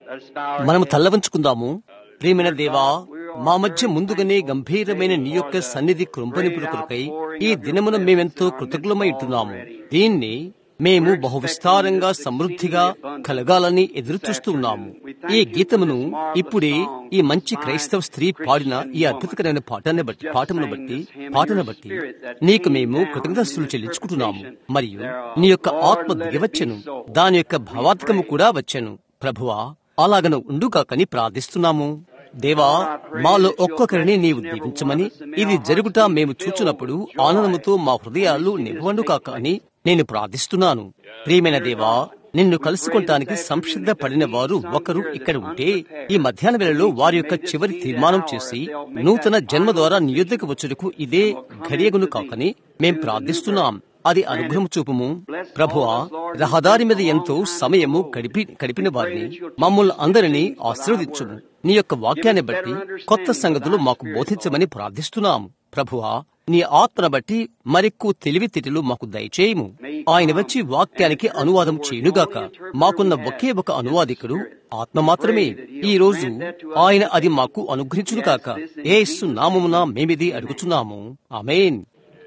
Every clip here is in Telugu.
మనము తల్ల వంచుకుందాము ప్రియమైన దేవా మా మధ్య ముందుగానే గంభీరమైన నీ యొక్క సన్నిధి కృంపనిపుడు కొరకై ఈ దినమున మేమెంతో కృతజ్ఞమై ఉంటున్నాము దీన్ని మేము బహు విస్తారంగా సమృద్ధిగా కలగాలని ఎదురు చూస్తూ ఉన్నాము ఈ గీతమును ఇప్పుడే ఈ మంచి క్రైస్తవ స్త్రీ పాడిన ఈ అద్భుతకరమైన పాఠాన్ని బట్టి పాఠమును బట్టి పాటను బట్టి నీకు మేము కృతజ్ఞతలు చెల్లించుకుంటున్నాము మరియు నీ యొక్క ఆత్మ దిగవచ్చెను దాని యొక్క భావాత్మకము కూడా వచ్చెను ప్రభువా అలాగను ఉండుగాకని ప్రార్థిస్తున్నాము దేవా మాలో ఒక్కొక్కరిని నీవు దీవించమని ఇది జరుగుట మేము చూచున్నప్పుడు ఆనందముతో మా హృదయాలు నివ్వండు కాక అని నేను ప్రార్థిస్తున్నాను ప్రియమైన దేవా నిన్ను కలుసుకుంటానికి సంసిద్ధ పడిన వారు ఒకరు ఇక్కడ ఉంటే ఈ మధ్యాహ్న వేళలో వారి యొక్క చివరి తీర్మానం చేసి నూతన జన్మ ద్వారా నీ యుద్ధకు వచ్చుటకు ఇదే ఘడియగును కాకని మేం ప్రార్థిస్తున్నాం అది అనుగ్రహం చూపుము ప్రభువా రహదారి మీద ఎంతో సమయము గడిపి గడిపిన వారిని మమ్మల్ని అందరినీ ఆశీర్వదించుము నీ యొక్క వాక్యాన్ని బట్టి కొత్త సంగతులు మాకు బోధించమని ప్రార్థిస్తున్నాము ప్రభువా నీ ఆత్మను బట్టి మరెక్కువ తెలివితేటలు మాకు దయచేయము ఆయన వచ్చి వాక్యానికి అనువాదం చేయునుగాక మాకున్న ఒకే ఒక అనువాదికుడు ఆత్మ మాత్రమే ఈ రోజు ఆయన అది మాకు అనుగ్రహించునుగాక ఏసు నామమున మేమిది అడుగుచున్నాము ఆమెన్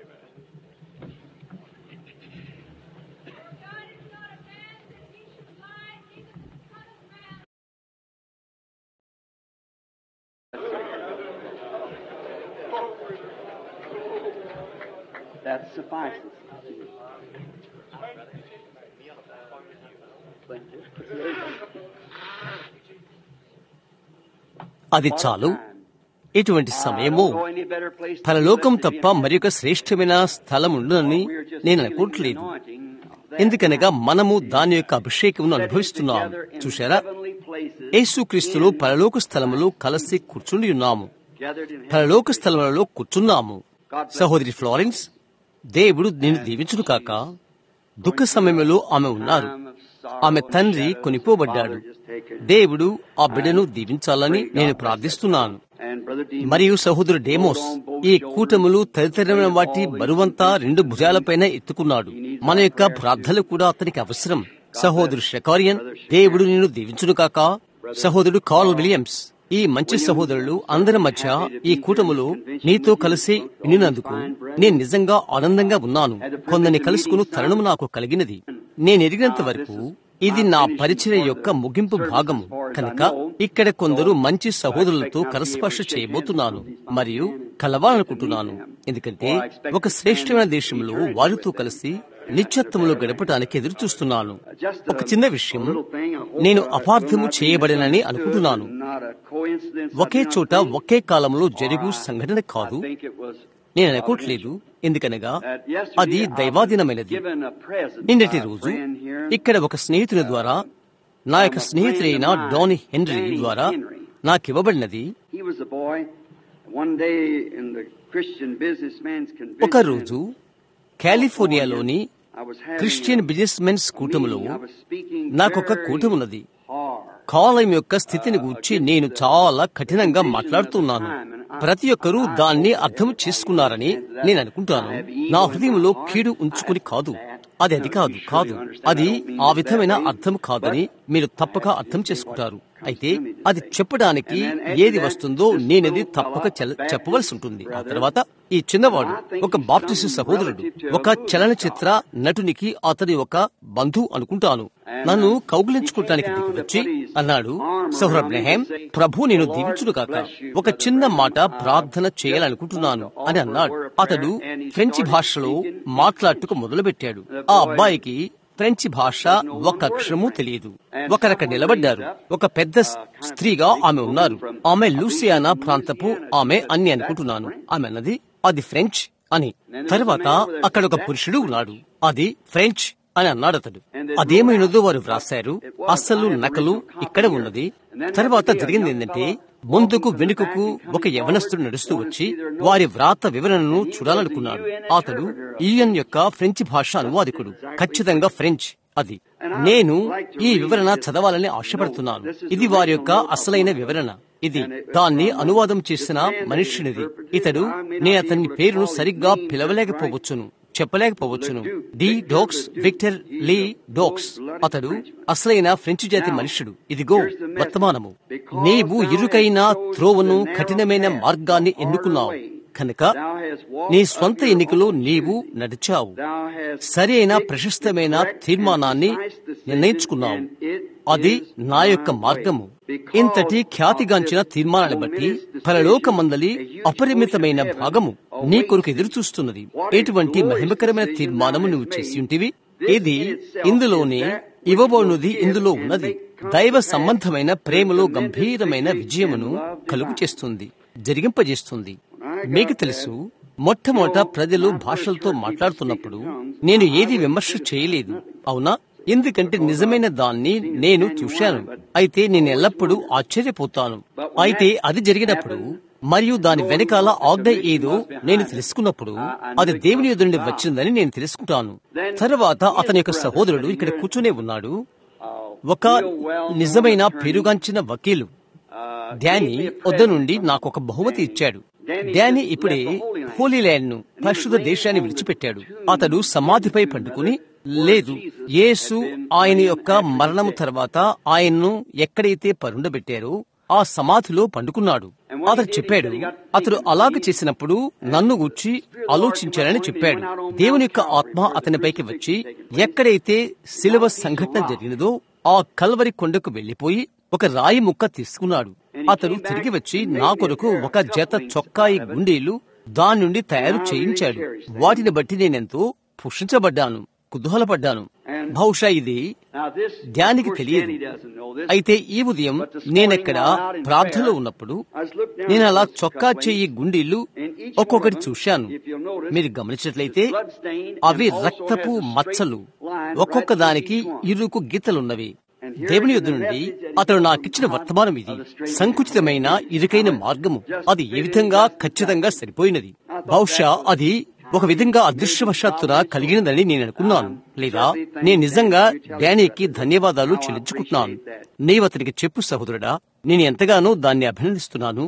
That suffices. అది చాలు ఇటువంటి సమయము పరలోకం తప్ప మరి ఒక శ్రేష్టమైన స్థలం ఉండదని నేను అనుకోవట్లేదు ఎందుకనగా మనము దాని యొక్క అభిషేకమును అనుభవిస్తున్నాం చూశారా యేసుక్రీస్తులో పరలోక స్థలములో కలిసి కూర్చుండి ఉన్నాము పరలోక స్థలములలో కూర్చున్నాము సహోదరి ఫ్లోరెన్స్ దేవుడు నిన్ను దీవించును కాక దుఃఖ సమయంలో ఆమె ఉన్నారు ఆమె తండ్రి కొనిపోబడ్డాడు దేవుడు ఆ బిడ్డను దీవించాలని నేను ప్రార్థిస్తున్నాను మరియు సహోదరు డేమోస్ ఈ కూటములు తదితరమైన వాటి బరువంతా రెండు భుజాలపైన ఎత్తుకున్నాడు మన యొక్క ప్రార్థనలు కూడా అతనికి అవసరం సహోదరు షకారియన్ దేవుడు నిన్ను దీవించును కాక సహోదరుడు కార్ల్ విలియమ్స్ ఈ మంచి సహోదరులు అందరి మధ్య ఈ కూటములో నీతో కలిసి వినినందుకు నేను నిజంగా ఆనందంగా ఉన్నాను కొందరిని కలుసుకుని తరుణం నాకు కలిగినది నేను ఎరిగినంత వరకు ఇది నా పరిచయ యొక్క ముగింపు భాగము కనుక ఇక్కడ కొందరు మంచి సహోదరులతో కరస్పర్శ చేయబోతున్నాను మరియు కలవాలనుకుంటున్నాను ఎందుకంటే ఒక శ్రేష్టమైన దేశంలో వారితో కలిసి నిత్యత్వములో గడపడానికి ఎదురు చూస్తున్నాను ఒక చిన్న విషయం నేను అపార్థము చేయబడినని అనుకుంటున్నాను ఒకే చోట ఒకే కాలంలో జరుగు సంఘటన కాదు నేను అనుకోవట్లేదు ఎందుకనగా అది దైవాధీనమైనది నిన్నటి రోజు ఇక్కడ ఒక స్నేహితుని ద్వారా నా యొక్క స్నేహితుడైన డాని హెన్రీ ద్వారా నాకివ్వబడినది ఒక రోజు కాలిఫోర్నియాలోని క్రిస్టియన్ బిజినెస్ మెన్స్ కూటములో నాకొక కూటమి ఉన్నది కాలం యొక్క స్థితిని గూర్చి నేను చాలా కఠినంగా మాట్లాడుతున్నాను ప్రతి ఒక్కరూ దాన్ని అర్థం చేసుకున్నారని నేను అనుకుంటాను నా హృదయంలో కీడు ఉంచుకుని కాదు అది అది కాదు కాదు అది ఆ విధమైన అర్థం కాదని మీరు తప్పక అర్థం చేసుకుంటారు అయితే అది చెప్పడానికి ఏది వస్తుందో నేనది తప్పక చెప్పవలసి ఉంటుంది ఆ తర్వాత ఈ చిన్నవాడు ఒక బాప్టిస్ట్ సహోదరుడు ఒక చలనచిత్ర నటునికి అతడి ఒక బంధువు అనుకుంటాను నన్ను కౌగులించుకోవటానికి దిగి వచ్చి అన్నాడు సౌరభ్నహేం ప్రభు నేను దీవించును కాక ఒక చిన్న మాట ప్రార్థన చేయాలనుకుంటున్నాను అని అన్నాడు అతడు ఫ్రెంచి భాషలో మాట్లాడుటకు మొదలుపెట్టాడు ఆ అబ్బాయికి ఫ్రెంచి భాష ఒక అక్షరము తెలియదు ఒకరక నిలబడ్డారు ఒక పెద్ద స్త్రీగా ఆమె ఉన్నారు ఆమె లూసియానా ప్రాంతపు ఆమె అని అనుకుంటున్నాను ఆమె అన్నది అది ఫ్రెంచ్ అని తరువాత అక్కడ ఒక పురుషుడు ఉన్నాడు అది ఫ్రెంచ్ అని అన్నాడు అతడు అదేమైనదో వారు వ్రాశారు అస్సలు నకలు ఇక్కడ ఉన్నది తర్వాత జరిగింది ఏంటంటే ముందుకు వెనుకకు ఒక యవనస్తుడు నడుస్తూ వచ్చి వారి వ్రాత వివరణను చూడాలనుకున్నాడు అతడు ఈయన్ యొక్క ఫ్రెంచ్ భాష అనువాదికుడు ఖచ్చితంగా ఫ్రెంచ్ అది నేను ఈ వివరణ చదవాలని ఆశపడుతున్నాను ఇది వారి యొక్క అసలైన వివరణ ఇది దాన్ని అనువాదం చేసిన మనుష్యునిది ఇతడు నేను అతని పేరును సరిగ్గా పిలవలేకపోవచ్చును చెప్పలేకపోవచ్చును డి డోక్స్ విక్టర్ లీ డోక్స్ అతడు అసలైన ఫ్రెంచ్ జాతి మనుష్యుడు ఇదిగో వర్తమానము నీవు ఇరుకైన త్రోవను కఠినమైన మార్గాన్ని ఎన్నుకున్నావు కనుక నీ స్వంత ఎన్నికలో నీవు నడిచావు సరి అయిన ప్రశస్తమైన తీర్మానాన్ని నిర్ణయించుకున్నావు అది నా యొక్క మార్గము ఇంతటి ఖ్యాతిగాంచిన తీర్మానాన్ని బట్టి పరలోకమందలి అపరిమితమైన భాగము నీ కొరకు ఎదురు చూస్తున్నది ఎటువంటి మహిమకరమైన తీర్మానము నువ్వు చేసి ఉంటివి ఇది ఇందులోనే ఇవ్వబోనుది ఇందులో ఉన్నది దైవ సంబంధమైన ప్రేమలో గంభీరమైన విజయమును కలుగు చేస్తుంది జరిగింపజేస్తుంది మీకు తెలుసు మొట్టమొదట ప్రజలు భాషలతో మాట్లాడుతున్నప్పుడు నేను ఏది విమర్శ చేయలేదు అవునా ఎందుకంటే నిజమైన దాన్ని నేను చూశాను అయితే నేను ఎల్లప్పుడూ ఆశ్చర్యపోతాను అయితే అది జరిగినప్పుడు మరియు దాని వెనకాల ఆజ్ఞ ఏదో నేను తెలుసుకున్నప్పుడు అది దేవుని ఎదురు నుండి వచ్చిందని నేను తెలుసుకుంటాను తర్వాత అతని యొక్క సహోదరుడు ఇక్కడ కూర్చునే ఉన్నాడు ఒక నిజమైన పేరుగాంచిన వకీలు డానీ వద్ద నుండి నాకు ఒక బహుమతి ఇచ్చాడు డానీ ఇప్పుడే హోలీ ల్యాండ్ ను పరిశుద్ధ దేశాన్ని విడిచిపెట్టాడు అతడు సమాధిపై పండుకుని లేదు యేసు ఆయన యొక్క మరణం తర్వాత ఆయన్ను ఎక్కడైతే పరుండబెట్టారో ఆ సమాధిలో పండుకున్నాడు అతడు చెప్పాడు అతడు అలాగ చేసినప్పుడు నన్ను గుర్చి ఆలోచించానని చెప్పాడు దేవుని యొక్క ఆత్మ అతనిపైకి వచ్చి ఎక్కడైతే శిలువ సంఘటన జరిగినదో ఆ కల్వరి కొండకు వెళ్లిపోయి ఒక రాయి ముక్క తీసుకున్నాడు అతడు తిరిగి వచ్చి నా కొరకు ఒక జత చొక్కాయి గుండీలు దాని నుండి తయారు చేయించాడు వాటిని బట్టి నేనెంతో పుషించబడ్డాను కుతూహలపడ్డాను బహుశా ఇది ధ్యానికి తెలియదు అయితే ఈ ఉదయం నేనెక్కడ ప్రార్థనలో ఉన్నప్పుడు నేను అలా చొక్కా చెయ్యి గుండీలు ఒక్కొక్కటి చూశాను మీరు గమనించినట్లయితే అవి రక్తపు మచ్చలు ఒక్కొక్క దానికి ఇరుకు గీతలున్నవి దేవుని యొద్ద నుండి అతడు నాకిచ్చిన వర్తమానం ఇది సంకుచితమైన ఇరుకైన మార్గము అది ఏ విధంగా ఖచ్చితంగా సరిపోయినది బహుశా అది ఒక విధంగా అదృశ్యవశాత్తున కలిగినదని నేను అనుకున్నాను లేదా నేను నిజంగా డానీకి ధన్యవాదాలు చెల్లించుకుంటున్నాను నీవు అతనికి చెప్పు సహోదరుడా నేను ఎంతగానో దాన్ని అభినందిస్తున్నాను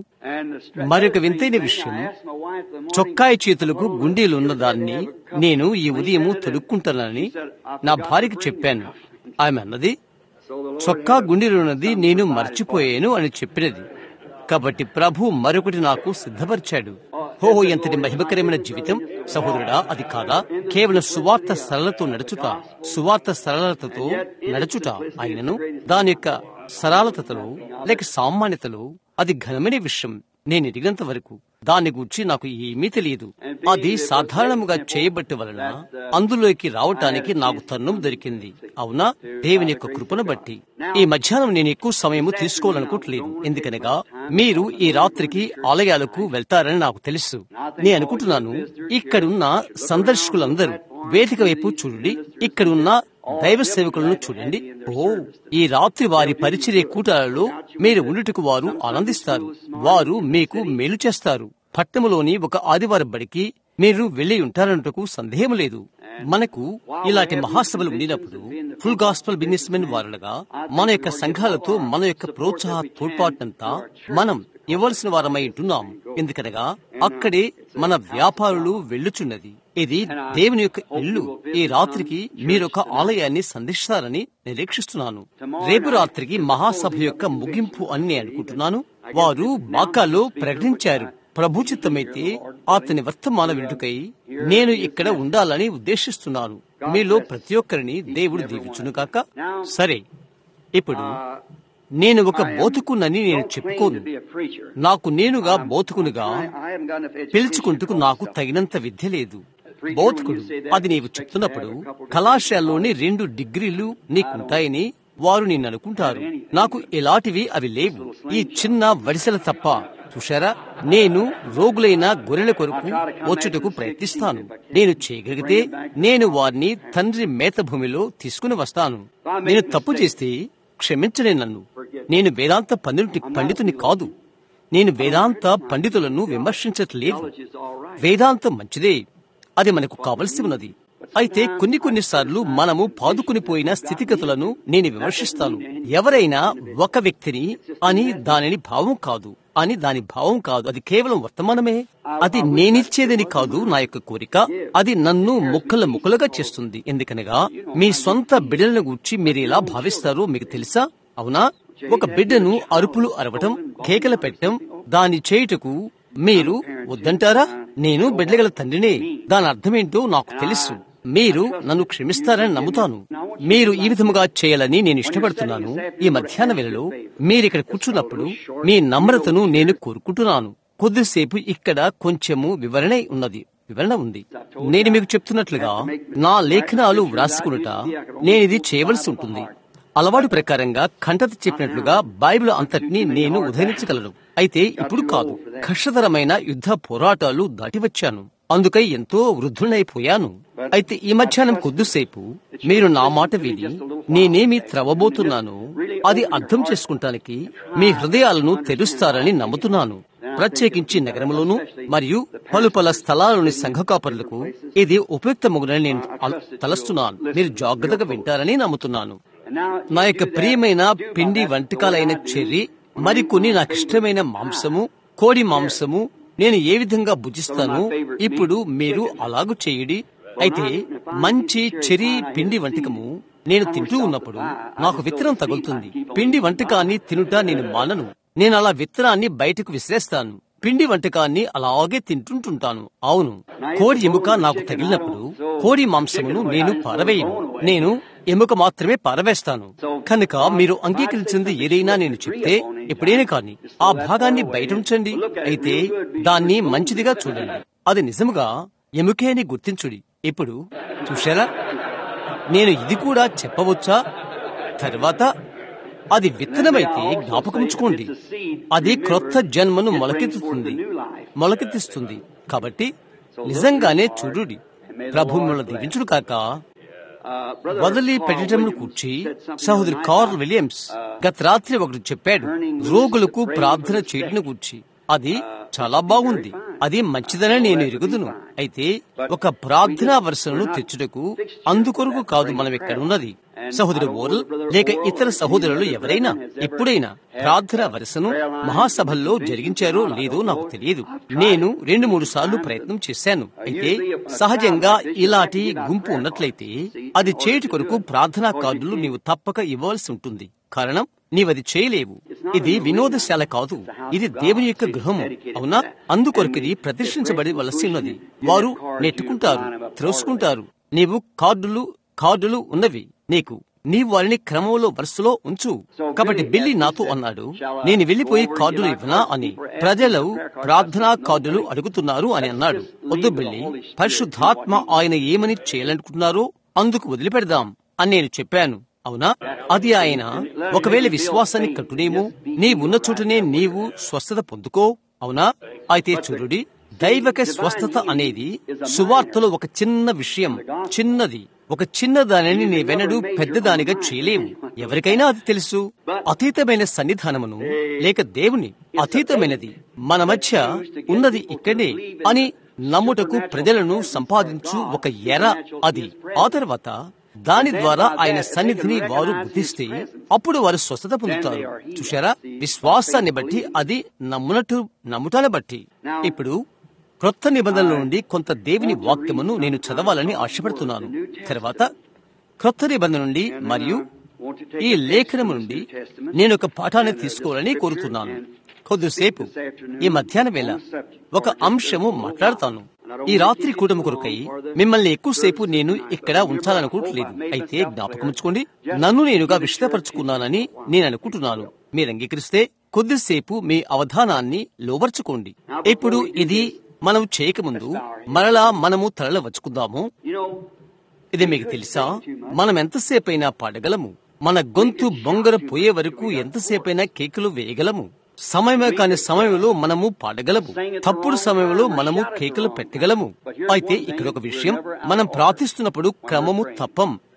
మరొక వింతైన విషయం చొక్కాయి చేతులకు గుండీలున్న దాన్ని నేను ఈ ఉదయము తొడుక్కుంటానని నా భార్యకి చెప్పాను ఆమె అన్నది చొక్కా గుండెలున్నది నేను మర్చిపోయాను అని చెప్పినది కాబట్టి ప్రభు మరొకటి నాకు సిద్ధపరిచాడు హోహో ఎంతటి మహిమకరమైన జీవితం సహోదరుడా అది కాదా కేవలం సువార్త సరళతో నడుచుట సువార్త సరళతతో నడుచుట ఆయనను దాని యొక్క సరళతలో లేక సామాన్యతలో అది ఘనమైన విషయం నేను ఎదిగినంత వరకు దాని గురించి నాకు ఏమీ తెలియదు అది సాధారణముగా చేయబట్టి వలన అందులోకి రావటానికి నాకు తరుణం దొరికింది అవునా దేవుని యొక్క కృపను బట్టి ఈ మధ్యాహ్నం నేను ఎక్కువ సమయము తీసుకోవాలనుకోవట్లేదు ఎందుకనగా మీరు ఈ రాత్రికి ఆలయాలకు వెళ్తారని నాకు తెలుసు నేను అనుకుంటున్నాను ఇక్కడున్న సందర్శకులందరూ వేదిక వైపు చూడండి ఇక్కడున్న దైవ సేవకులను చూడండి ఓ ఈ రాత్రి వారి పరిచర్య కూటాలలో మీరు ఉండుటకు వారు ఆనందిస్తారు వారు మీకు మేలు చేస్తారు పట్టణంలోని ఒక ఆదివారం బడికి మీరు వెళ్లి ఉంటారన్నటకు సందేహం లేదు మనకు ఇలాంటి మహాసభలు ఉండినప్పుడు ఫుల్ గాస్పల్ బిజినెస్ మెన్ వారులుగా మన యొక్క సంఘాలతో మన యొక్క ప్రోత్సాహ తోడ్పాటునంతా మనం ఇవ్వాల్సిన వారమై ఉంటున్నాం ఎందుకనగా అక్కడే మన వ్యాపారులు వెళ్ళుచున్నది ఇది దేవుని యొక్క ఇల్లు ఈ రాత్రికి మీరొక ఆలయాన్ని సందర్శిస్తారని నిరీక్షిస్తున్నాను రేపు రాత్రికి మహాసభ యొక్క ముగింపు అని నేను అనుకుంటున్నాను వారు బాకాలో ప్రకటించారు ప్రభుచిత్తమైతే అతని వర్తమాన వింటుకై నేను ఇక్కడ ఉండాలని ఉద్దేశిస్తున్నాను మీలో ప్రతి ఒక్కరిని దేవుడు దీవించును కాక సరే ఇప్పుడు నేను ఒక బోతుకునని నేను చెప్పుకోను నాకు నేనుగా బోతుకునుగా పిలుచుకుంటుకు నాకు తగినంత విద్య లేదు బోధకుడు అది నీవు చెప్తున్నప్పుడు కళాశాలలోని రెండు డిగ్రీలు నీకుంటాయని వారు నిన్ను అనుకుంటారు నాకు ఇలాంటివి అవి లేవు ఈ చిన్న వడిసెల తప్ప చూశారా నేను రోగులైన గొర్రెల కొరకు వచ్చుటకు ప్రయత్నిస్తాను నేను చేయగలిగితే నేను వారిని తండ్రి మేత భూమిలో తీసుకుని వస్తాను నేను తప్పు చేస్తే క్షమించలే నన్ను నేను వేదాంత పండితుని పండితుని కాదు నేను వేదాంత పండితులను విమర్శించట్లేదు వేదాంతం మంచిదే అది మనకు కావలసి ఉన్నది అయితే కొన్ని కొన్నిసార్లు మనము పాదుకుని పోయిన స్థితిగతులను నేను విమర్శిస్తాను ఎవరైనా ఒక వ్యక్తిని అని దానిని భావం కాదు అని దాని భావం కాదు అది కేవలం వర్తమానమే అది నేనిచ్చేదని కాదు నా యొక్క కోరిక అది నన్ను ముక్కల ముక్కలుగా చేస్తుంది ఎందుకనగా మీ సొంత బిడ్డలను గూర్చి మీరు ఎలా భావిస్తారో మీకు తెలుసా అవునా ఒక బిడ్డను అరుపులు అరవటం కేకలు పెట్టడం దాని చేయుటకు మీరు వద్దంటారా నేను బిడ్డగల తండ్రినే దాని అర్థమేంటో నాకు తెలుసు మీరు నన్ను క్షమిస్తారని నమ్ముతాను మీరు ఈ విధముగా చేయాలని నేను ఇష్టపడుతున్నాను ఈ మధ్యాహ్న వేళలో మీరు ఇక్కడ కూర్చున్నప్పుడు మీ నమ్రతను నేను కోరుకుంటున్నాను కొద్దిసేపు ఇక్కడ కొంచెము వివరణ ఉన్నది వివరణ ఉంది నేను మీకు చెప్తున్నట్లుగా నా లేఖనాలు వ్రాసుకునుట నేను ఇది చేయవలసి ఉంటుంది అలవాటు ప్రకారంగా కంటత చెప్పినట్లుగా బైబిల్ అంతటినీ నేను ఉదయించగలను అయితే ఇప్పుడు కాదు కష్టతరమైన యుద్ధ పోరాటాలు దాటి వచ్చాను అందుకై ఎంతో వృద్ధులైపోయాను అయితే ఈ మధ్యాహ్నం కొద్దిసేపు మీరు నా మాట విని నేనేమి త్రవబోతున్నానో అది అర్థం చేసుకుంటానికి మీ హృదయాలను తెరుస్తారని నమ్ముతున్నాను ప్రత్యేకించి నగరంలోను మరియు పలు పల స్థలాలోని సంఘ కాపరులకు ఇది ఉపయుక్తమగునని నేను అల- తలస్తున్నాను మీరు జాగ్రత్తగా వింటారని నమ్ముతున్నాను నా యొక్క ప్రియమైన పిండి వంటకాలైన చెర్రి మరికొన్ని నాకు ఇష్టమైన మాంసము కోడి మాంసము నేను ఏ విధంగా భుజిస్తానో ఇప్పుడు మీరు అలాగు చేయడి అయితే మంచి చెరి పిండి వంటకము నేను తింటూ ఉన్నప్పుడు నాకు విత్తనం తగులుతుంది పిండి వంటకాన్ని తినుట నేను మానను నేను అలా విత్తనాన్ని బయటకు విసిరేస్తాను పిండి వంటకాన్ని అలాగే తింటుంటుంటాను అవును కోడి ఎముక నాకు తగిలినప్పుడు కోడి మాంసమును నేను పారవేయను నేను ఎముక మాత్రమే పారవేస్తాను కనుక మీరు అంగీకరించింది ఏదైనా నేను చెప్తే ఎప్పుడైనా కానీ ఆ భాగాన్ని బయట ఉంచండి అయితే దాన్ని మంచిదిగా చూడండి అది నిజముగా ఎముకే అని గుర్తించుడి ఇప్పుడు చూశారా నేను ఇది కూడా చెప్పవచ్చా తర్వాత అది విత్తనమైతే జ్ఞాపకముంచుకోండి అది క్రొత్త జన్మను మొలకెత్తుతుంది మొలకెత్తిస్తుంది కాబట్టి నిజంగానే చూడుడి ప్రభు మిమ్మల్ని దీవించుడు కాక వదిలి పెట్టడంలో కూర్చి సహోదరి కార్ల్ విలియమ్స్ గత రాత్రి ఒకటి చెప్పాడు రోగులకు ప్రార్థన చేయడం కూర్చి అది చాలా బాగుంది అది మంచిదని నేను ఎరుగుదును అయితే ఒక ప్రార్థనా వరుసను తెచ్చుటకు అందుకొరకు కాదు మనం ఇక్కడ ఉన్నది సహోదరు ఓరల్ లేక ఇతర సహోదరులు ఎవరైనా ఎప్పుడైనా ప్రార్థన వరుసను మహాసభల్లో జరిగించారో లేదో నాకు తెలియదు నేను రెండు మూడు సార్లు ప్రయత్నం చేశాను అయితే సహజంగా ఇలాంటి గుంపు ఉన్నట్లయితే అది చేయుటి కొరకు ప్రార్థనా కార్డులు నీవు తప్పక ఇవ్వాల్సి ఉంటుంది కారణం నీవది చేయలేవు ఇది వినోదశాల కాదు ఇది దేవుని యొక్క గృహము అవునా అందుకొరకిది ప్రతిష్ఠించబడి వలసి ఉన్నది వారు నెట్టుకుంటారు త్రోసుకుంటారు నీవు కార్డులు కార్డులు ఉన్నవి నీకు నీవు వారిని క్రమంలో వరుసలో ఉంచు కాబట్టి బిల్లి నాతో అన్నాడు నేను వెళ్లిపోయి కార్డులు ఇవ్వనా అని ప్రజలు ప్రార్థనా కార్డులు అడుగుతున్నారు అని అన్నాడు వద్దు బిల్లి పరిశుద్ధాత్మ ఆయన ఏమని చేయాలనుకుంటున్నారో అందుకు వదిలిపెడదాం అని నేను చెప్పాను అవునా అది ఆయన ఒకవేళ విశ్వాసాన్ని కట్టునేమో నీ ఉన్న చోటనే నీవు స్వస్థత పొందుకో అవునా అయితే చూడుడి దైవక స్వస్థత అనేది సువార్తలో ఒక చిన్న విషయం చిన్నది ఒక చిన్న దానిని నీ వెనడు పెద్దదానిగా చేయలేవు ఎవరికైనా అది తెలుసు అతీతమైన సన్నిధానమును లేక దేవుని అతీతమైనది మన మధ్య ఉన్నది ఇక్కడే అని నమ్ముటకు ప్రజలను సంపాదించు ఒక ఎర అది ఆ తర్వాత దాని ద్వారా ఆయన సన్నిధిని వారు గుర్తిస్తే అప్పుడు వారు స్వస్థత పొందుతారు చూశారా విశ్వాసాన్ని బట్టి అది నమ్మునట్టు నమ్ముటాన్ని బట్టి ఇప్పుడు క్రొత్త నిబంధనల నుండి కొంత దేవుని వాక్యమును నేను చదవాలని ఆశపడుతున్నాను తర్వాత క్రొత్త నిబంధన నుండి మరియు ఈ లేఖనము నుండి నేను ఒక పాఠాన్ని తీసుకోవాలని కోరుతున్నాను కొద్దిసేపు ఈ మధ్యాహ్న వేళ ఒక అంశము మాట్లాడతాను ఈ రాత్రి కూటమి కొరకై మిమ్మల్ని ఎక్కువసేపు నేను ఇక్కడ ఉంచాలనుకోవట్లేదు అయితే జ్ఞాపకముంచుకోండి నన్ను నేనుగా విషదపరుచుకున్నానని నేను అనుకుంటున్నాను మీరు అంగీకరిస్తే కొద్దిసేపు మీ అవధానాన్ని లోబర్చుకోండి ఇప్పుడు ఇది మనం చేయకముందు మరలా మనము తరల వచ్చుకుందాము ఇది మీకు తెలుసా మనం ఎంతసేపైనా పాడగలము మన గొంతు బొంగర పోయే వరకు ఎంతసేపైనా కేకులు వేయగలము సమయమే కాని సమయంలో మనము పాడగలము తప్పుడు సమయంలో మనము కేకులు పెట్టగలము అయితే ఇక్కడ ఒక విషయం మనం ప్రార్థిస్తున్నప్పుడు క్రమము తప్పం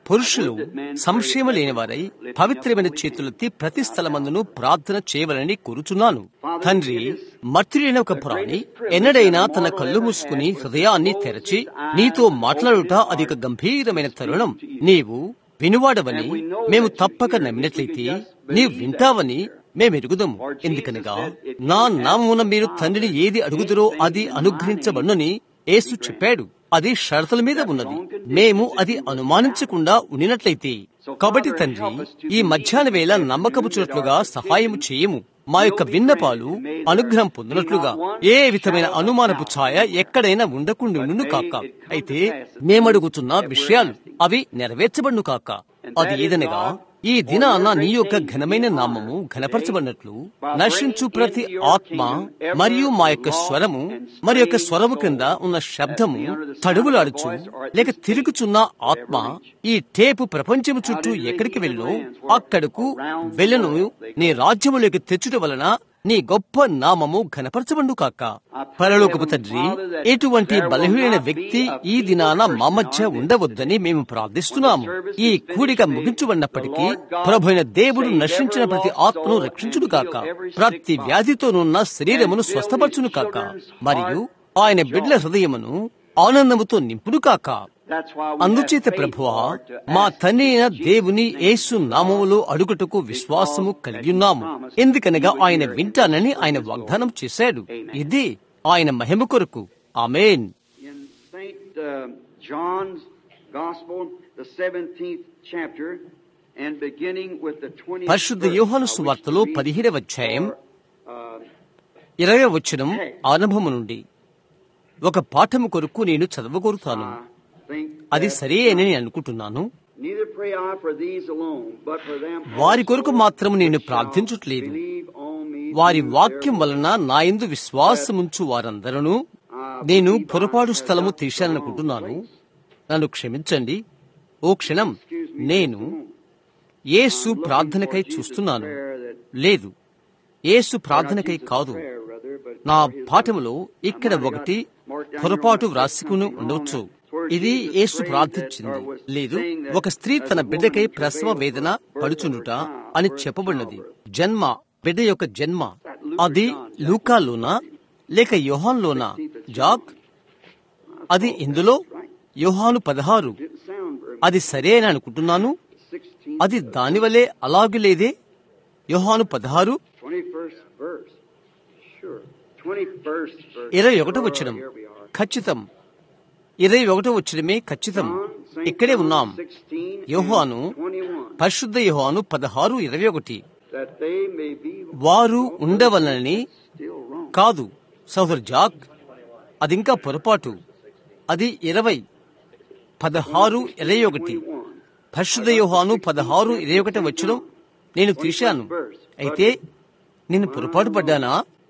పురుషులు సంశయం లేనివారై పవిత్రమైన చేతులెత్తి ప్రతి స్థలమందును ప్రార్థన చేయవలని కోరుచున్నాను తండ్రి మర్తుడైన ఒక ప్రాణి ఎన్నడైనా తన కళ్ళు మూసుకుని హృదయాన్ని తెరచి నీతో మాట్లాడుట అది ఒక గంభీరమైన తరుణం నీవు వినువాడవని మేము తప్పక నమ్మినట్లయితే నీవు వింటావని మేమెరుగుదము ఎందుకనగా నా నామమున మీరు తండ్రిని ఏది అడుగుదురో అది అనుగ్రహించబడునని యేసు చెప్పాడు అది షరతుల మీద ఉన్నది మేము అది అనుమానించకుండా ఉండినట్లయితే కాబట్టి తండ్రి ఈ మధ్యాహ్న వేళ నమ్మకము చూడట్లుగా సహాయము చేయము మా యొక్క విన్నపాలు అనుగ్రహం పొందినట్లుగా ఏ విధమైన అనుమానపు ఛాయ ఎక్కడైనా ఉండకుండా కాక అయితే మేమడుగుతున్న విషయాలు అవి నెరవేర్చబడును కాక అది ఏదనగా ఈ దినాన నీ యొక్క ఘనమైన నామము ఘనపరచబడినట్లు నశించు ప్రతి ఆత్మ మరియు మా యొక్క స్వరము మరి యొక్క స్వరము కింద ఉన్న శబ్దము తడువులాడుచు లేక తిరుగుచున్న ఆత్మ ఈ టేపు ప్రపంచము చుట్టూ ఎక్కడికి వెళ్ళను అక్కడకు వెళ్ళను నీ రాజ్యములోకి తెచ్చుట వలన నీ గొప్ప నామము ఘనపరచబండు కాక పరలోకపు తండ్రి ఎటువంటి బలహీనైన వ్యక్తి ఈ దినాన మా మధ్య ఉండవద్దని మేము ప్రార్థిస్తున్నాము ఈ కూడిక ముగించబడినప్పటికీ ప్రభైన దేవుడు నశించిన ప్రతి ఆత్మను రక్షించుడు కాక ప్రతి వ్యాధితోనున్న శరీరమును స్వస్థపరచును కాక మరియు ఆయన బిడ్ల హృదయమును ఆనందముతో నింపుడు కాక అందుచేత ప్రభువా మా తండ్రి అయిన దేవుని యేసు నామములో అడుగుటకు విశ్వాసము కలిగి ఉన్నాము ఎందుకనగా ఆయన వింటానని ఆయన వాగ్దానం చేశాడు ఇది ఆయన మహిమ కొరకు amen in St. Uh, John's Gospel, the 17th chapter, and beginning with the 20th పరిశుద్ధ verse, యోహాను I wish సువార్తలో to read పదిహేడవ అధ్యాయం uh, ఇరవై వచనం ఆరంభము నుండి ఒక పాఠము కొరకు నేను చదవగోరుతాను I think అది that సరే అని నేను అనుకుంటున్నాను neither pray I for these alone, but for them వారి కొరకు also మాత్రము నేను which shall ప్రార్థించుటలేదు believe on me వారి through వాక్యం their వలన నా యందు విశ్వాసముంచు వారందరూ నేను పొరపాటు స్థలము తీశాననుకుంటున్నాను నన్ను క్షమించండి ఓ క్షణం నేను యేసు ప్రార్థనకై చూస్తున్నాను లేదు యేసు ప్రార్థనకై కాదు prayer, rather, but నా పాఠములో ఇక్కడ ఒకటి పొరపాటు వ్రాసుకుని ఉండవచ్చు ఇది యేసు ప్రార్థించింది లేదు ఒక స్త్రీ తన బిడ్డకై ప్రసవ వేదన పడుచుండుట అని చెప్పబడినది జన్మ బిడ్డ యొక్క జన్మ అది లూకాలోనా లేక యోహాన్లోనా జాక్ అది ఇందులో యోహాను పదహారు didn't sound very అది సరే అని అనుకుంటున్నాను 16, అది దానివలే అలాగే లేదే యోహాను పదహారు 21st verse. Sure. 21st verse. ఇరవై ఒకటో వచ్చినం Here we are. ఖచ్చితం ఇరవై ఒకటో వచ్చినమే ఖచ్చితం John, St. ఇక్కడే John ఉన్నాం 16 and యోహాను 21, పరిశుద్ధ యోహాను పదహారు ఇరవై ఒకటి that they may be వారు ఉండవలనని still wrong. కాదు సహోదర్ జాక్ అది ఇంకా పొరపాటు అది ఇరవై పదహారు ఇరవై ఒకటి 21. పరిశుద్ధ యోహాను పదహారు ఇరవై ఒకటి వచ్చును నేను తీశాను అయితే నేను పొరపాటు పడ్డానా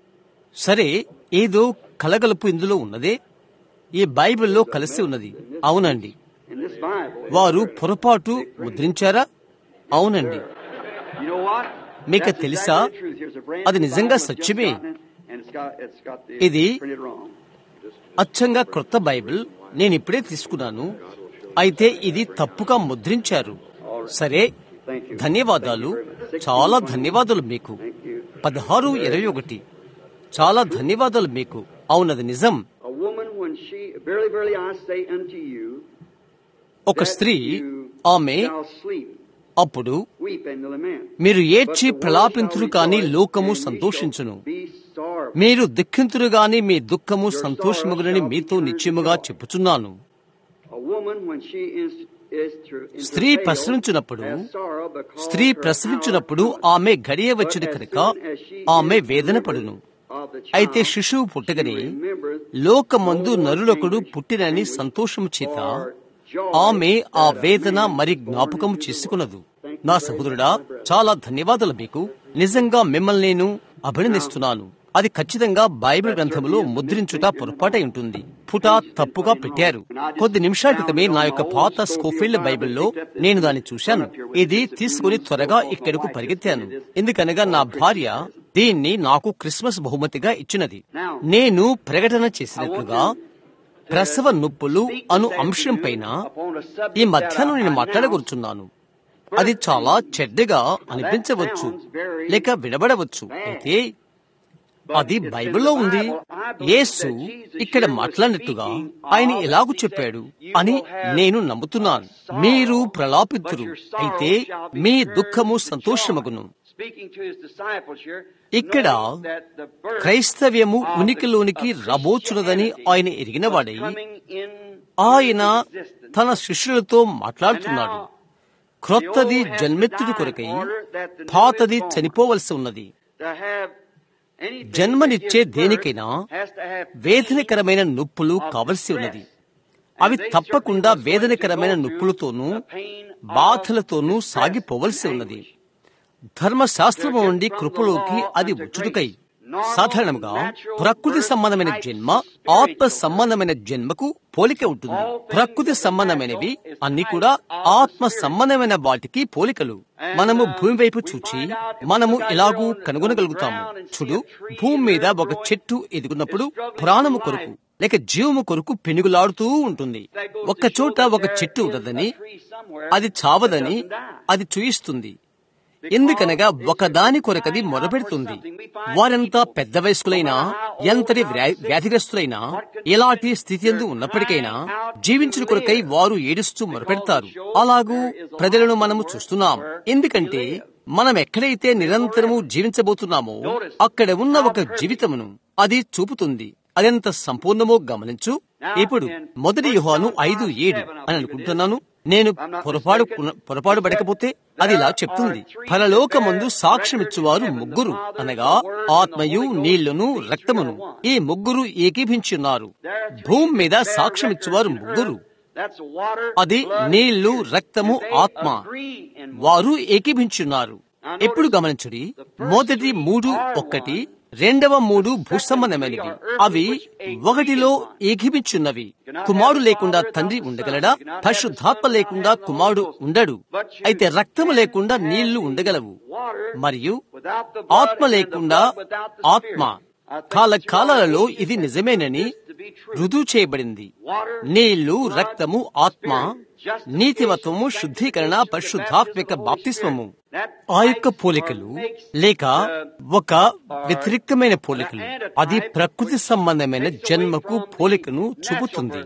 సరే ఏదో కలగలుపు ఇందులో ఉన్నదే ఈ బైబిల్లో కలిసి ఉన్నది అవునండి In this Bible, వారు పొరపాటు ముద్రించారా అవునండి you know what? మీకు That's తెలుసా? exactly the truth. Here's a brand అది new నిజంగా Bible, just సత్యమే. gotten it, and it's got- it's got the- ఇది printed wrong. అచ్చంగా క్రొత్త బైబిల్ నేను ఇప్పుడే తీసుకున్నాను అయితే ఇది తప్పుగా ముద్రించారు సరే ధన్యవాదాలు చాలా ధన్యవాదాలు మీకు పదహారు ఇరవై ఒకటి చాలా ధన్యవాదాలు మీకు అవునది నిజం A woman, when she, verily, verily, I say unto you, ఒక స్త్రీ ఆమె shall sleep, అప్పుడు weep, and lament. మీరు ఏడ్చి ప్రలాపింతురు కాని లోకము సంతోషించును మీరు దుఃఖింతురు గాని మీ దుఃఖము సంతోషముగునని మీతో నిశ్చయముగా చెప్పుచున్నాను స్త్రీ ప్రసవించినప్పుడు స్త్రీ ప్రసవించినప్పుడు ఆమె గడియ వచ్చిన కనుక ఆమె వేదన పడును అయితే శిశువు పుట్టగని లోకమందు నరులొకడు పుట్టినని సంతోషము చేత ఆమె ఆ వేదన మరి జ్ఞాపకం చేసుకున్నదు నా సహోదరుడా చాలా ధన్యవాదాలు మీకు నిజంగా మిమ్మల్ని నేను అభినందిస్తున్నాను అది ఖచ్చితంగా బైబిల్ గ్రంథములో ముద్రించుట పొరపాటై ఉంటుంది పుట తప్పుగా పెట్టారు కొద్ది నిమిషాల క్రితమే నా యొక్క పాత స్కోఫీల్డ్ బైబిల్లో నేను దాన్ని చూశాను ఇది తీసుకుని త్వరగా ఇక్కడకు పరిగెత్తాను ఎందుకనగా నా భార్య దీన్ని నాకు క్రిస్మస్ బహుమతిగా ఇచ్చినది నేను ప్రకటన చేసినట్లుగా ప్రసవ నొప్పులు అను అంశం పైన ఈ మధ్యాహ్నం నేను మాట్లాడకూర్చున్నాను అది చాలా చెడ్డగా అనిపించవచ్చు లేక వినబడవచ్చు అయితే అది బైబిల్లో ఉంది యేసు ఇక్కడ మాట్లాడినట్టుగా ఆయన ఎలాగూ చెప్పాడు అని నేను నమ్ముతున్నాను మీరు ప్రలాపితురు అయితే మీ దుఃఖము సంతోషమగును ఇక్కడ క్రైస్తవ్యము ఉనికిలోనికి రబోచున్నదని ఆయన ఎరిగినవాడై ఆయన తన శిష్యులతో మాట్లాడుతున్నాడు క్రొత్తది జన్మెత్తుడు కొరకై పాతది చనిపోవలసి ఉన్నది జన్మనిచ్చే దేనికైనా వేదనకరమైన నొప్పులు కావలసి ఉన్నది అవి తప్పకుండా వేదనకరమైన నొప్పులతోనూ బాధలతోనూ సాగిపోవలసి ఉన్నది ధర్మశాస్త్రము నుండి కృపలోకి అది ఉచుడుకై సాధారణంగా ప్రకృతి సంబంధమైన జన్మ ఆత్మ సంబంధమైన జన్మకు పోలిక ఉంటుంది ప్రకృతి సంబంధమైనవి అన్ని కూడా ఆత్మ సంబంధమైన వాటికి పోలికలు మనము భూమి వైపు చూచి మనము ఇలాగూ కనుగొనగలుగుతాము చూడు భూమి మీద ఒక చెట్టు ఎదుగున్నప్పుడు ప్రాణము కొరకు లేక జీవము కొరకు పెనుగులాడుతూ ఉంటుంది ఒక్క చోట ఒక చెట్టు ఉన్నదని అది చావదని అది చూయిస్తుంది ఎందుకనగా ఒకదాని కొరకది మొదపెడుతుంది వారెంత పెద్ద వయస్కులైనా ఎంతటి వ్యాధిగ్రస్తులైనా ఎలాంటి స్థితి ఎందు ఉన్నప్పటికైనా జీవించిన కొరకై వారు ఏడుస్తూ మొరపెడతారు అలాగూ ప్రజలను మనము చూస్తున్నాం ఎందుకంటే మనం ఎక్కడైతే నిరంతరము జీవించబోతున్నామో అక్కడ ఉన్న ఒక జీవితమును అది చూపుతుంది అదెంత సంపూర్ణమో గమనించు ఇప్పుడు మొదటి యుహాను ఐదు ఏడు అని అనుకుంటున్నాను నేను పొరపాటు పొరపాటు పడకపోతే అది ఇలా చెప్తుంది ఫలలోకమందు సాక్ష్యమిచ్చువారు ముగ్గురు అనగా ఆత్మయు నీళ్లును రక్తమును ఈ ముగ్గురు ఏకీభించున్నారు భూమి మీద సాక్ష్యమిచ్చువారు ముగ్గురు అది నీళ్లు రక్తము ఆత్మ వారు ఏకీభించున్నారు ఎప్పుడు గమనించుడి మొదటి మూడు ఒక్కటి రెండవ మూడు భూసంబంధమైనవి అవి ఒకటిలో ఏకీభించున్నవి కుమారుడు లేకుండా తండ్రి ఉండగలడా పరిశుద్ధాత్మ లేకుండా కుమారుడు ఉండడు అయితే రక్తము లేకుండా నీళ్లు ఉండగలవు మరియు ఆత్మ లేకుండా ఆత్మ కాల కాలాలలో ఇది నిజమేనని రుజువు చేయబడింది నీళ్లు రక్తము ఆత్మ నీతిమత్వము శుద్ధీకరణ పరిశుద్ధాత్మిక బాప్తిస్వము ఆ యొక్క పోలికలు లేక ఒక వ్యతిరిక్తమైన పోలికలు అది ప్రకృతి సంబంధమైన జన్మకు పోలికను చూపుతుంది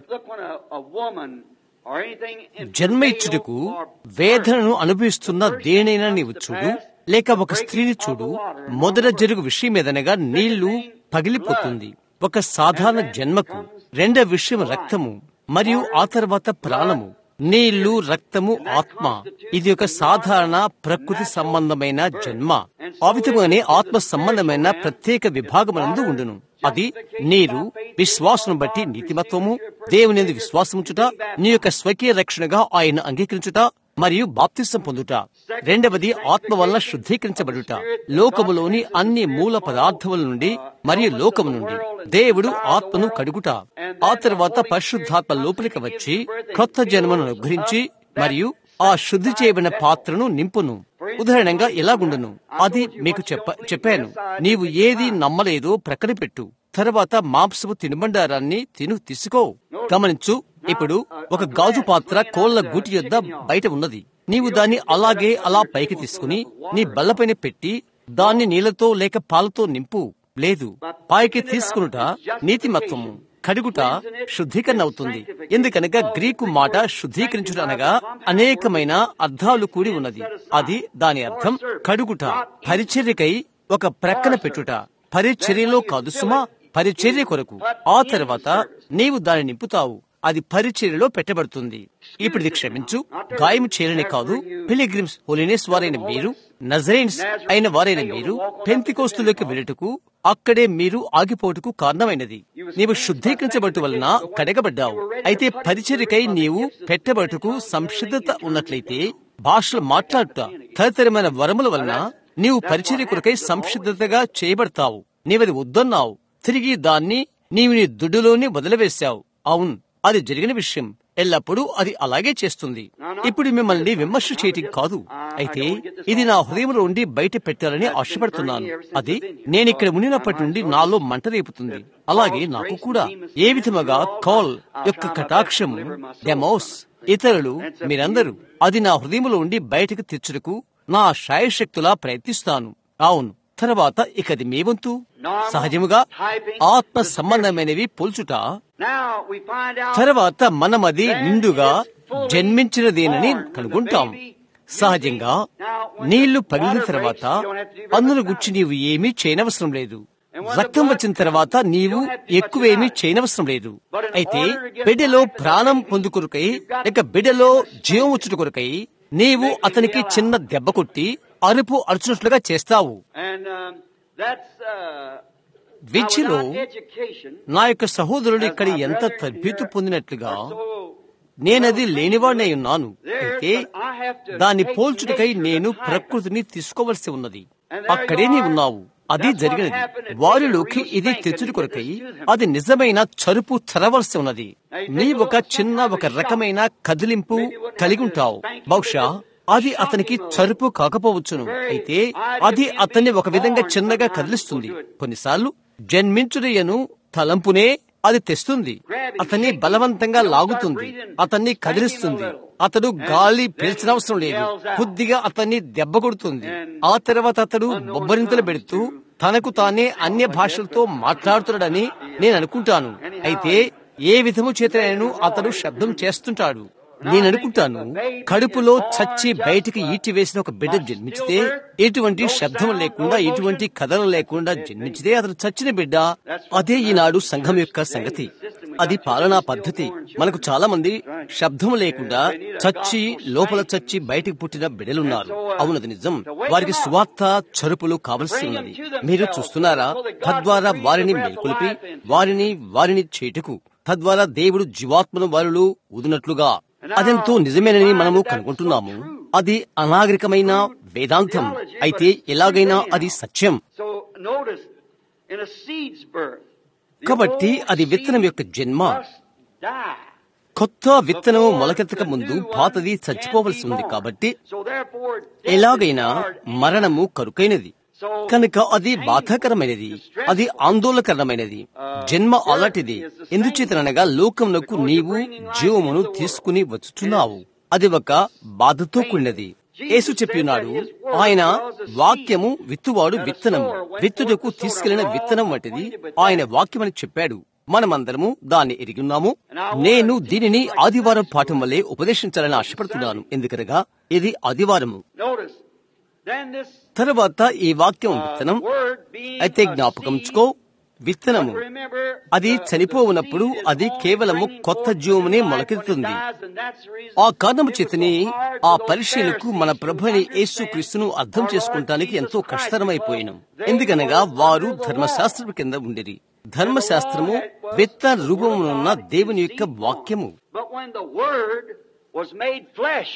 జన్మ ఇచ్చుటకు వేదనను అనుభవిస్తున్న దేనైనా నీవు చూడు లేక ఒక స్త్రీని చూడు మొదట జరుగు విషయం ఏదనగా నీళ్లు పగిలిపోతుంది ఒక సాధారణ జన్మకు రెండవ విషయం రక్తము మరియు ఆ తర్వాత ప్రాణము నీళ్లు రక్తము ఆత్మ ఇది ఒక సాధారణ ప్రకృతి సంబంధమైన జన్మ ఆ విధముగానే ఆత్మ సంబంధమైన ప్రత్యేక విభాగమునందు ఉండును అది నీరు విశ్వాసం బట్టి నీతిమత్వము దేవుని విశ్వాసముచుట నీ యొక్క స్వకీయ రక్షణగా ఆయన అంగీకరించుట మరియు బాప్తిసం పొందుట రెండవది ఆత్మ వలన శుద్ధీకరించబడుట లోకములోని అన్ని మూల పదార్థముల నుండి మరియు లోకము నుండి దేవుడు ఆత్మను కడుగుట ఆ తర్వాత పరిశుద్ధాత్మ లోపలికి వచ్చి కొత్త జన్మను అనుగ్రహించి మరియు ఆ శుద్ధి చేయబడిన పాత్రను నింపును ఉదాహరణంగా ఎలాగుండును అది మీకు చెప్ప చెప్పాను నీవు ఏది నమ్మలేదో ప్రక్కన పెట్టు తర్వాత మాంసపు తినుబండారాన్ని తిను తీసుకో గమనించు ఇప్పుడు ఒక గాజు పాత్ర కోళ్ల గూటి యొద్ద బయట ఉన్నది నీవు దాన్ని అలాగే అలా పైకి తీసుకుని నీ బల్లపైన పెట్టి దాన్ని నీళ్లతో లేక పాలతో నింపు లేదు పైకి తీసుకునుట నీతిమత్వము కడుగుట శుద్ధీకరణ అవుతుంది ఎందుకనగా గ్రీకు మాట శుద్ధీకరించుట అనగా అనేకమైన అర్థాలు కూడి ఉన్నది అది దాని అర్థం కడుగుట పరిచర్యకై ఒక ప్రక్కన పెట్టుట పరిచర్యలో కాదు సుమా పరిచర్య కొరకు ఆ తర్వాత నీవు దాన్ని నింపుతావు అది పరిచర్యలో పెట్టబడుతుంది ఇప్పుడు ఇది క్షమించు గాయం చేయలని కాదు పిలిగ్రిమ్స్ హోలినేస్ వారైన మీరు నజరైన్స్ అయిన వారైన మీరు పెంతికోస్తులోకి వెళ్ళుటకు అక్కడే మీరు ఆగిపోటుకు కారణమైనది నీవు శుద్ధీకరించబట్టు వలన కడగబడ్డావు అయితే పరిచర్యకై నీవు పెట్టబట్టుకు సంసిద్ధత ఉన్నట్లయితే భాషలు మాట్లాడుట తదితరమైన వరముల వలన నీవు పరిచర్య కొరకై సంసిద్ధతగా చేయబడతావు నీవది వద్దన్నావు తిరిగి దాన్ని నీవు నీ దుడ్డులోని వదిలివేశావు అవును అది జరిగిన విషయం ఎల్లప్పుడూ అది అలాగే చేస్తుంది ఇప్పుడు మిమ్మల్ని విమర్శ చేయటం కాదు అయితే ఇది నా హృదయంలో ఉండి బయట పెట్టాలని ఆశపడుతున్నాను అది నేను ఇక్కడ ఉండినప్పటి నుండి నాలో మంట రేపుతుంది అలాగే నాకు కూడా ఏ విధముగా కాల్ యొక్క కటాక్షము డెమోస్ ఇతరులు మీరందరూ అది నా హృదయంలో ఉండి బయటకు తెచ్చుటకు నా శాయశక్తులా ప్రయత్నిస్తాను అవును తర్వాత ఇకది మీ వంతు సహజముగా ఆత్మ సంబంధమైనవి పోల్చుట Now we find out తర్వాత మనం అది నిండుగా జన్మించినదేనని కనుగొంటాం సహజంగా నీళ్లు పగిలిన తర్వాత అందులో గుచ్చి నీవు ఏమీ చేయనవసరం లేదు రక్తం వచ్చిన తర్వాత నీవు ఎక్కువేమీ చేయనవసరం లేదు అయితే బిడ్డలో ప్రాణం పొందుకొరకై లేక బిడ్డలో జీవం వచ్చుట కొరకై నీవు అతనికి చిన్న దెబ్బ కొట్టి అరుపు అరుచున్నట్లుగా చేస్తావు and um, that's uh, విద్యలో now, without education, నా యొక్క సహోదరుడు ఇక్కడ ఎంత తద్భీతు పొందినట్లుగా నేనది లేనివాడినై ఉన్నాను అయితే దాన్ని పోల్చుటకై నేను ప్రకృతిని తీసుకోవలసి ఉన్నది అక్కడే నీ ఉన్నావు అది జరిగినది వారిలోకి ఇది తెచ్చుడు కొరకై అది నిజమైన చరుపు చరవలసి ఉన్నది నీ ఒక చిన్న ఒక రకమైన కదిలింపు కలిగి ఉంటావు బహుశా అది అతనికి చరుపు కాకపోవచ్చును అయితే అది అతన్ని ఒక విధంగా చిన్నగా కదిలిస్తుంది కొన్నిసార్లు జన్మించుడయ్యను తలంపునే అది తెస్తుంది అతన్ని బలవంతంగా లాగుతుంది అతన్ని కదిలిస్తుంది అతడు గాలి పీల్చనవసరం లేదు కొద్దిగా అతన్ని దెబ్బ కొడుతుంది ఆ తర్వాత అతడు బొబ్బరింతలు పెడుతూ తనకు తానే అన్య భాషలతో మాట్లాడుతున్నాడని నేను అనుకుంటాను అయితే ఏ విధము చేతనైనా అతడు శబ్దం చేస్తుంటాడు నేను అనుకుంటాను కడుపులో చచ్చి బయటికి ఈటి వేసిన ఒక బిడ్డ జన్మించితే ఎటువంటి శబ్దం లేకుండా ఎటువంటి కథలు లేకుండా జన్మించితే అతను చచ్చిన బిడ్డ అదే ఈనాడు సంఘం యొక్క సంగతి అది పాలనా పద్ధతి మనకు చాలా మంది శబ్దం లేకుండా చచ్చి లోపల చచ్చి బయటికి పుట్టిన బిడ్డలున్నారు అవునది నిజం వారికి స్వార్థ చరుపులు కావలసి ఉన్నది మీరు చూస్తున్నారా తద్వారా వారిని మేల్కొలిపి వారిని వారిని చేటుకు తద్వారా దేవుడు జీవాత్మను వారిలో ఊదినట్లుగా అదెంతో నిజమేనని మనము కనుగొంటున్నాము అది అనాగరికమైన వేదాంతం అయితే ఎలాగైనా అది సత్యం So notice, in a seed's birth, the కాబట్టి old అది విత్తనం యొక్క seed జన్మ must die. కొత్త విత్తనం మొలకెత్తక ముందు పాతది చచ్చిపోవలసి ఉంది కాబట్టి So therefore, death ఎలాగైనా is hard. మరణము కరుకైనది కనుక అది బాధాకరమైనది అది ఆందోళనకరమైనది జన్మ అలాంటిది ఎందుచేతనగా లోకమునకు నీవు జీవమును తీసుకుని వచ్చుచున్నావు అది ఒక బాధతో కూడినది యేసు చెప్పినాడు ఆయన వాక్యము విత్తువాడు విత్తనము విత్తుటకు తీసుకెళ్లిన విత్తనం వంటిది ఆయన వాక్యమని చెప్పాడు మనమందరము దాన్ని ఎరిగిన్నాము నేను దీనిని ఆదివారం పాఠం వల్లే ఉపదేశించాలని ఆశపడుతున్నాను ఎందుకనగా ఇది ఆదివారము Notice, then this తరువాత ఈ వాక్యం విత్తనం word being అయితే a జ్ఞాపకంచుకో విత్తనము seed, remember, అది the- చనిపోవునప్పుడు the seed is అది only కేవలము bringing కొత్త forth జీవమునే new life మొలకెత్తుతుంది when it dies, and that's the reason ఆ కారణము it was చేతని so hard ఆ for those పరిశీలకు మన Pharisees to ప్రభుని యేసు understand క్రీస్తును అర్థం our Lord చేసుకుంటానికి Jesus ఎంతో Christ, కష్టతరమైపోయినం because they ఎందుకనగా were వారు under the ధర్మశాస్త్రం కింద ఉండేది ధర్మశాస్త్రము విత్త రూపమునున్న దేవుని యొక్క వాక్యము But when the word was made flesh,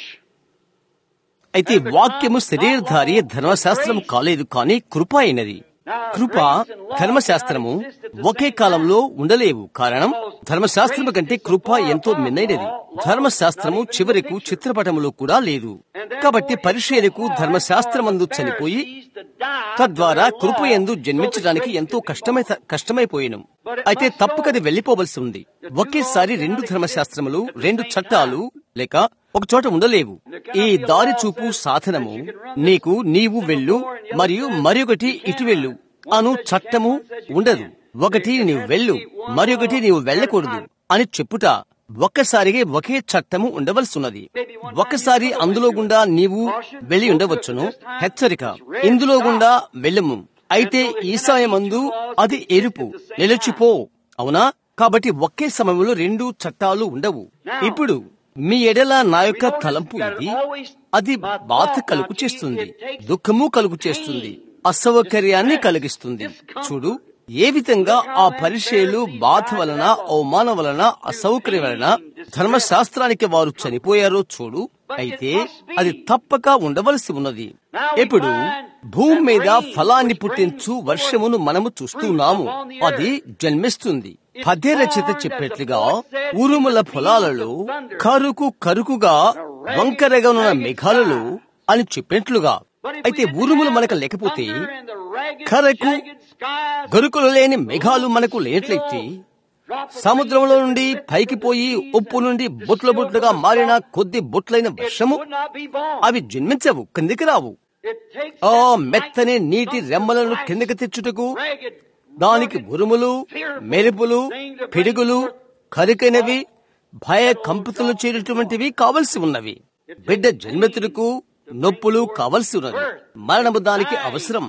అయితే వాక్యము శరీరధారి ధర్మశాస్త్రము కాలేదు కానీ కృప అయినది కృప ధర్మశాస్త్రము ఒకే కాలంలో ఉండలేవు కారణం ధర్మశాస్త్రము కంటే కృప ఎంతో మిన్నైనది ధర్మశాస్త్రము చివరకు చిత్రపటములో కూడా లేదు కాబట్టి పరిశీలకు ధర్మశాస్త్రమందు చనిపోయి తద్వారా కృప ఎందు జన్మించడానికి ఎంతో కష్టమై కష్టమైపోయినం అయితే తప్పకది వెళ్లిపోవలసి ఉంది ఒకేసారి రెండు ధర్మశాస్త్రములు రెండు చట్టాలు లేక ఒక చోట ఉండలేవు ఈ దారి చూపు సాధనము నీకు నీవు వెళ్ళు మరియు మరొకటి ఇటు వెళ్ళు అను చట్టము ఉండదు ఒకటి నీవు వెళ్ళు మరొకటి నీవు వెళ్ళకూడదు అని చెప్పుట ఒక్కసారిగా ఒకే చట్టము ఉండవలసి ఉన్నది ఒక్కసారి అందులో గుండా నీవు వెళ్ళి ఉండవచ్చును హెచ్చరిక ఇందులో గుండా వెళ్ళము అయితే ఈ సమయమందు అది ఎరుపు నిలిచిపో అవునా కాబట్టి ఒకే సమయంలో రెండు చట్టాలు ఉండవు ఇప్పుడు మీ ఎడల నా యొక్క తలంపు ఇది అది బాధ కలుగు చేస్తుంది దుఃఖము కలుగు చేస్తుంది అసౌకర్యాన్ని కలిగిస్తుంది చూడు ఏ విధంగా ఆ పరిచయలు బాధ వలన అవమానం వలన అసౌకర్యం వలన ధర్మశాస్త్రానికి వారు చనిపోయారో చూడు అయితే అది తప్పక ఉండవలసి ఉన్నది ఇప్పుడు భూమి మీద ఫలాన్ని పుట్టించు వర్షమును మనము చూస్తున్నాము అది జన్మిస్తుంది పద్య రచయిత చెప్పినట్లుగా ఉరుముల పొలాలలో కరుకు కరుకుగా వంకరగా ఉన్న మేఘాలలో అని చెప్పినట్లుగా అయితే ఉరుములు మనకు లేకపోతే కరకు గరుకులు లేని మేఘాలు మనకు లేనట్లయితే సముద్రంలో నుండి పైకి పోయి ఉప్పు నుండి బొట్ల బొట్లుగా మారిన కొద్ది బొట్లైన వర్షము అవి జన్మించవు కిందికి రావు ఆ మెత్తని నీటి రెమ్మలను కిందకి తెచ్చుటకు దానికి ఉరుములు మెరుపులు పిడుగులు కరికైనవి భయ కంపితులు చేరేటువంటివి కావలసి ఉన్నవి బిడ్డ జన్మెత్తులకు నొప్పులు కావలసి ఉన్నది మరణము దానికి అవసరం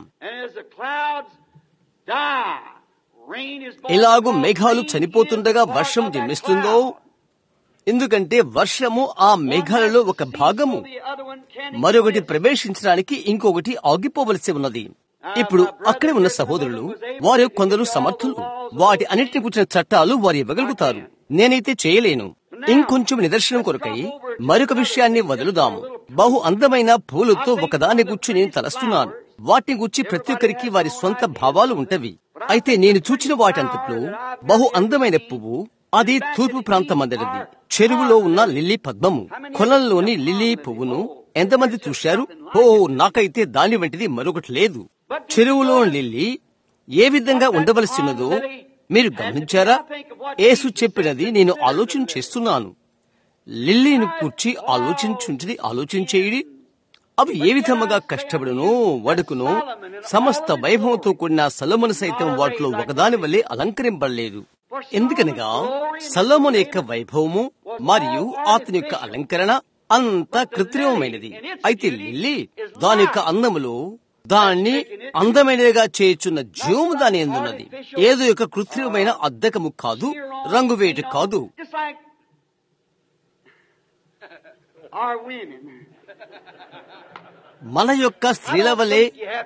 ఇలాగు మేఘాలు చనిపోతుండగా వర్షం జన్మిస్తుందో ఎందుకంటే వర్షము ఆ మేఘాలలో ఒక భాగము మరొకటి ప్రవేశించడానికి ఇంకొకటి ఆగిపోవలసి ఉన్నది ఇప్పుడు అక్కడే ఉన్న సహోదరులు వారు కొందరు సమర్థులు వాటి అన్నిటిని కూర్చిన చట్టాలు వారు ఇవ్వగలుగుతారు నేనైతే చేయలేను ఇంకొంచెం నిదర్శనం కొరకై మరొక విషయాన్ని వదులుదాము బహు అందమైన పూలతో ఒకదాని గుచ్చి నేను తలస్తున్నాను వాటిని గుచ్చి ప్రతి ఒక్కరికి వారి సొంత భావాలు ఉంటవి అయితే నేను చూచిన వాటంతట్లో బహు అందమైన పువ్వు అది తూర్పు ప్రాంతం అందరిది చెరువులో ఉన్న లిల్లీ పద్మము కొలంలోని లిల్లీ పువ్వును ఎంతమంది చూశారు ఓ నాకైతే దాని వంటిది మరొకటి లేదు చెరువులో లిల్లీ ఏ విధంగా ఉండవలసి ఉన్నదో మీరు గమనించారా యేసు చెప్పినది నేను ఆలోచన చేస్తున్నాను లిల్లీని కూర్చి ఆలోచించుంటిది ఆలోచించేయుడి అవి ఏ విధముగా కష్టపడును వడుకును సమస్త వైభవంతో కూడిన సలోమును సైతం వాటిలో ఒకదాని వల్లే అలంకరింపలేదు ఎందుకనగా సలోముని యొక్క వైభవము మరియు అతని యొక్క అలంకరణ అంత కృత్రిమమైనది అయితే లిల్లీ దాని యొక్క అందములో దాన్ని అందమైనదిగా చేయుచున్న జీవము దాని ఎందున్నది ఏదో యొక్క కృత్రిమమైన అద్దకము కాదు రంగు వేటు కాదు మన యొక్క స్త్రీల వలె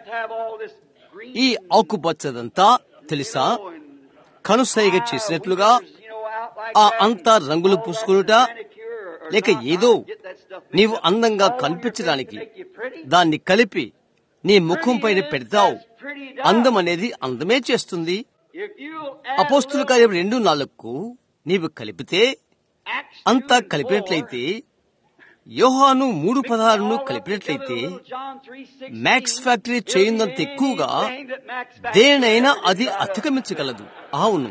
ఈ ఆకుపచ్చదంతా తెలుసా కనుసైగ చేసినట్లుగా ఆ అంతా రంగులు పూసుకునుట లేక ఏదో నీవు అందంగా కనిపించడానికి దాన్ని కలిపి నీ ముఖం పైన పెడతావు అందం అనేది అందమే చేస్తుంది అపోస్తుల కార్యం రెండు నాలుగుకు నీవు కలిపితే అంతా కలిపినట్లయితే యోహాను మూడు పదహారును కలిపినట్లయితే మ్యాక్స్ ఫ్యాక్టరీ చేయిందంత ఎక్కువగా దేనైనా అది అతిక్రమించగలదు అవును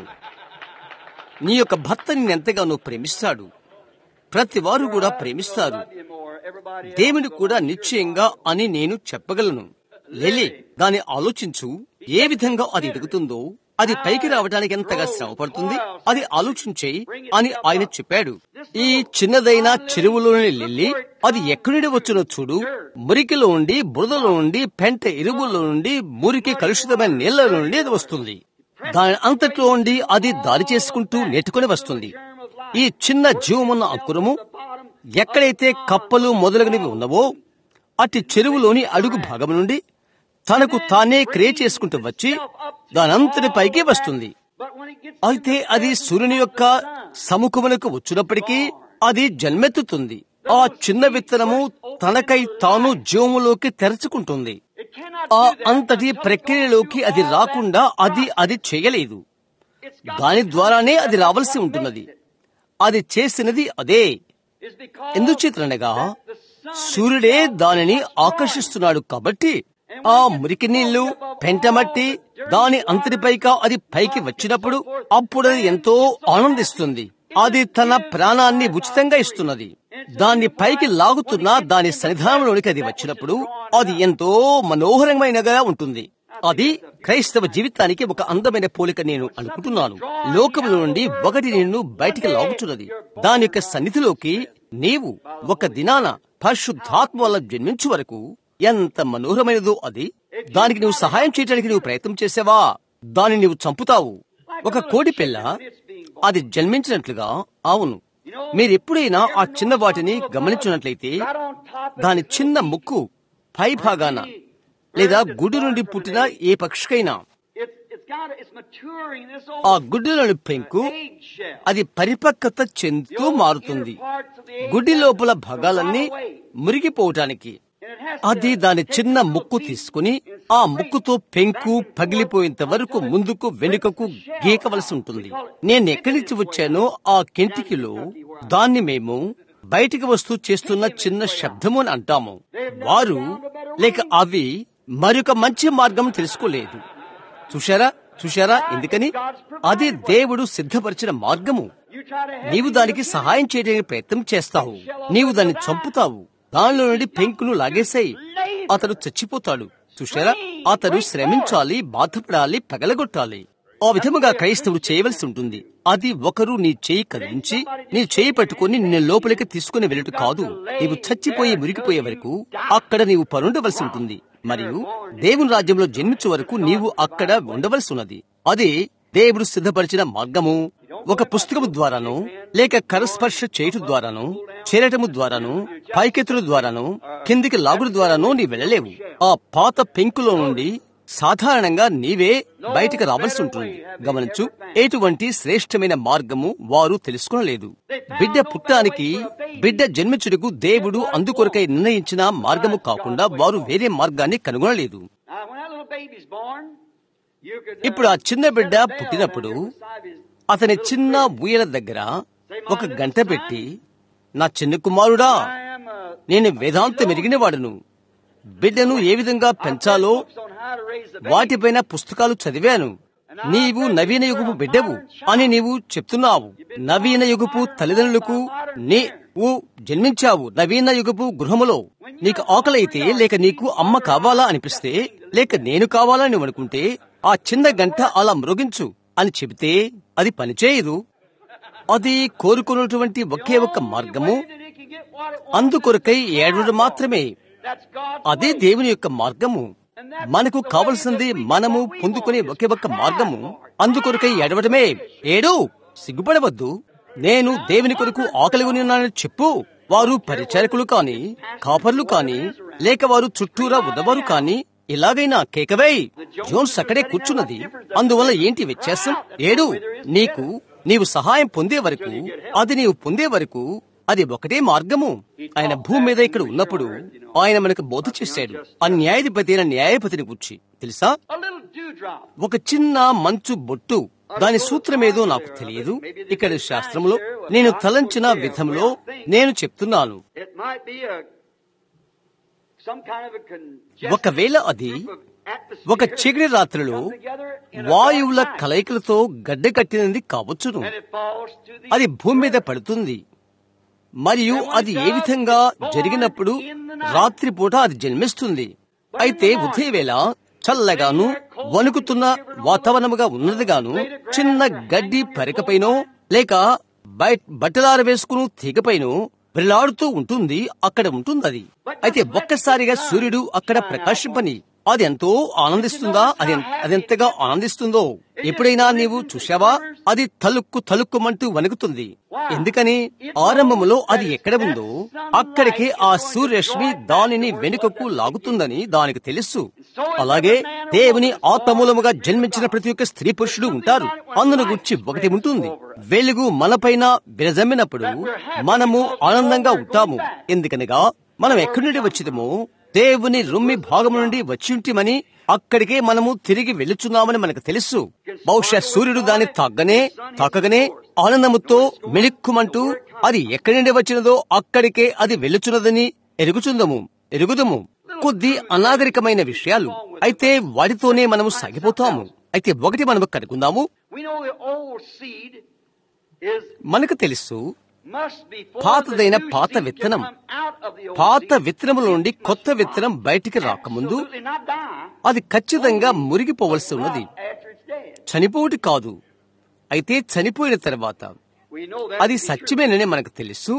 నీ యొక్క భర్త నిన్నెంతగానో ప్రేమిస్తాడు ప్రతి వారు కూడా ప్రేమిస్తారు దేవుని కూడా నిశ్చయంగా అని నేను చెప్పగలను లెలి దాన్ని ఆలోచించు ఏ విధంగా అది ఎదుగుతుందో అది పైకి రావడానికి ఎంతగా శ్రమ పడుతుంది అది ఆలోచించే అని ఆయన చెప్పాడు ఈ చిన్నదైన చెరువులోని లిల్లి అది ఎక్కడి నుండి వచ్చునో చూడు మురికిలో ఉండి బురదలో నుండి పెంట ఎరువుల్లో నుండి మురికి కలుషితమైన నీళ్ల నుండి అది వస్తుంది దాని అంతట్లో ఉండి అది దారి చేసుకుంటూ నెట్టుకుని వస్తుంది ఈ చిన్న జీవమున్న అంకురము ఎక్కడైతే కప్పలు మొదలగునవి ఉన్నవో అట్టి చెరువులోని అడుగు భాగం నుండి తనకు తానే క్రియ చేసుకుంటూ వచ్చి దానంతటి పైకి వస్తుంది అయితే అది సూర్యుని యొక్క సముఖమునకు వచ్చినప్పటికీ అది జన్మెత్తుతుంది ఆ చిన్న విత్తనము తనకై తాను జీవములోకి తెరచుకుంటుంది ఆ అంతటి ప్రక్రియలోకి అది రాకుండా అది అది చేయలేదు దాని ద్వారానే అది రావాల్సి ఉంటున్నది అది చేసినది అదే ఎందుచేతనగా సూర్యుడే దానిని ఆకర్షిస్తున్నాడు కాబట్టి ఆ మురికి నీళ్లు పెంటమట్టి దాని అంతటిపైగా అది పైకి వచ్చినప్పుడు అప్పుడు అది ఎంతో ఆనందిస్తుంది అది తన ప్రాణాన్ని ఉచితంగా ఇస్తున్నది దాన్ని పైకి లాగుతున్న దాని సన్నిధానంలోనికి అది వచ్చినప్పుడు అది ఎంతో మనోహరమైనగా ఉంటుంది అది క్రైస్తవ జీవితానికి ఒక అందమైన పోలిక నేను అనుకుంటున్నాను లోకముల నుండి ఒకటి నిన్ను బయటికి లాగుతున్నది దాని యొక్క సన్నిధిలోకి నీవు ఒక దినాన పరిశుద్ధాత్మ వల్ల జన్మించు వరకు ఎంత మనోహరమైనదో అది దానికి నువ్వు సహాయం చేయడానికి నువ్వు ప్రయత్నం చేసావా దాన్ని నువ్వు చంపుతావు ఒక కోడి పిల్ల అది జన్మించినట్లుగా అవును మీరు ఎప్పుడైనా ఆ చిన్న వాటిని గమనించినట్లయితే దాని చిన్న ముక్కు పై భాగాన లేదా గుడ్డు నుండి పుట్టిన ఏ పక్షికైనా ఆ గుడ్డులోని పెంకు అది పరిపక్వత చెందుతూ మారుతుంది గుడ్డి లోపల భాగాలన్నీ మురిగిపోవటానికి అది దాని చిన్న ముక్కు తీసుకుని ఆ ముక్కుతో పెంకు పగిలిపోయేంత వరకు ముందుకు వెనుకకు గీకవలసి ఉంటుంది నేను ఎక్కడి నుంచి వచ్చానో ఆ కెంటికిలో దాన్ని మేము బయటికి వస్తూ చేస్తున్న చిన్న శబ్దము అని అంటాము వారు లేక అవి మరొక మంచి మార్గం తెలుసుకోలేదు చూశారా చూశారా ఎందుకని అది దేవుడు సిద్ధపరిచిన మార్గము నీవు దానికి సహాయం చేయడానికి ప్రయత్నం చేస్తావు నీవు దాన్ని చంపుతావు దానిలో నుండి పెంకును లాగేశాయి అతడు చచ్చిపోతాడు చూశారా అతడు శ్రమించాలి బాధపడాలి పగలగొట్టాలి ఆ విధముగా క్రైస్తవుడు చేయవలసి ఉంటుంది అది ఒకరు నీ చేయి కదిలించి నీ చేయి పట్టుకుని నిన్ను లోపలికి తీసుకుని వెళ్ళటం కాదు నీవు చచ్చిపోయి మురికిపోయే వరకు అక్కడ నీవు పరుండవలసి ఉంటుంది మరియు దేవుని రాజ్యంలో జన్మించే వరకు నీవు అక్కడ ఉండవలసి ఉన్నది అదే దేవుడు సిద్ధపరిచిన మార్గము ఒక పుస్తకము ద్వారాను లేక కరస్పర్శ చేయటం ద్వారాను చేరటము ద్వారాను పైకెత్తుల ద్వారాను కిందికి లాగుడు ద్వారాను నీ వెళ్ళలేవు ఆ పాత పెంకులో నుండి సాధారణంగా నీవే బయటికి రావాల్సి ఉంటుంది గమనించు ఎటువంటి శ్రేష్టమైన మార్గము వారు తెలుసుకోలేదు బిడ్డ పుట్టానికి బిడ్డ జన్మించుటకు దేవుడు అందుకొరకై నిర్ణయించిన మార్గము కాకుండా వారు వేరే మార్గాన్ని కనుగొనలేదు ఇప్పుడు ఆ చిన్న బిడ్డ పుట్టినప్పుడు అతని చిన్న ఊయల దగ్గర ఒక గంట పెట్టి నా చిన్న కుమారుడా నేను వేదాంతం ఎరిగిన వాడును బిడ్డను ఏ విధంగా పెంచాలో వాటిపైన పుస్తకాలు చదివాను నీవు నవీన యుగపు బిడ్డవు అని నీవు చెప్తున్నావు నవీన యుగపు తల్లిదండ్రులకు నీవు జన్మించావు నవీన యుగపు గృహములో నీకు ఆకలైతే లేక నీకు అమ్మ కావాలా అనిపిస్తే లేక నేను కావాలా నువ్వు అనుకుంటే ఆ చిన్న గంట అలా మ్రోగించు అని చెబితే అది పనిచేయదు అది కోరుకున్నటువంటి ఒకే ఒక్క మార్గము అందుకొరకై ఏడు మాత్రమే అదే దేవుని యొక్క మార్గము మనకు కావలసింది మనము పొందుకునే ఒకే ఒక్క మార్గము అందుకొరకై ఏడవడమే ఏడు సిగ్గుపడవద్దు నేను దేవుని కొరకు ఆకలి ఉన్నానని చెప్పు వారు పరిచారకులు కాని కాపర్లు కాని లేక వారు చుట్టూరా ఉన్నవారు కాని ఇలాగైనా కేకవై జోన్స్ అక్కడే కూర్చున్నది అందువల్ల ఏంటి వ్యత్యాసం ఏడు నీకు నీవు సహాయం పొందే వరకు అది నీవు పొందే వరకు అది ఒకటే మార్గము ఆయన భూమి మీద ఇక్కడ ఉన్నప్పుడు ఆయన మనకు బోధ చేశాడు ఆ న్యాయాధిపతి అయిన న్యాయపతిని కూర్చి తెలుసా ఒక చిన్న మంచు బొట్టు దాని సూత్రమేదో నాకు తెలియదు ఇక్కడ శాస్త్రంలో నేను తలంచిన విధంలో నేను చెప్తున్నాను ఒకవేళ అది ఒక చీకటి రాత్రిలో వాయువుల కలయికలతో గడ్డ కట్టినది కావచ్చును అది భూమి మీద పడుతుంది మరియు అది ఏ విధంగా జరిగినప్పుడు రాత్రిపూట అది జన్మిస్తుంది అయితే ఉదయవేళ చల్లగాను వణుకుతున్న వాతావరణముగా ఉన్నదిగాను చిన్న గడ్డి పరికపైనో లేక బట్టలార వేసుకుని తీగపైనో వెళ్లాడుతూ ఉంటుంది అక్కడ ఉంటుంది అది అయితే ఒక్కసారిగా సూర్యుడు అక్కడ ప్రకాశింపని అది ఎంతో ఆనందిస్తుందా అది అదెంతగా ఆనందిస్తుందో ఎప్పుడైనా నీవు చూశావా అది తలుక్కు తలుక్కుమంటూ వణుకుతుంది ఎందుకని ఆరంభములో అది ఎక్కడ ఉందో అక్కడికి ఆ సూర్యరశ్మి దానిని వెనుకకు లాగుతుందని దానికి తెలుసు అలాగే దేవుని ఆత్మూలముగా జన్మించిన ప్రతి ఒక్క స్త్రీ పురుషుడు ఉంటారు అందును గుర్చి ఒకటి ఉంటుంది వెలుగు మనపైన విరజమ్మినప్పుడు మనము ఆనందంగా ఉంటాము ఎందుకనగా మనం ఎక్కడి నుండి వచ్చిదమో దేవుని రుమ్మి భాగం నుండి వచ్చింటిమని అక్కడికే మనము తిరిగి వెళ్ళుచున్నామని మనకు తెలుసు బహుశా సూర్యుడు దాన్ని తాగ్గనే తాకగనే ఆనందముతో మిణిక్కుమంటూ అది ఎక్కడి నుండి వచ్చినదో అక్కడికే అది వెళ్ళుచున్నదని ఎరుగుచుందము ఎరుగుదము కొద్ది అనాగరికమైన విషయాలు అయితే వాటితోనే మనము సాగిపోతాము అయితే ఒకటి మనము కనుకుందాము మనకు తెలుసు పాతదైన పాత విత్తనం పాత విత్తనముల నుండి కొత్త విత్తనం బయటికి రాకముందు అది ఖచ్చితంగా మురిగిపోవలసి ఉన్నది చనిపోవటి కాదు అయితే చనిపోయిన తర్వాత అది సత్యమేనని మనకు తెలుసు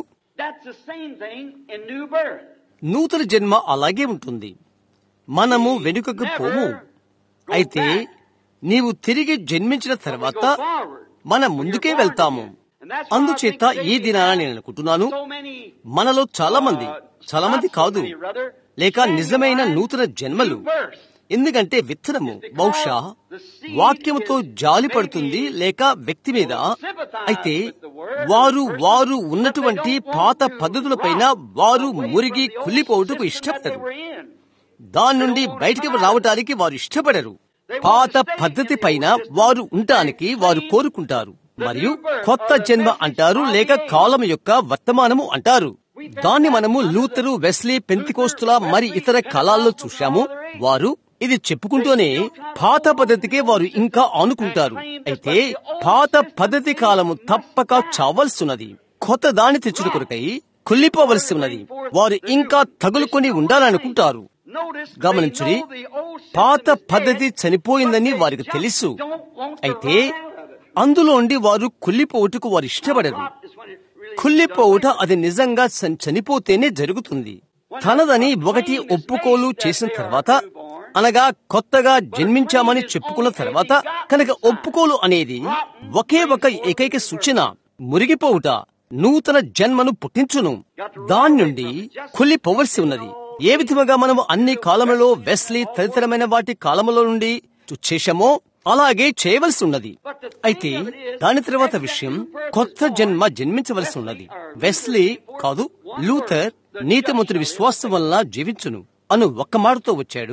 నూతన జన్మ అలాగే ఉంటుంది మనము వెనుకకు పోము అయితే నీవు తిరిగి జన్మించిన తర్వాత మన ముందుకే వెళ్తాము అందుచేత ఈ దినాన నేను అనుకుంటున్నాను మనలో చాలా మంది చాలా మంది కాదు లేక నిజమైన నూతన జన్మలు ఎందుకంటే విత్తనము బహుశా వాక్యముతో జాలి పడుతుంది లేక వ్యక్తి మీద అయితే వారు వారు ఉన్నటువంటి పాత పద్ధతులపైన వారు మురిగి కుళ్ళిపోవటకు ఇష్టపడరు దాని నుండి బయటికి రావటానికి వారు ఇష్టపడరు పాత పద్ధతి పైన వారు ఉండటానికి వారు కోరుకుంటారు మరియు కొత్త జన్మ అంటారు లేక కాలం యొక్క వర్తమానము అంటారు దాన్ని మనము లూతరు వెస్లీ పెంతికోస్తుల మరి ఇతర కాలాల్లో చూశాము వారు ఇది చెప్పుకుంటూనే పాత పద్ధతికే వారు ఇంకా ఆనుకుంటారు అయితే పాత పద్ధతి కాలము తప్పక చావలసినది కొత్త దాన్ని తెచ్చుడు కొరకై కుళ్ళిపోవలసి ఉన్నది వారు ఇంకా తగులుకొని ఉండాలనుకుంటారు గమనించుడి పాత పద్ధతి చనిపోయిందని వారికి తెలుసు అయితే అందులోండి వారు కుళ్ళిపోవుటకు వారు ఇష్టపడరు కుళ్ళిపోవుట అది నిజంగా చనిపోతేనే జరుగుతుంది తనదని ఒకటి ఒప్పుకోలు చేసిన తర్వాత అనగా కొత్తగా జన్మించామని చెప్పుకున్న తర్వాత కనుక ఒప్పుకోలు అనేది ఒకే ఒక ఏకైక సూచన మురిగిపోవుట నూతన జన్మను పుట్టించును దాని నుండి కుళ్ళిపోవలసి ఉన్నది ఏ విధముగా మనము అన్ని కాలములలో వెస్లీ తదితరమైన వాటి కాలములో నుండి చేశామో అలాగే చేయవలసి ఉన్నది అయితే దాని తర్వాత విషయం కొత్త జన్మ జన్మించవలసి ఉన్నది వెస్లీ కాదు లూథర్ నీతిమంతుడి విశ్వాసం వలన జీవించును అను ఒక్క మాటతో వచ్చాడు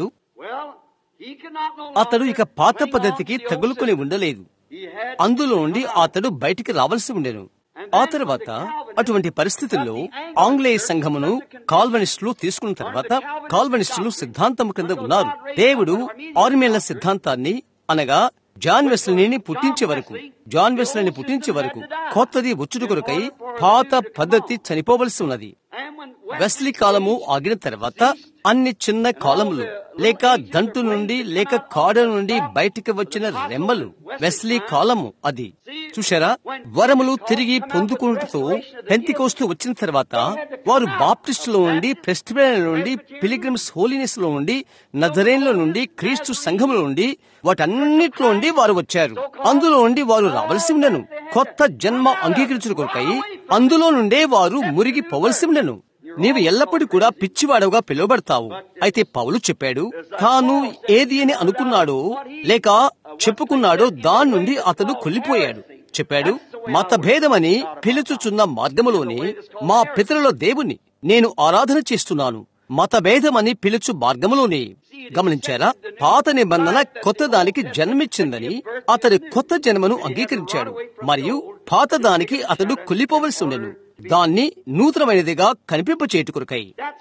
అతడు ఇక పాత పద్ధతికి తగులుకొని ఉండలేదు అందులో నుండి అతడు బయటికి రావాల్సి ఉండెను ఆ తర్వాత అటువంటి పరిస్థితుల్లో ఆంగ్లేయ సంఘమును కాల్వనిస్టులు తీసుకున్న తర్వాత కాల్వనిస్టులు సిద్ధాంతం కింద ఉన్నారు దేవుడు ఆర్మేళ్ల సిద్ధాంతాన్ని అనగా జాన్ వెస్లీని పుట్టించే వరకు జాన్ వెస్లీని పుట్టించే వరకు కొత్తది వచ్చుడు కొరకై పాత పద్ధతి చనిపోవలసి ఉన్నది వెస్లీ కాలము ఆగిన తర్వాత అన్ని చిన్న కాలములు లేక దంటు నుండి లేక కాడ నుండి బయటికి వచ్చిన రెమ్మలు వెస్లీ కాలము అది చూశారా వరములు తిరిగి పొందుకుంటూ పెంతికోస్తూ వచ్చిన తర్వాత వారు బాప్టిస్టులో నుండి ప్రెస్టిబియన్ నుండి పిలిగ్రిమ్స్ హోలీనెస్ లో నుండి నజరేన్లో నుండి క్రీస్తు సంఘములో నుండి వాటన్నిటిలో నుండి వారు వచ్చారు అందులో నుండి వారు రావలసి ఉండను కొత్త జన్మ అంగీకరించిన కొరకై అందులో నుండే వారు మురిగి పోవలసి ఉండను నీవు ఎల్లప్పుడూ కూడా పిచ్చివాడవుగా పిలువబడతావు అయితే పౌలు చెప్పాడు తాను ఏది అని అనుకున్నాడో లేక చెప్పుకున్నాడో దాని నుండి అతడు కొల్లిపోయాడు చెప్పాడు మతభేదమని పిలుచుచున్న మార్గములోనే మా పితరుల దేవుని నేను ఆరాధన చేస్తున్నాను మతభేదమని పిలుచు మార్గములోనే గమనించారా పాత నిబంధన కొత్త దానికి జన్మించిందని అతడు కొత్త జన్మను అంగీకరించాడు మరియు పాత దానికి అతడు కుళ్ళిపోవలసి ఉండెను దాన్ని నూతనమైనదిగా కనిపింపచేటు కొరకై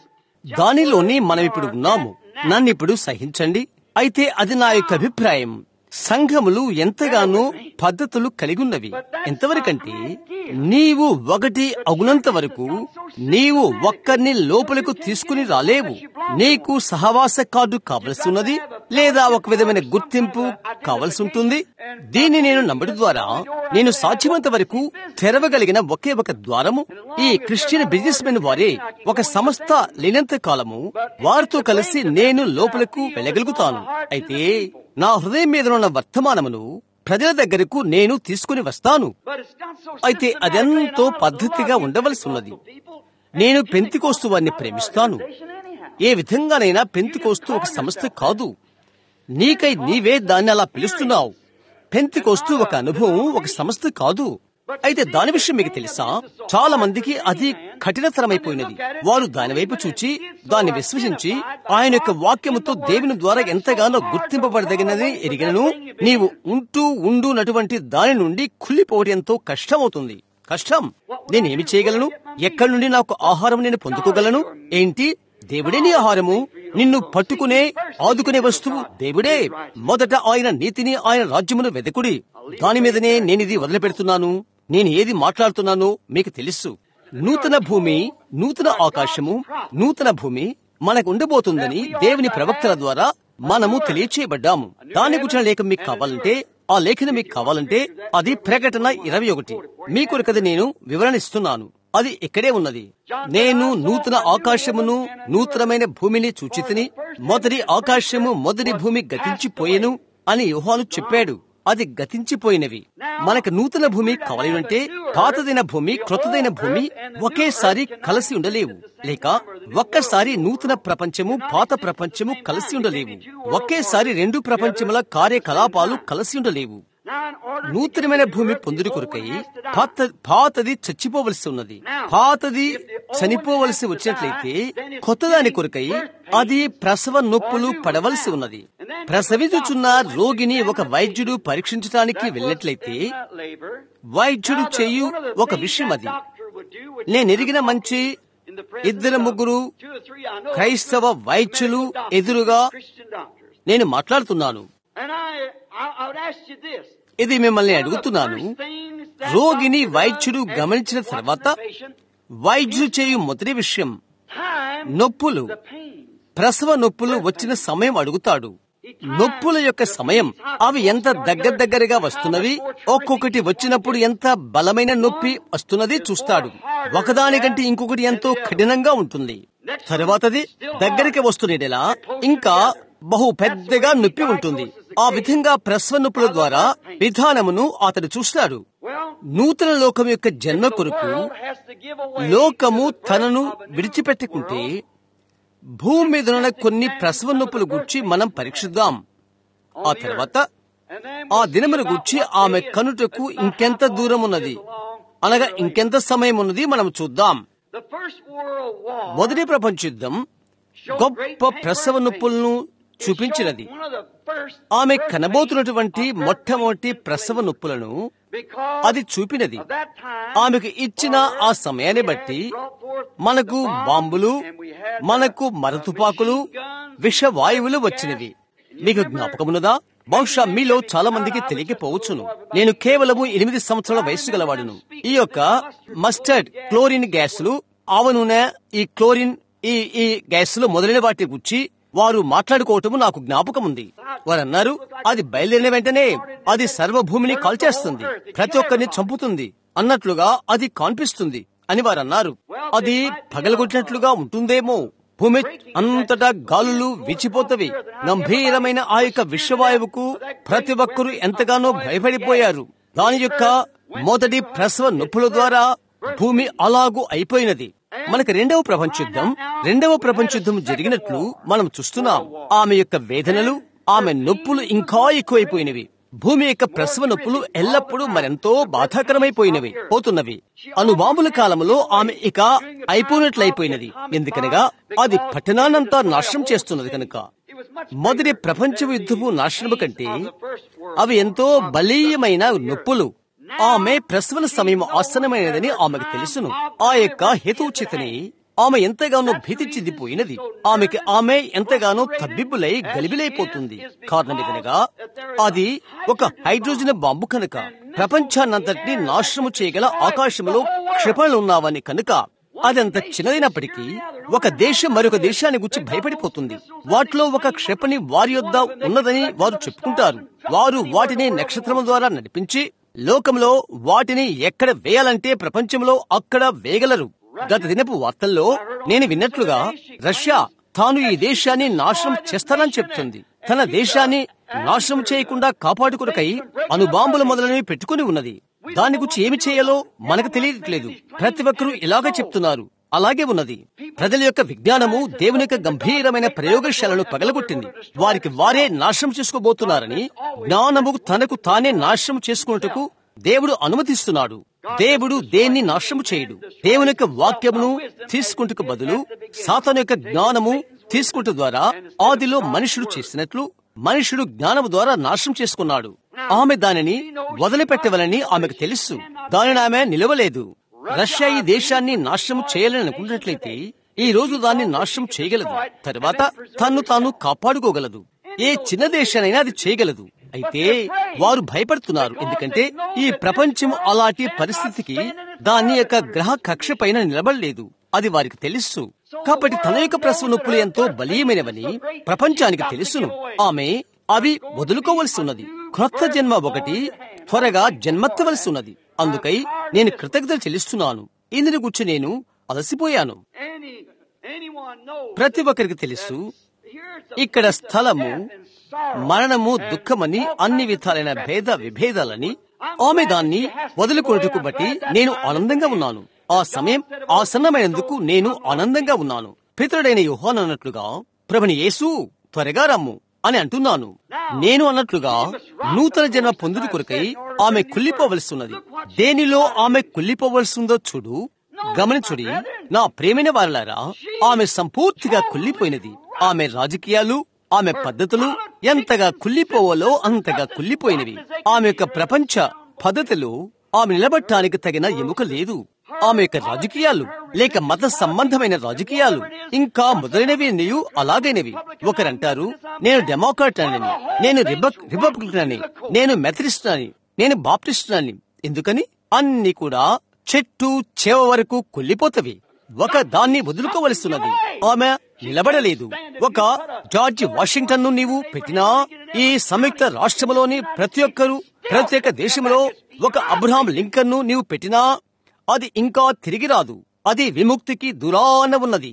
దానిలోని మనం ఇప్పుడు ఉన్నాము నన్నిప్పుడు సహించండి అయితే అది నా యొక్క అభిప్రాయం సంఘములు ఎంతగానో పద్ధతులు కలిగి ఉన్నవి ఎంతవరకంటే నీవు ఒకటి అగునంత వరకు నీవు ఒక్కరిని లోపలకు తీసుకుని రాలేవు నీకు సహవాస కార్డు కావలసి ఉన్నది లేదా ఒక విధమైన గుర్తింపు కావలసి ఉంటుంది దీన్ని నేను నమ్మడం ద్వారా నేను సాధ్యమంత వరకు తెరవగలిగిన ఒకే ఒక ద్వారము ఈ క్రిస్టియన్ బిజినెస్ మెన్ వారే ఒక సంస్థ లేనంత కాలము వారితో కలిసి నేను లోపలకు వెళ్ళగలుగుతాను అయితే నా హృదయం మీద ఉన్న వర్తమానమును ప్రజల దగ్గరకు నేను తీసుకుని వస్తాను అయితే అదెంతో పద్ధతిగా ఉండవలసి ఉన్నది నేను పెంతికోస్తు వారిని ప్రేమిస్తాను ఏ విధంగానైనా పెంతికోస్తు ఒక సంస్థ కాదు నీకై నీవే దాన్ని అలా పిలుస్తున్నావు పెంతికోస్తు ఒక అనుభవం ఒక సంస్థ కాదు అయితే దాని విషయం మీకు తెలుసా చాలా మందికి అది కఠినతరమైపోయినది వారు దాని వైపు చూచి దాన్ని విశ్వసించి ఆయన యొక్క వాక్యముతో దేవుని ద్వారా ఎంతగానో గుర్తింపబడదగినది ఎరిగినను నీవు ఉంటూ ఉండునటువంటి దాని నుండి కుళ్ళిపోవడం ఎంతో కష్టమవుతుంది కష్టం నేనేమి చేయగలను ఎక్కడి నుండి నాకు ఆహారం నేను పొందుకోగలను ఏంటి దేవుడే నీ ఆహారము నిన్ను పట్టుకునే ఆదుకునే వస్తువు దేవుడే మొదట ఆయన నీతిని ఆయన రాజ్యమును వెదకుడి దాని మీదనే నేనిది వదిలిపెడుతున్నాను నేను ఏది మాట్లాడుతున్నానో మీకు తెలుసు నూతన భూమి నూతన ఆకాశము నూతన భూమి మనకు ఉండబోతుందని దేవుని ప్రవక్తల ద్వారా మనము తెలియచేయబడ్డాము దాని గురించిన లేఖ మీకు కావాలంటే ఆ లేఖన మీకు కావాలంటే అది ప్రకటన ఇరవై ఒకటి మీ కొరకది నేను వివరణ ఇస్తున్నాను అది ఇక్కడే ఉన్నది నేను నూతన ఆకాశమును నూతనమైన భూమిని చూచితిని మొదటి ఆకాశము మొదటి భూమి గతించిపోయెను అని యోహాను చెప్పాడు అది గతించిపోయినవి మనకు నూతన భూమి కావాలంటే పాతదైన భూమి క్రొత్తదైన భూమి ఒకేసారి కలిసి ఉండలేవు లేక ఒక్కసారి నూతన ప్రపంచము పాత ప్రపంచము కలిసి ఉండలేవు ఒకేసారి రెండు ప్రపంచముల కార్యకలాపాలు కలిసి ఉండలేవు నూతనమైన భూమి పొందుడు కొరకై పాత పాతది చచ్చిపోవలసి ఉన్నది పాతది చనిపోవలసి వచ్చినట్లయితే కొత్తదాని కొరకై అది ప్రసవ నొప్పులు పడవలసి ఉన్నది ప్రసవించుచున్న రోగిని ఒక వైద్యుడు పరీక్షించడానికి వెళ్ళినట్లయితే వైద్యుడు చేయు ఒక విషయం అది నేను ఎరిగిన మంచి ఇద్దరు ముగ్గురు క్రైస్తవ వైద్యులు ఎదురుగా నేను మాట్లాడుతున్నాను ఇది మిమ్మల్ని అడుగుతున్నాను రోగిని వైద్యుడు గమనించిన తర్వాత వైద్యుడు చేయు మొదటి విషయం నొప్పులు ప్రసవ నొప్పులు వచ్చిన సమయం అడుగుతాడు నొప్పుల యొక్క సమయం అవి ఎంత దగ్గర దగ్గరగా వస్తున్నవి ఒక్కొక్కటి వచ్చినప్పుడు ఎంత బలమైన నొప్పి వస్తున్నది చూస్తాడు ఒకదానికంటే ఇంకొకటి ఎంతో కఠినంగా ఉంటుంది తర్వాతది దగ్గరికి వస్తున్నలా ఇంకా బహు పెద్దగా నొప్పి ఉంటుంది ఆ విధంగా ప్రసవ నొప్పుల ద్వారా విధానమును అతడు చూస్తాడు నూతన లోకం యొక్క జన్మ కొరకు లోకము తనను విడిచిపెట్టుకుంటే భూమి మీద ఉన్న కొన్ని ప్రసవ నొప్పులు గుర్చి మనం పరీక్షిద్దాం ఆ తర్వాత ఆ దినమును గుర్చి ఆమె కనుటకు ఇంకెంత దూరం ఉన్నది అనగా ఇంకెంత సమయం ఉన్నది మనం చూద్దాం మొదటి ప్రపంచ యుద్ధం గొప్ప ప్రసవ నొప్పులను చూపించినది ఆమె కనబోతున్నటువంటి మొట్టమొదటి ప్రసవ నొప్పులను అది చూపినది ఆమెకు ఇచ్చిన ఆ సమయాన్ని బట్టి మనకు బాంబులు మనకు మరతుపాకులు విషవాయువులు వచ్చినవి మీకు జ్ఞాపకమున్నదా బహుశా మీలో చాలా మందికి తెలియకపోవచ్చును నేను కేవలము ఎనిమిది సంవత్సరాల వయస్సు గలవాడును ఈ యొక్క మస్టర్డ్ క్లోరిన్ గ్యాసులు ఆవ నూనె ఈ క్లోరిన్ ఈ ఈ గ్యాసులు మొదలైన వాటి గురించి వారు మాట్లాడుకోవటము నాకు జ్ఞాపకం ఉంది వారు అన్నారు అది బయలుదేరిన వెంటనే అది సర్వభూమిని కాల్చేస్తుంది ప్రతి ఒక్కరిని చంపుతుంది అన్నట్లుగా అది కాన్పిస్తుంది అని వారు అన్నారు అది పగలగొట్టినట్లుగా ఉంటుందేమో భూమి అంతటా గాలులు విచ్చిపోతవి గంభీరమైన ఆ యొక్క విశ్వవాయువుకు ప్రతి ఒక్కరూ ఎంతగానో భయపడిపోయారు దాని యొక్క మొదటి ప్రసవ నొప్పుల ద్వారా భూమి అలాగూ అయిపోయినది మనకి రెండవ ప్రపంచ యుద్ధం రెండవ ప్రపంచ యుద్ధం జరిగినట్లు మనం చూస్తున్నాం ఆమె యొక్క వేదనలు ఆమె నొప్పులు ఇంకా ఎక్కువైపోయినవి భూమి యొక్క ప్రసవ నొప్పులు ఎల్లప్పుడూ మరెంతో బాధాకరమైపోయినవి పోతున్నవి అనుబాంబుల కాలంలో ఆమె ఇక అయిపోయినట్లయిపోయినది ఎందుకనగా అది పట్టణాన్నంతా నాశనం చేస్తున్నది కనుక మొదటి ప్రపంచ యుద్ధపు నాశనము కంటే అవి ఎంతో బలీయమైన నొప్పులు ఆమె ప్రసవన సమయం ఆసనమైనదని ఆమెకు తెలుసును ఆ యొక్క హేతుచితని ఆమె ఎంతగానో భీతి చెందిపోయినది ఆమెకి ఆమె ఎంతగానో తబ్బిబ్బులై గలిబిలైపోతుంది కారణం ఏదనగా అది ఒక హైడ్రోజన్ బాంబు కనుక ప్రపంచాన్నంతటినీ నాశనము చేయగల ఆకాశంలో క్షిపణులున్నావని కనుక అదంత చిన్నదైనప్పటికీ ఒక దేశం మరొక దేశాన్ని గురించి భయపడిపోతుంది వాటిలో ఒక క్షిపణి వారి యొద్ద ఉన్నదని వారు చెప్పుకుంటారు వారు వాటిని నక్షత్రము ద్వారా నడిపించి లోకంలో వాటిని ఎక్కడ వేయాలంటే ప్రపంచంలో అక్కడ వేయగలరు గత దినపు వార్తల్లో నేను విన్నట్లుగా రష్యా తాను ఈ దేశాన్ని నాశనం చేస్తానని చెప్తుంది తన దేశాన్ని నాశనం చేయకుండా కాపాడుకునకై అణుబాంబుల మొదలైనవి పెట్టుకుని ఉన్నది దాని గురించి ఏమి చేయాలో మనకు తెలియట్లేదు ప్రతి ఒక్కరూ ఇలాగే చెప్తున్నారు అలాగే ఉన్నది ప్రజల యొక్క విజ్ఞానము దేవుని యొక్క గంభీరమైన ప్రయోగశాలను పగలగొట్టింది వారికి వారే నాశనం చేసుకోబోతున్నారని జ్ఞానము తనకు తానే నాశనం చేసుకున్నట్టుకు దేవుడు అనుమతిస్తున్నాడు దేవుడు దేన్ని నాశనము చేయడు దేవుని యొక్క వాక్యమును తీసుకుంటకు బదులు సాతాను యొక్క జ్ఞానము తీసుకుంటు ద్వారా ఆదిలో మనుషుడు చేసినట్లు మనుషుడు జ్ఞానము ద్వారా నాశనం చేసుకున్నాడు ఆమె దానిని వదిలిపెట్టవలని ఆమెకు తెలుసు దానిని ఆమె నిలవలేదు రష్యా ఈ దేశాన్ని నాశనం చేయాలని అనుకున్నట్లయితే ఈ రోజు దాన్ని నాశనం చేయగలదు తర్వాత తన్ను తాను కాపాడుకోగలదు ఏ చిన్న దేశానైనా అది చేయగలదు అయితే వారు భయపడుతున్నారు ఎందుకంటే ఈ ప్రపంచం అలాంటి పరిస్థితికి దాని యొక్క గ్రహ కక్ష పైన నిలబడలేదు అది వారికి తెలుసు కాబట్టి తన యొక్క ప్రసవ నొప్పులు ఎంతో బలీయమైనవని ప్రపంచానికి తెలుసును ఆమె అవి వదులుకోవలసి ఉన్నది క్రొత్త జన్మ ఒకటి త్వరగా జన్మెత్తవలసి ఉన్నది అందుకై నేను కృతజ్ఞతలు చెల్లిస్తున్నాను ఇందుని గురించి నేను అలసిపోయాను ప్రతి ఒక్కరికి తెలుసు ఇక్కడ స్థలము మరణము దుఃఖమని అన్ని విధాలైన భేద విభేదాలని ఆమె దాన్ని వదులుకొనుటకు బట్టి నేను ఆనందంగా ఉన్నాను ఆ సమయం ఆసన్నమైనందుకు నేను ఆనందంగా ఉన్నాను పితరుడైన యుహాన్ అన్నట్లుగా ప్రభుని యేసు త్వరగా రమ్ము అని అంటున్నాను నేను అన్నట్లుగా నూతన జన్మ పొందుడు కొరకై ఆమె కుళ్ళిపోవలసి ఉన్నది దేనిలో ఆమె కుళ్ళిపోవలసి ఉందో చూడు గమనించుడి నా ప్రేమైన వారలారా ఆమె సంపూర్తిగా కుళ్ళిపోయినది ఆమె రాజకీయాలు ఆమె పద్ధతులు ఎంతగా కుళ్ళిపోవాలో అంతగా కుళ్ళిపోయినవి ఆమె యొక్క ప్రపంచ పద్ధతులు ఆమె నిలబట్టడానికి తగిన ఎముక లేదు ఆమె యొక్క రాజకీయాలు లేక మత సంబంధమైన రాజకీయాలు ఇంకా మొదలైనవి నీయు అలాగైనవి ఒకరంటారు నేను డెమోక్రాట్ అని నేను రిపబ్లికన్ అని నేను మెథడిస్ట్ అని నేను బాప్టిస్ట్ అని ఎందుకని అన్ని కూడా చెట్టు చేవ వరకు కుళ్ళిపోతవి ఒక దాన్ని వదులుకోవలసినది ఆమె నిలబడలేదు ఒక జార్జ్ వాషింగ్టన్ ను నీవు పెట్టినా ఈ సంయుక్త రాష్ట్రంలోని ప్రతి ఒక్కరు ప్రత్యేక దేశంలో ఒక అబ్రహాం లింకన్ ను నీవు పెట్టినా అది ఇంకా తిరిగి రాదు అది విముక్తికి దూరాన ఉన్నది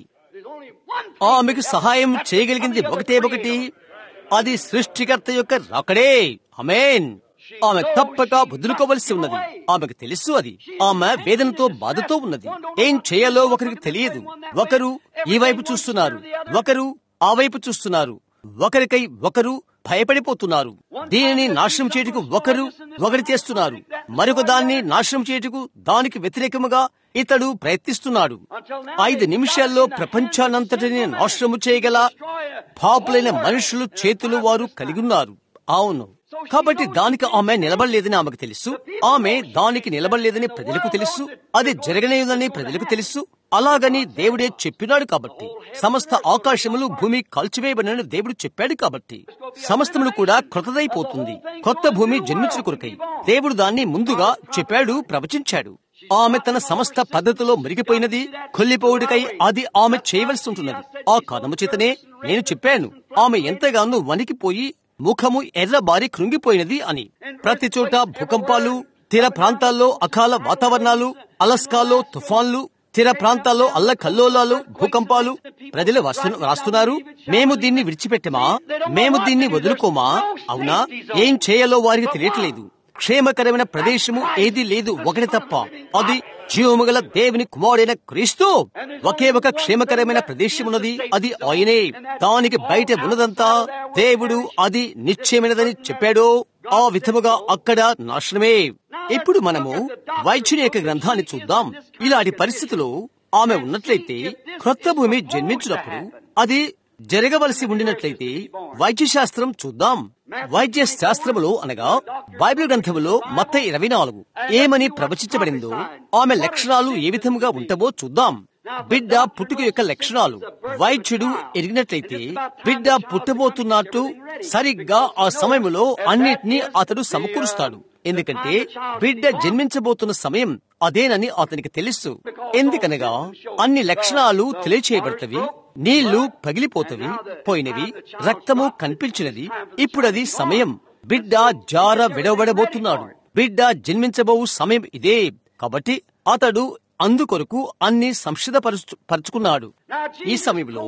ఆమెకు సహాయం చేయగలిగింది ఒకటే ఒకటి అది సృష్టికర్త యొక్క రాకడే అమేన్ ఆమె తప్పక వదులుకోవలసి ఉన్నది ఆమెకు తెలుసు అది ఆమె వేదనతో బాధతో ఉన్నది ఏం చేయాలో ఒకరికి తెలియదు ఒకరు ఈ వైపు చూస్తున్నారు ఒకరు ఆ వైపు చూస్తున్నారు ఒకరికై ఒకరు భయపడిపోతున్నారు దీనిని నాశనం చేయుటకు ఒకరు ఒకటి చేస్తున్నారు మరొక దాన్ని నాశనం చేయుటకు దానికి వ్యతిరేకముగా ఇతడు ప్రయత్నిస్తున్నాడు ఐదు నిమిషాల్లో ప్రపంచానంతటిని నాశనము చేయగల పాపులైన మనుషులు చేతులు వారు కలిగి ఉన్నారు అవును కాబట్టి దానికి ఆమె నిలబడలేదని ఆమెకు తెలుసు ఆమె దానికి నిలబడలేదని ప్రజలకు తెలుసు అది జరగలేదని ప్రజలకు తెలుసు అలాగని దేవుడే చెప్పినాడు కాబట్టి సమస్త ఆకాశములు భూమి కాల్చివేయబడినని దేవుడు చెప్పాడు కాబట్టి సమస్తములు కూడా కృతదైపోతుంది కొత్త భూమి జన్మించిన కొరకై దేవుడు దాన్ని ముందుగా చెప్పాడు ప్రవచించాడు ఆమె తన సమస్త పద్ధతిలో మురిగిపోయినది కొల్లిపోవుడికై అది ఆమె చేయవలసి ఉంటున్నది ఆ కారణము చేతనే నేను చెప్పాను ఆమె ఎంతగానో వణికిపోయి ముఖము ఎర్రబారి కృంగిపోయినది అని ప్రతి చోట భూకంపాలు తీర ప్రాంతాల్లో అకాల వాతావరణాలు అలస్కాలో తుఫాన్లు తీర ప్రాంతాల్లో అల్ల కల్లోలాలు భూకంపాలు ప్రజలు రాస్తున్నారు మేము దీన్ని విడిచిపెట్టమా మేము దీన్ని వదులుకోమా అవునా ఏం చేయాలో వారికి తెలియట్లేదు క్షేమకరమైన ప్రదేశము ఏది లేదు ఒకటి తప్ప అది జీవము గల దేవుని కుమారుడైన క్రీస్తు ఒకే ఒక క్షేమకరమైన ప్రదేశం ఉన్నది అది ఆయనే దానికి బయట ఉన్నదంతా దేవుడు అది నిశ్చయమైనదని చెప్పాడు ఆ విధముగా అక్కడ నాశనమే ఇప్పుడు మనము వైద్యుని యొక్క గ్రంథాన్ని చూద్దాం ఇలాంటి పరిస్థితులు ఆమె ఉన్నట్లయితే క్రొత్త భూమి జన్మించినప్పుడు అది జరగవలసి ఉండినట్లయితే వైద్య శాస్త్రం చూద్దాం వైద్య శాస్త్రములో అనగా బైబిల్ గ్రంథములో మత్త ఇరవై నాలుగు ఏమని ప్రవచించబడిందో ఆమె లక్షణాలు ఏ విధముగా ఉంటవో చూద్దాం బిడ్డ పుట్టుక యొక్క లక్షణాలు వైద్యుడు ఎరిగినట్లయితే బిడ్డ పుట్టబోతున్నట్టు సరిగ్గా ఆ సమయంలో అన్నిటినీ అతడు సమకూరుస్తాడు ఎందుకంటే బిడ్డ జన్మించబోతున్న సమయం అదేనని అతనికి తెలుసు ఎందుకనగా అన్ని లక్షణాలు తెలియచేయబడతవి నీళ్లు పగిలిపోతవి పోయినవి రక్తము కనిపించినది ఇప్పుడది సమయం బిడ్డ జార విడవబడబోతున్నాడు బిడ్డ జన్మించబో సమయం ఇదే కాబట్టి అతడు అందుకొరకు అన్ని సంసిధపరచు పరుచుకున్నాడు ఈ సమయంలో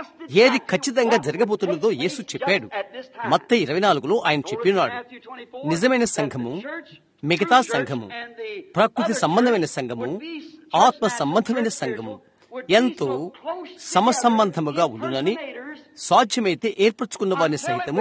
ఏది ఖచ్చితంగా జరగబోతున్నదో యేసు చెప్పాడు మత్త ఇరవై నాలుగులో ఆయన చెప్పినాడు నిజమైన సంఘము మిగతా సంఘము ప్రకృతి సంబంధమైన సంఘము ఆత్మ సంబంధమైన సంఘము ఎంతో సమసంబంధముగా ఉండునని సాధ్యమైతే ఏర్పరచుకున్న వారిని సైతము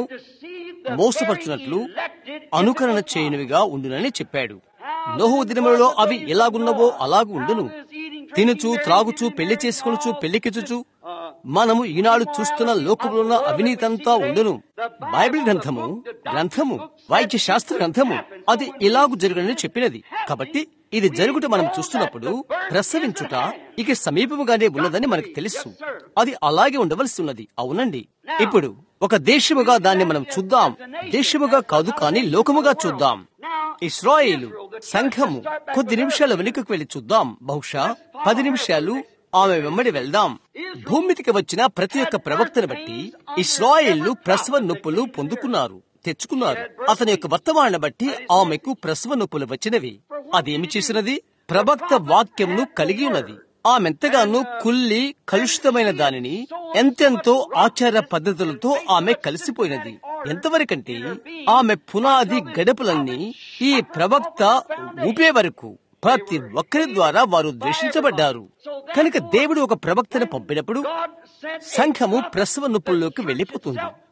మోసపరచునట్లు అనుకరణ చేయనివిగా ఉండునని చెప్పాడు నోహు దినములలో అవి ఎలాగున్నవో అలాగు ఉండును తినుచు త్రాగుచు పెళ్లి చేసుకొనుచు పెళ్లికిచుచు మనము ఈనాడు చూస్తున్న లోకంలో ఉన్న అవినీతంతా ఉండును బైబిల్ గ్రంథము గ్రంథము వైద్య శాస్త్ర గ్రంథము అది ఇలాగు జరుగునని చెప్పినది కాబట్టి ఇది జరుగుట మనం చూస్తున్నప్పుడు ప్రసవించుట ఇక సమీపముగానే ఉన్నదని మనకు తెలుసు అది అలాగే ఉండవలసి ఉన్నది అవునండి ఇప్పుడు ఒక దేశముగా దాన్ని మనం చూద్దాం దేశముగా కాదు కానీ లోకముగా చూద్దాం ఇస్రాయేలు సంఘము కొద్ది నిమిషాల వెనుకకు వెళ్లి చూద్దాం బహుశా పది నిమిషాలు ఆమె వెంబడి వెళ్దాం భూమికి వచ్చిన ప్రతి ఒక్క ప్రవక్తను బట్టి ఇస్రాయేళ్లు ప్రసవ నొప్పులు పొందుకున్నారు తెచ్చుకున్నారు అతని యొక్క వర్తమానాన్ని బట్టి ఆమెకు ప్రసవ నొప్పులు వచ్చినవి అదేమి చేసినది ప్రవక్త వాక్యంను కలిగి ఉన్నది ఆమెంతగానో కుల్లి కలుషితమైన దానిని ఎంతెంతో ఆచార పద్ధతులతో ఆమె కలిసిపోయినది ఎంతవరకంటే ఆమె పునాది గడపలన్నీ ఈ ప్రవక్త ఊపే వరకు ప్రతి ఒక్కరి ద్వారా వారు ద్వేషించబడ్డారు కనుక దేవుడు ఒక ప్రవక్తను పంపినప్పుడు సంఘము ప్రసవ నొప్పుల్లోకి వెళ్లిపోతుంది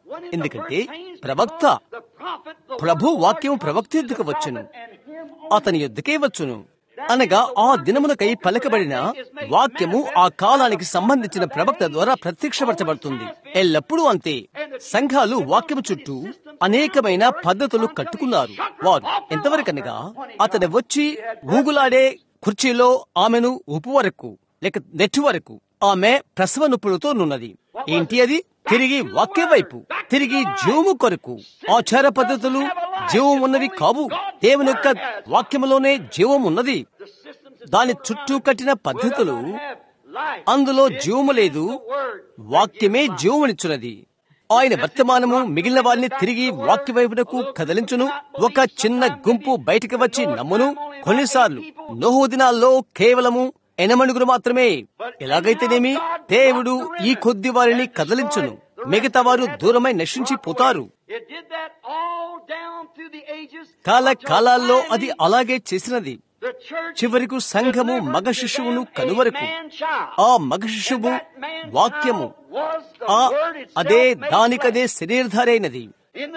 ఎందుకంటే ప్రవక్త ప్రభు వాక్యం ప్రవక్త యుద్ధకు వచ్చును అతని యుద్ధకే వచ్చును అనగా ఆ దినమునకై పలకబడిన వాక్యము ఆ కాలానికి సంబంధించిన ప్రవక్త ద్వారా ప్రత్యక్షపరచబడుతుంది ఎల్లప్పుడూ అంతే సంఘాలు వాక్యము చుట్టూ అనేకమైన పద్ధతులు కట్టుకున్నారు వారు ఎంతవరకనగా అతను వచ్చి ఊగులాడే కుర్చీలో ఆమెను ఉపు వరకు లేక నెట్టు వరకు ఆమె ప్రసవ నొప్పులతో నున్నది ఏంటి అది తిరిగి వాక్య వైపు తిరిగి జీవము కొరకు ఆచార పద్ధతులు జీవం ఉన్నవి కావు దేవుని యొక్క వాక్యములోనే జీవం ఉన్నది దాని చుట్టూ కట్టిన పద్ధతులు అందులో జీవము లేదు వాక్యమే జీవమునిచ్చున్నది ఆయన వర్తమానము మిగిలిన వారిని తిరిగి వాక్య వైపునకు కదిలించును ఒక చిన్న గుంపు బయటికి వచ్చి నమ్మును కొన్నిసార్లు నోహు దినాల్లో కేవలము ఎనమణుగురు మాత్రమే ఎలాగైతేనేమి దేవుడు ఈ కొద్ది వారిని కదిలించును మిగతా వారు దూరమై నశించిపోతారు కాల కాలాల్లో అది అలాగే చేసినది చివరకు సంఘము మగ శిశువును కనువరకు ఆ మగ శిశువు వాక్యము ఆ అదే దానికదే శరీరధారైనది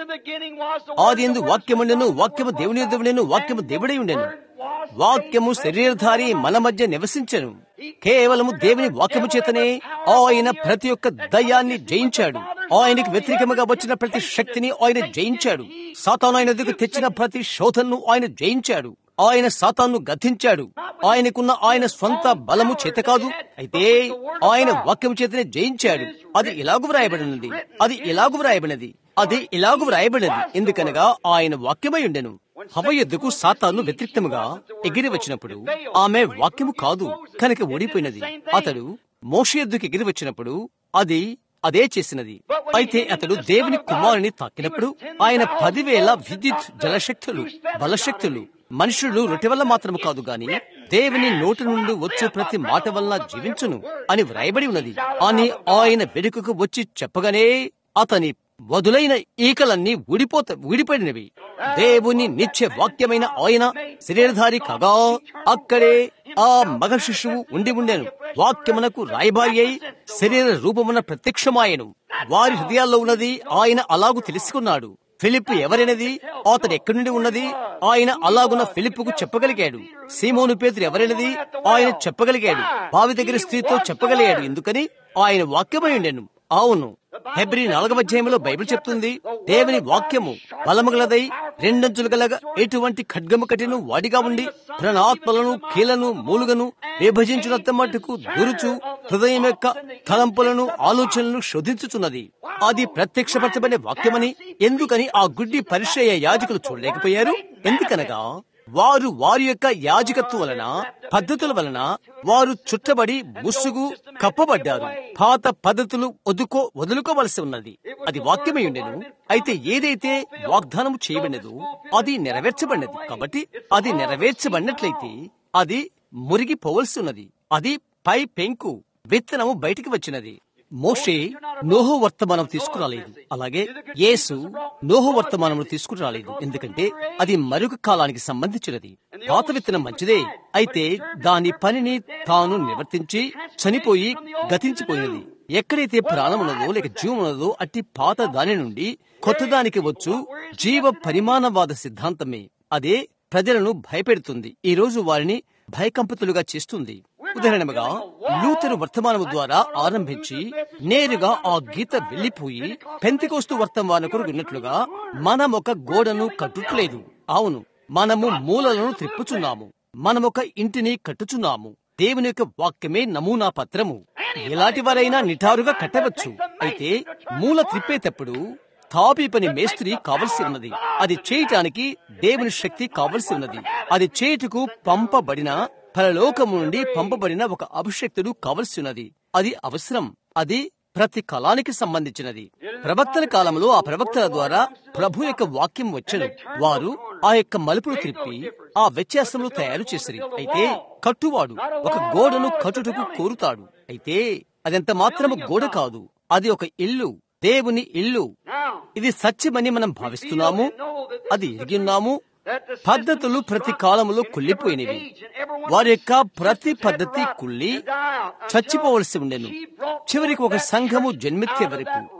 ఆది ఎందు వాక్యముండెను వాక్యము దేవుని దేవుడెను వాక్యము దేవుడై ఉండెను వాక్యము శరీరధారి మన మధ్య నివసించను కేవలము దేవుని వాక్యము చేతనే ఆయన ప్రతి ఒక్క దయ్యాన్ని జయించాడు ఆయనకి వ్యతిరేకముగా వచ్చిన ప్రతి శక్తిని ఆయన జయించాడు సాతాను ఆయన ఎదుగు తెచ్చిన ప్రతి శోధనను ఆయన జయించాడు ఆయన సాతాన్ను గతించాడు ఆయనకున్న ఆయన స్వంత బలము చేత కాదు అయితే ఆయన వాక్యం చేతనే జయించాడు అది ఇలాగు వ్రాయబడినది అది ఇలాగు వ్రాయబడినది అది ఇలాగు వ్రాయబడినది ఎందుకనగా ఆయన వాక్యమై ఉండెను హవ ఎద్దుకు సాతాను వ్యతిరేక్తముగా ఎగిరి వచ్చినప్పుడు ఆమె వాక్యము కాదు కనుక ఓడిపోయినది అతడు మోష ఎద్దుకు ఎగిరి వచ్చినప్పుడు అది అదే చేసినది అయితే అతడు దేవుని కుమారుని తాకినప్పుడు ఆయన పదివేల విద్యుత్ జలశక్తులు బలశక్తులు మనుషుడు రొట్టె వల్ల మాత్రము కాదు గాని దేవుని నోటి నుండి వచ్చు ప్రతి మాట వలన జీవించును అని వ్రాయబడి ఉన్నది అని ఆయన వెనుకకు వచ్చి చెప్పగానే అతని వదులైన ఈకలన్నీ ఊడిపోత ఊడిపోయినవి దేవుని నిత్య వాక్యమైన ఆయన శరీరధారి కాగా అక్కడే ఆ మగ శిశువు ఉండి ఉండెను వాక్యమునకు రాయబారి అయి శరీర రూపమున ప్రత్యక్షమాయను వారి హృదయాల్లో ఉన్నది ఆయన అలాగు తెలుసుకున్నాడు ఫిలిప్ ఎవరైనది అతడు ఎక్కడి నుండి ఉన్నది ఆయన అలాగున్న ఫిలిప్కు చెప్పగలిగాడు సీమోను పేతురు ఎవరైనది ఆయన చెప్పగలిగాడు బావి దగ్గర స్త్రీతో చెప్పగలిగాడు ఎందుకని ఆయన వాక్యమై ఉండెను అవును హెబ్రి నాలుగవ అధ్యాయంలో బైబిల్ చెప్తుంది దేవుని వాక్యము బలముగలదై రెండంచులు గలగ ఎటువంటి ఖడ్గము కట్టిను వాడిగా ఉండి ప్రాణాత్మలను కీలను మూలుగను విభజించినంత మట్టుకు దూరుచు హృదయం యొక్క తలంపులను ఆలోచనలను శోధించుచున్నది అది ప్రత్యక్షపరచబడిన వాక్యమని ఎందుకని ఆ గుడ్డి పరిచయ యాజకులు చూడలేకపోయారు ఎందుకనగా వారు వారి యొక్క యాజకత్వం వలన పద్ధతుల వలన వారు చుట్టబడి ముసుగు కప్పబడ్డారు పాత పద్ధతులు వదుకో వదులుకోవలసి ఉన్నది అది వాక్యమై ఉండెను అయితే ఏదైతే వాగ్దానం చేయబడినదో అది నెరవేర్చబడినది కాబట్టి అది నెరవేర్చబడినట్లయితే అది మురిగిపోవలసి ఉన్నది అది పై పెంకు విత్తనము బయటికి వచ్చినది మోషే నోహు వర్తమానం తీసుకురాలేదు అలాగే యేసు నోహు వర్తమానము తీసుకురాలేదు ఎందుకంటే అది మరొక కాలానికి సంబంధించినది పాత విత్తనం మంచిదే అయితే దాని పనిని తాను నివర్తించి చనిపోయి గతించిపోయినది ఎక్కడైతే ప్రాణం ఉన్నదో లేక జీవం ఉన్నదో అట్టి పాత దాని నుండి కొత్త దానికి వచ్చు జీవ పరిమాణవాద సిద్ధాంతమే అదే ప్రజలను భయపెడుతుంది ఈ రోజు వారిని భయకంపితులుగా చేస్తుంది ఉదాహరణగా లూతరు వర్తమానము ద్వారా ఆరంభించి నేరుగా ఆ గీత వెళ్లిపోయి పెంతికోస్తు వర్తమానకులు విన్నట్లుగా మనం ఒక గోడను కట్టుట్లేదు అవును మనము మూలలను త్రిప్పుచున్నాము మనమొక ఇంటిని కట్టుచున్నాము దేవుని యొక్క వాక్యమే నమూనా పత్రము ఎలాంటి వారైనా నిటారుగా కట్టవచ్చు అయితే మూల త్రిప్పేటప్పుడు తాపి పని మేస్త్రి కావలసి ఉన్నది అది చేయటానికి దేవుని శక్తి కావలసి ఉన్నది అది చేయుటకు పంపబడిన పరలోకము నుండి పంపబడిన ఒక అభిషక్తుడు కావలసి ఉన్నది అది అవసరం అది ప్రతి కాలానికి సంబంధించినది ప్రవక్తల కాలంలో ఆ ప్రవక్తల ద్వారా ప్రభు యొక్క వాక్యం వచ్చను వారు ఆ యొక్క మలుపులు తిప్పి ఆ వ్యత్యాసములు తయారు చేసిరి అయితే కట్టువాడు ఒక గోడను కట్టుటకు కోరుతాడు అయితే అదెంత మాత్రము గోడ కాదు అది ఒక ఇల్లు దేవుని ఇల్లు ఇది సత్యమని మనం భావిస్తున్నాము అది ఎరిగి ఉన్నాము పద్ధతులు ప్రతి కాలంలో కుళ్ళిపోయినవి వారి యొక్క ప్రతి పద్ధతి కుళ్ళి చచ్చిపోవలసి ఉండెను చివరికి ఒక సంఘము జన్మెత్తే వరకు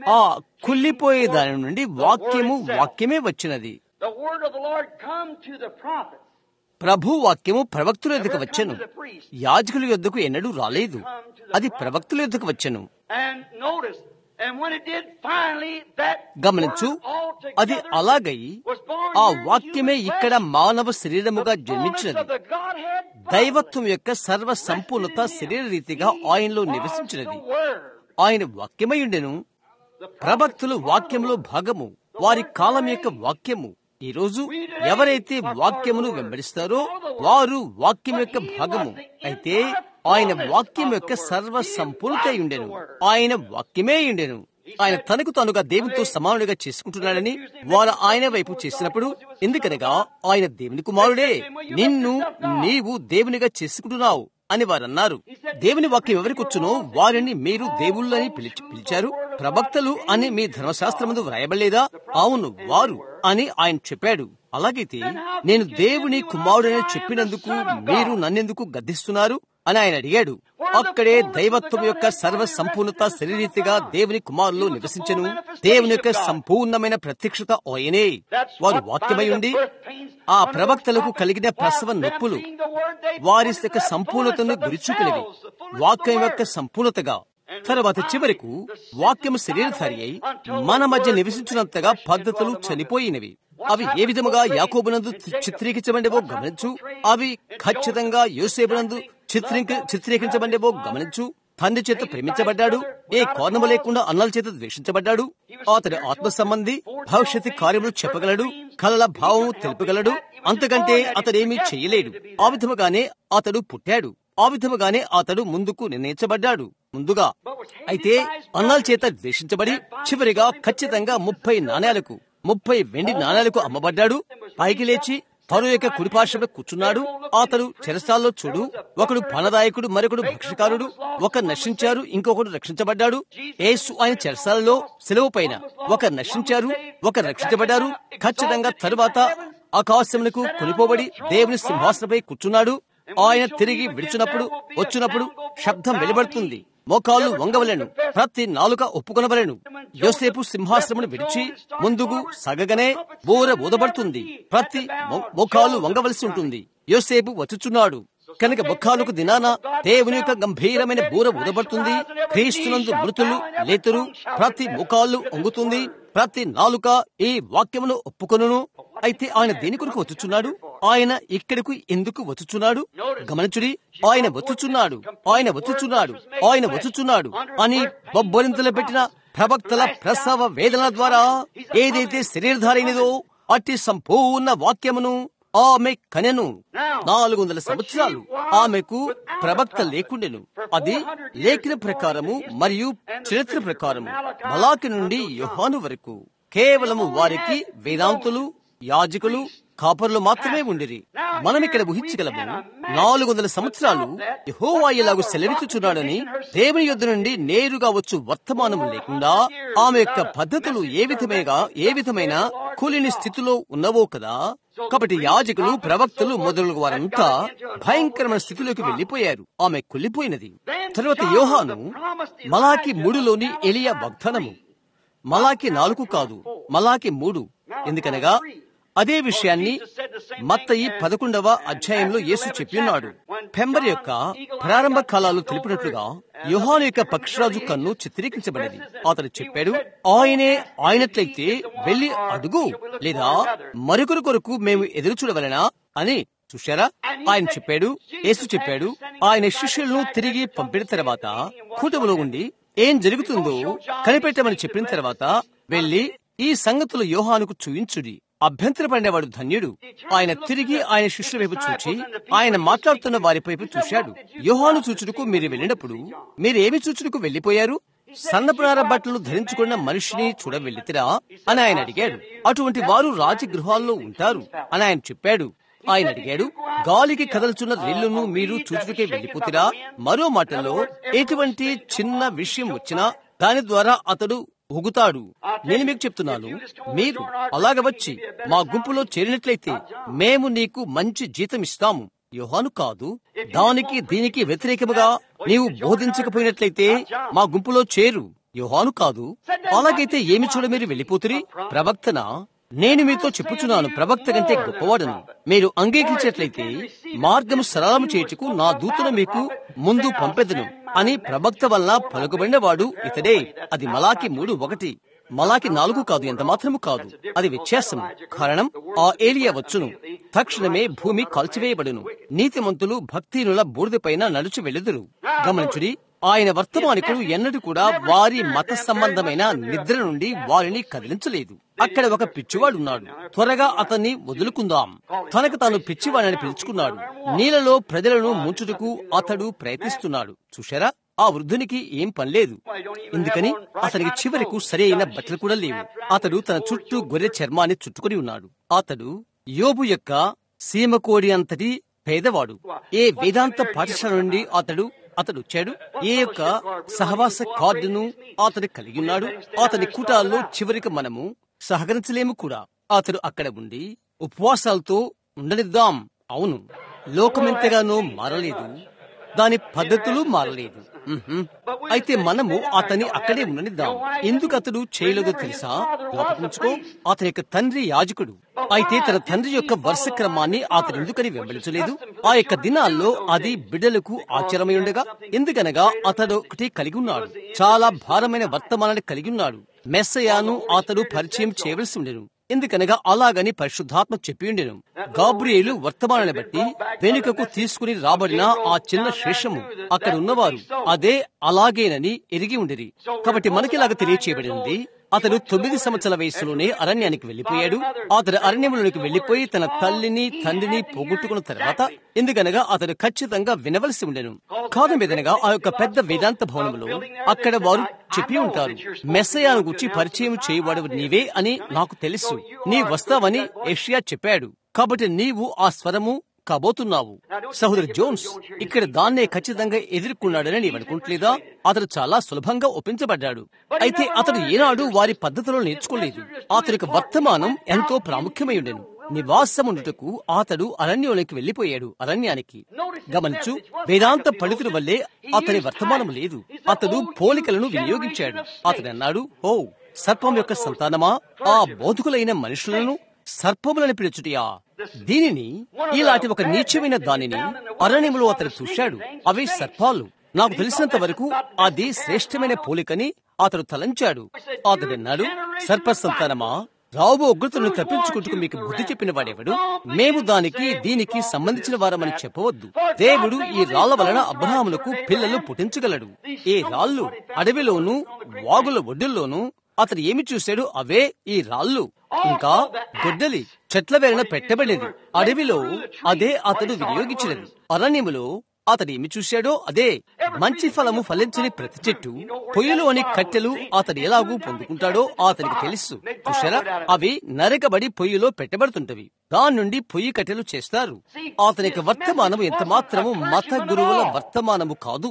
ఆ కుళ్ళిపోయే దాని నుండి వాక్యము వాక్యమే వచ్చినది The word of the Lord come to the prophets. ప్రభు వాక్యము ప్రవక్తుల ఎదుకు వచ్చెను యాజకుల యొద్దకు ఎన్నడూ రాలేదు అది ప్రవక్తుల ఎదుకు వచ్చెను And notice, and when it did finally, that గమనించు word altogether అది అలాగై was born ఆ here in వాక్యమే human ఇక్కడ flesh. మానవ శరీరముగా The fullness జన్మించినది of the Godhead దైవత్వం యొక్క సర్వ సంపూర్ణత శరీర రీతిగా ఆయనలో నివసించినది ఆయన వాక్యమై ఉండెను ప్రవక్తులు వాక్యములో భాగము వారి కాలం యొక్క వాక్యము ఈ రోజు ఎవరైతే వాక్యమును వెంబడిస్తారో వారు వాక్యం యొక్క భాగము అయితే ఆయన వాక్యం యొక్క సర్వ సంపూర్ణత అయి ఉండెను ఆయన వాక్యమే అయి ఉండెను ఆయన తనకు తానుగా దేవునితో సమానుడిగా చేసుకుంటున్నాడని వారు ఆయన వైపు చేసినప్పుడు ఎందుకనగా ఆయన దేవుని కుమారుడే నిన్ను నీవు దేవునిగా చేసుకుంటున్నావు అని వారు అన్నారు దేవుని వాక్యం ఎవరికి వచ్చునో వారిని మీరు దేవుళ్ళు అని పిలిచి పిలిచారు ప్రవక్తలు అని మీ ధర్మశాస్త్రమందు వ్రాయబడలేదా అవును వారు అని ఆయన చెప్పాడు అలాగైతే నేను దేవుని కుమారుడని చెప్పినందుకు మీరు నన్నెందుకు గద్దిస్తున్నారు అని ఆయన అడిగాడు అక్కడే దైవత్వం యొక్క సర్వ సంపూర్ణత శరీరీతిగా దేవుని కుమారులు నివసించను దేవుని యొక్క సంపూర్ణమైన ప్రత్యక్షత ఆయనే వారు వాక్యమై ఉండి ఆ ప్రవక్తలకు కలిగిన ప్రసవ నొప్పులు వారి యొక్క సంపూర్ణతను గురిచూపినవి వాక్యం యొక్క సంపూర్ణతగా తర్వాత చివరకు వాక్యము శరీరధారి అయి మన మధ్య నివసించినంతగా పద్ధతులు చనిపోయినవి అవి ఏ విధముగా యాకోబునందు చిత్రీకరించబడేవో గమనించు అవి ఖచ్చితంగా యోసేబునందు చిత్రీక చిత్రీకరించబడేవో గమనించు తండ్రి చేత ప్రేమించబడ్డాడు ఏ కారణము లేకుండా అన్నల చేత ద్వేషించబడ్డాడు అతడి ఆత్మ సంబంధి భవిష్యత్తు కార్యములు చెప్పగలడు కలల భావము తెలుపగలడు అంతకంటే అతడేమీ చెయ్యలేడు ఆ విధముగానే అతడు పుట్టాడు ఆ విధముగానే అతడు ముందుకు నిర్ణయించబడ్డాడు ముందుగా అయితే అన్నాల చేత ద్వేషించబడి చివరిగా ఖచ్చితంగా ముప్పై నాణేలకు ముప్పై వెండి నాణేలకు అమ్మబడ్డాడు పైకి లేచి తను యొక్క కుడిపార్శ్వలో కూర్చున్నాడు అతడు చెరసాల్లో చూడు ఒకడు పనదాయకుడు మరొకడు భక్షకారుడు ఒక నశించారు ఇంకొకడు రక్షించబడ్డాడు యేసు ఆయన చెరసాలలో సెలవు పైన ఒక నశించారు ఒక రక్షించబడ్డారు ఖచ్చితంగా తరువాత ఆకాశములకు కొనిపోబడి దేవుని సింహాసనపై కూర్చున్నాడు ఆయన తిరిగి విడిచినప్పుడు వచ్చినప్పుడు శబ్దం వెలువడుతుంది మోకాళ్ళు వంగవలెను ప్రతి నాలుక ఒప్పుకొనవలెను యోసేపు సింహాసనమును విడిచి ముందుకు సగగనే బోర ఊదబడుతుంది ప్రతి మోకాళ్ళు వంగవలసి ఉంటుంది యోసేపు వచ్చుచున్నాడు కనుక ముఖాలకు దినాన దేవుని యొక్క గంభీరమైన బూర ఊదబడుతుంది క్రీస్తునందు మృతులు లేతురు ప్రతి ముఖాలు వంగుతుంది ప్రతి నాలుక ఈ వాక్యమును ఒప్పుకొనును అయితే ఆయన దేని కొరకు వచ్చుచున్నాడు ఆయన ఇక్కడకు ఎందుకు వచ్చుచున్నాడు గమనించుడి ఆయన వచ్చుచున్నాడు ఆయన వచ్చుచున్నాడు ఆయన వచ్చుచున్నాడు అని బొబ్బరింతలు పెట్టిన ప్రవక్తల ప్రసవ వేదన ద్వారా ఏదైతే శరీరధారైనదో అట్టి సంపూర్ణ వాక్యమును ఆమె కనెను నాలుగు వందల సంవత్సరాలు ఆమెకు ప్రవక్త లేకుండెను అది లేఖన ప్రకారము మరియు చరిత్ర ప్రకారము మలాకి నుండి యుహాను వరకు కేవలము వారికి వేదాంతులు యాజకులు కాపర్లు మాత్రమే ఉండిరి మనం ఇక్కడ ఊహించగలము నాలుగు వందల సంవత్సరాలు యహోవాయిలాగు సెలవిచ్చుచున్నాడని దేవుని యొద్ద నుండి నేరుగా వచ్చు వర్తమానము లేకుండా ఆమె యొక్క పద్ధతులు ఏ విధమేగా ఏ విధమైన కూలిని స్థితిలో ఉన్నవో కదా కాబట్టి యాజకులు ప్రవక్తలు మొదలగు వారంతా భయంకరమైన స్థితిలోకి వెళ్లిపోయారు ఆమె కుళ్ళిపోయినది తరువాత యోహాను మలాకి మూడులోని ఎలియా వాగ్దానము మలాకి నాలుగు కాదు మలాకి మూడు ఎందుకనగా అదే విషయాన్ని మత్తయి పదకొండవ అధ్యాయంలో యేసు చెప్పిన్నాడు ఫెంబర్ యొక్క ప్రారంభ కాలాలు తెలిపినట్లుగా యుహాను యొక్క పక్షరాజు కన్ను చిత్రీకరించబడింది అతడు చెప్పాడు ఆయనే ఆయనట్లయితే వెళ్లి అడుగు లేదా మరొకరి కొరకు మేము ఎదురు చూడవలనా అని చూశారా ఆయన చెప్పాడు యేసు చెప్పాడు ఆయన శిష్యులను తిరిగి పంపిన తర్వాత కూటములో ఉండి ఏం జరుగుతుందో కనిపెట్టమని చెప్పిన తర్వాత వెళ్లి ఈ సంగతులు యోహానుకు చూయించుడి అభ్యంతరపడినవాడు ధన్యుడు ఆయన తిరిగి ఆయన శిష్యుల వైపు చూచి ఆయన మాట్లాడుతున్న వారి వైపు చూశాడు యోహాను చూచుటకు మీరు వెళ్ళినప్పుడు మీరేమి చూచుటకు వెళ్లిపోయారు సన్నపునార బట్టలు ధరించుకున్న మనిషిని చూడ వెళ్ళితిరా అని ఆయన అడిగాడు అటువంటి వారు రాజగృహాల్లో ఉంటారు అని ఆయన చెప్పాడు ఆయన అడిగాడు గాలికి కదలుచున్న రెల్లును మీరు చూచుటకే వెళ్లిపోతిరా మరో మాటలో ఎటువంటి చిన్న విషయం వచ్చినా దాని ద్వారా అతడు ఊగుతాడు నేను మీకు చెప్తున్నాను మీరు అలాగ వచ్చి మా గుంపులో చేరినట్లయితే మేము నీకు మంచి జీతం ఇస్తాము యోహాను కాదు దానికి దీనికి వ్యతిరేకముగా నీవు బోధించకపోయినట్లయితే మా గుంపులో చేరు యోహాను కాదు అలాగైతే ఏమి చూడ మీరు వెళ్ళిపోతురి ప్రవక్తన నేను మీతో చెప్పుచున్నాను ప్రవక్త కంటే గొప్పవాడను మీరు అంగీకరించినట్లయితే మార్గము సరళము చేయుటకు నా దూతను మీకు ముందు పంపెదను అని ప్రవక్త వల్ల పలుకబడిన వాడు ఇతడే అది మలాకి మూడు ఒకటి మలాకి నాలుగు కాదు ఎంత మాత్రము కాదు అది వ్యత్యాసం కారణం ఆ ఏలియా వచ్చును తక్షణమే భూమి కాల్చివేయబడును నీతిమంతులు భక్తినుల బూడిదపైన నడుచు వెళుదురు గమనించుడి ఆయన వర్తమానికుడు ఎన్నడూ కూడా వారి మత సంబంధమైన నిద్ర నుండి వారిని కదిలించలేదు అక్కడ ఒక పిచ్చివాడున్నాడు త్వరగా అతన్ని వదులుకుందాం తనకు తాను పిచ్చివాడని పిలుచుకున్నాడు నీళ్ళలో ప్రజలను ముంచుటకు అతడు ప్రయత్నిస్తున్నాడు చూశారా ఆ వృద్ధునికి ఏం పనిలేదు ఎందుకని అతనికి చివరకు సరైన బట్టలు కూడా లేవు అతడు తన చుట్టూ గొర్రె చర్మాన్ని చుట్టుకుని ఉన్నాడు అతడు యోబు యొక్క సీమకోడి అంతటి పేదవాడు ఏ వేదాంత పాఠశాల నుండి అతడు అతడు వచ్చాడు ఏ యొక్క సహవాస కార్డును అతడు కలిగి ఉన్నాడు అతని కుటాల్లో చివరికి మనము సహకరించలేము కూడా అతడు అక్కడ ఉండి ఉపవాసాలతో ఉండనిద్దాం అవును లోకమెంతగానో మారలేదు దాని పద్ధతులు మారలేదు మ్హూ. అయితే మనము అతని అక్కడే ఉండనిద్దాం ఎందుకు అతడు చేయలేదో తెలుసా జ్ఞాపకించుకో అతని యొక్క తండ్రి యాజకుడు అయితే తన తండ్రి యొక్క వరుస క్రమాన్ని అతను ఎందుకని వెంబడించలేదు ఆ యొక్క దినాల్లో అది బిడ్డలకు ఆశ్చర్యమై ఉండగా ఎందుకనగా అతడు ఒకటి కలిగి ఉన్నాడు చాలా భారమైన వర్తమానాన్ని కలిగి ఉన్నాడు మెస్సయాను అతడు పరిచయం చేయవలసి ఉండెను ఎందుకనగా అలాగని పరిశుద్ధాత్మ చెప్పి ఉండెను గాబ్రియేలు వర్తమానాన్ని బట్టి వెనుకకు తీసుకుని రాబడిన ఆ చిన్న శేషము అక్కడ ఉన్నవారు అదే అలాగేనని ఎరిగి ఉండిరి కాబట్టి మనకిలాగా తెలియచేయబడింది అతడు తొమ్మిది సంవత్సరాల వయసులోనే అరణ్యానికి వెళ్లిపోయాడు అతడు అరణ్యంలోనికి వెళ్లిపోయి తన తల్లిని తండ్రిని పోగొట్టుకున్న తర్వాత ఎందుకనగా అతడు ఖచ్చితంగా వినవలసి ఉండెను కారణం ఏదనగా ఆ యొక్క పెద్ద వేదాంత భవనంలో అక్కడ వారు చెప్పి ఉంటారు మెస్సయాను గురించి పరిచయం చేయబడవు నీవే అని నాకు తెలుసు నీ వస్తావని ఏషియా చెప్పాడు కాబట్టి నీవు ఆ స్వరము కాబోతున్నావు సహోదరు జోన్స్ ఇక్కడ దాన్నే ఖచ్చితంగా ఎదుర్కొన్నాడని నీవు అనుకుంటలేదా అతడు చాలా సులభంగా ఒప్పించబడ్డాడు అయితే అతడు ఏనాడు వారి పద్ధతిలో నేర్చుకోలేదు అతనికి వర్తమానం ఎంతో ప్రాముఖ్యమై ఉండెను నివాసముండుటకు అతడు అరణ్యంలోకి వెళ్లిపోయాడు అరణ్యానికి గమనించు వేదాంత పండితుడి వల్లే అతని వర్తమానం లేదు అతడు పోలికలను వినియోగించాడు అతడు అన్నాడు ఓ సర్పం యొక్క సంతానమా ఆ బోధకులైన మనుషులను సర్పములని పిలుచుటియా దీనిని ఇలాంటి ఒక నీచమైన దానిని అరణ్యంలో అతడు చూశాడు అవి సర్పాలు నాకు తెలిసినంత వరకు అది శ్రేష్టమైన పోలికని అతడు తలంచాడు అతడు అన్నాడు సర్ప సంతానమా రాబో ఉగ్రతను తప్పించుకుంటూ మీకు బుద్ధి చెప్పిన వాడెవడు మేము దానికి దీనికి సంబంధించిన వారమని చెప్పవద్దు దేవుడు ఈ రాళ్ల వలన అబ్రహాములకు పిల్లలు పుట్టించగలడు ఈ రాళ్ళు అడవిలోను వాగుల ఒడ్డుల్లోనూ అతడు ఏమి చూశాడు అవే ఈ రాళ్ళు ఇంకా గొడ్డలి చెట్ల వేలన పెట్టబడేది అడవిలో అదే అతడు వినియోగించినది అరణ్యములో అతడు ఏమి చూశాడో అదే మంచి ఫలము ఫలించని ప్రతి చెట్టు పొయ్యిలోని కట్టెలు అతడు ఎలాగూ పొందుకుంటాడో అతనికి తెలుసు చూశారా అవి నరకబడి పొయ్యిలో పెట్టబడుతుంటవి దాని నుండి పొయ్యి కట్టెలు చేస్తారు అతనికి వర్తమానం ఎంత మాత్రము మత గురువుల వర్తమానము కాదు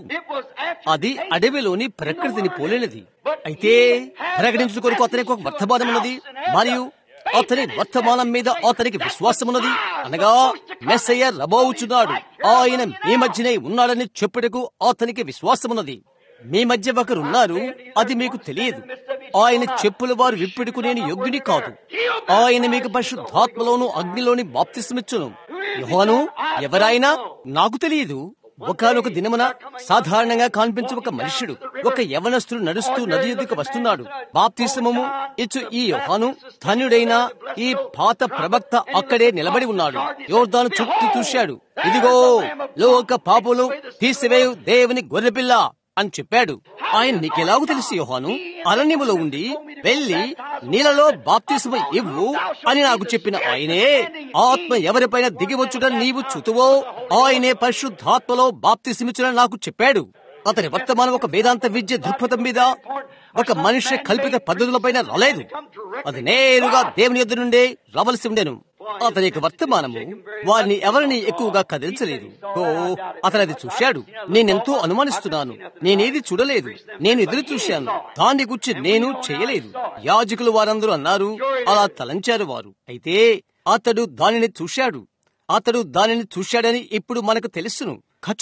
అది అడవిలోని ప్రకృతిని పోలినది అయితే ప్రకటించు కొరకు అతనికి ఒక వర్తమానం ఉన్నది మరియు అతని వర్తమానం మీద అతనికి విశ్వాసమున్నది అనగా మెస్సయ్య రబోవుచున్నాడు ఆయన మీ మధ్యనే ఉన్నాడని చెప్పుటకు అతనికి విశ్వాసమున్నది మీ మధ్య ఒకరున్నారు అది మీకు తెలియదు ఆయన చెప్పుల వారు విప్పుడుకు నేను యోగ్యుని కాదు ఆయన మీకు పరిశుద్ధాత్మలోను అగ్నిలోని బాప్తిస్మిచ్చును యోహాను ఎవరైనా నాకు తెలియదు ఒకనొక దినమున సాధారణంగా కనిపించే ఒక మనుష్యుడు ఒక యవనస్తుడు నడుస్తూ నది ఎదుకు వస్తున్నాడు బాప్తిస్మము ఇచ్చు ఈ యోహాను ధన్యుడైన ఈ పాత ప్రవక్త అక్కడే నిలబడి ఉన్నాడు యోర్దాను చుట్టూ చూశాడు ఇదిగో లోక పాపులు తీసివేయు దేవుని గొర్రెపిల్ల అని చెప్పాడు ఆయన నీకెలాగూ తెలుసు యోహాను అరణ్యములో ఉండి వెళ్లి నీళ్ళలో బాప్తిస్మ ఇవ్వు అని నాకు చెప్పిన ఆయనే ఆత్మ ఎవరిపైన దిగివచ్చుట నీవు చూతువో ఆయనే పరిశుద్ధాత్మలో బాప్తిస్మిచ్చునని నాకు చెప్పాడు అతని వర్తమానం ఒక వేదాంత విద్య దృక్పథం మీద ఒక మనిషి కల్పిత పద్ధతులపైన రాలేదు అది నేరుగా దేవుని యొద్ద నుండే రావలసి ఉండేను అతని యొక్క వర్తమానము వారిని ఎవరిని ఎక్కువగా కదిలించలేదు ఓ అతను అది చూశాడు నేనెంతో అనుమానిస్తున్నాను నేనేది చూడలేదు నేను ఎదురు చూశాను దాన్ని గురించి నేను చేయలేదు యాజకులు వారందరూ అన్నారు అలా తలంచారు వారు అయితే అతడు దానిని చూశాడు అతడు దానిని చూశాడని ఇప్పుడు మనకు తెలుసును ఖచ్చితం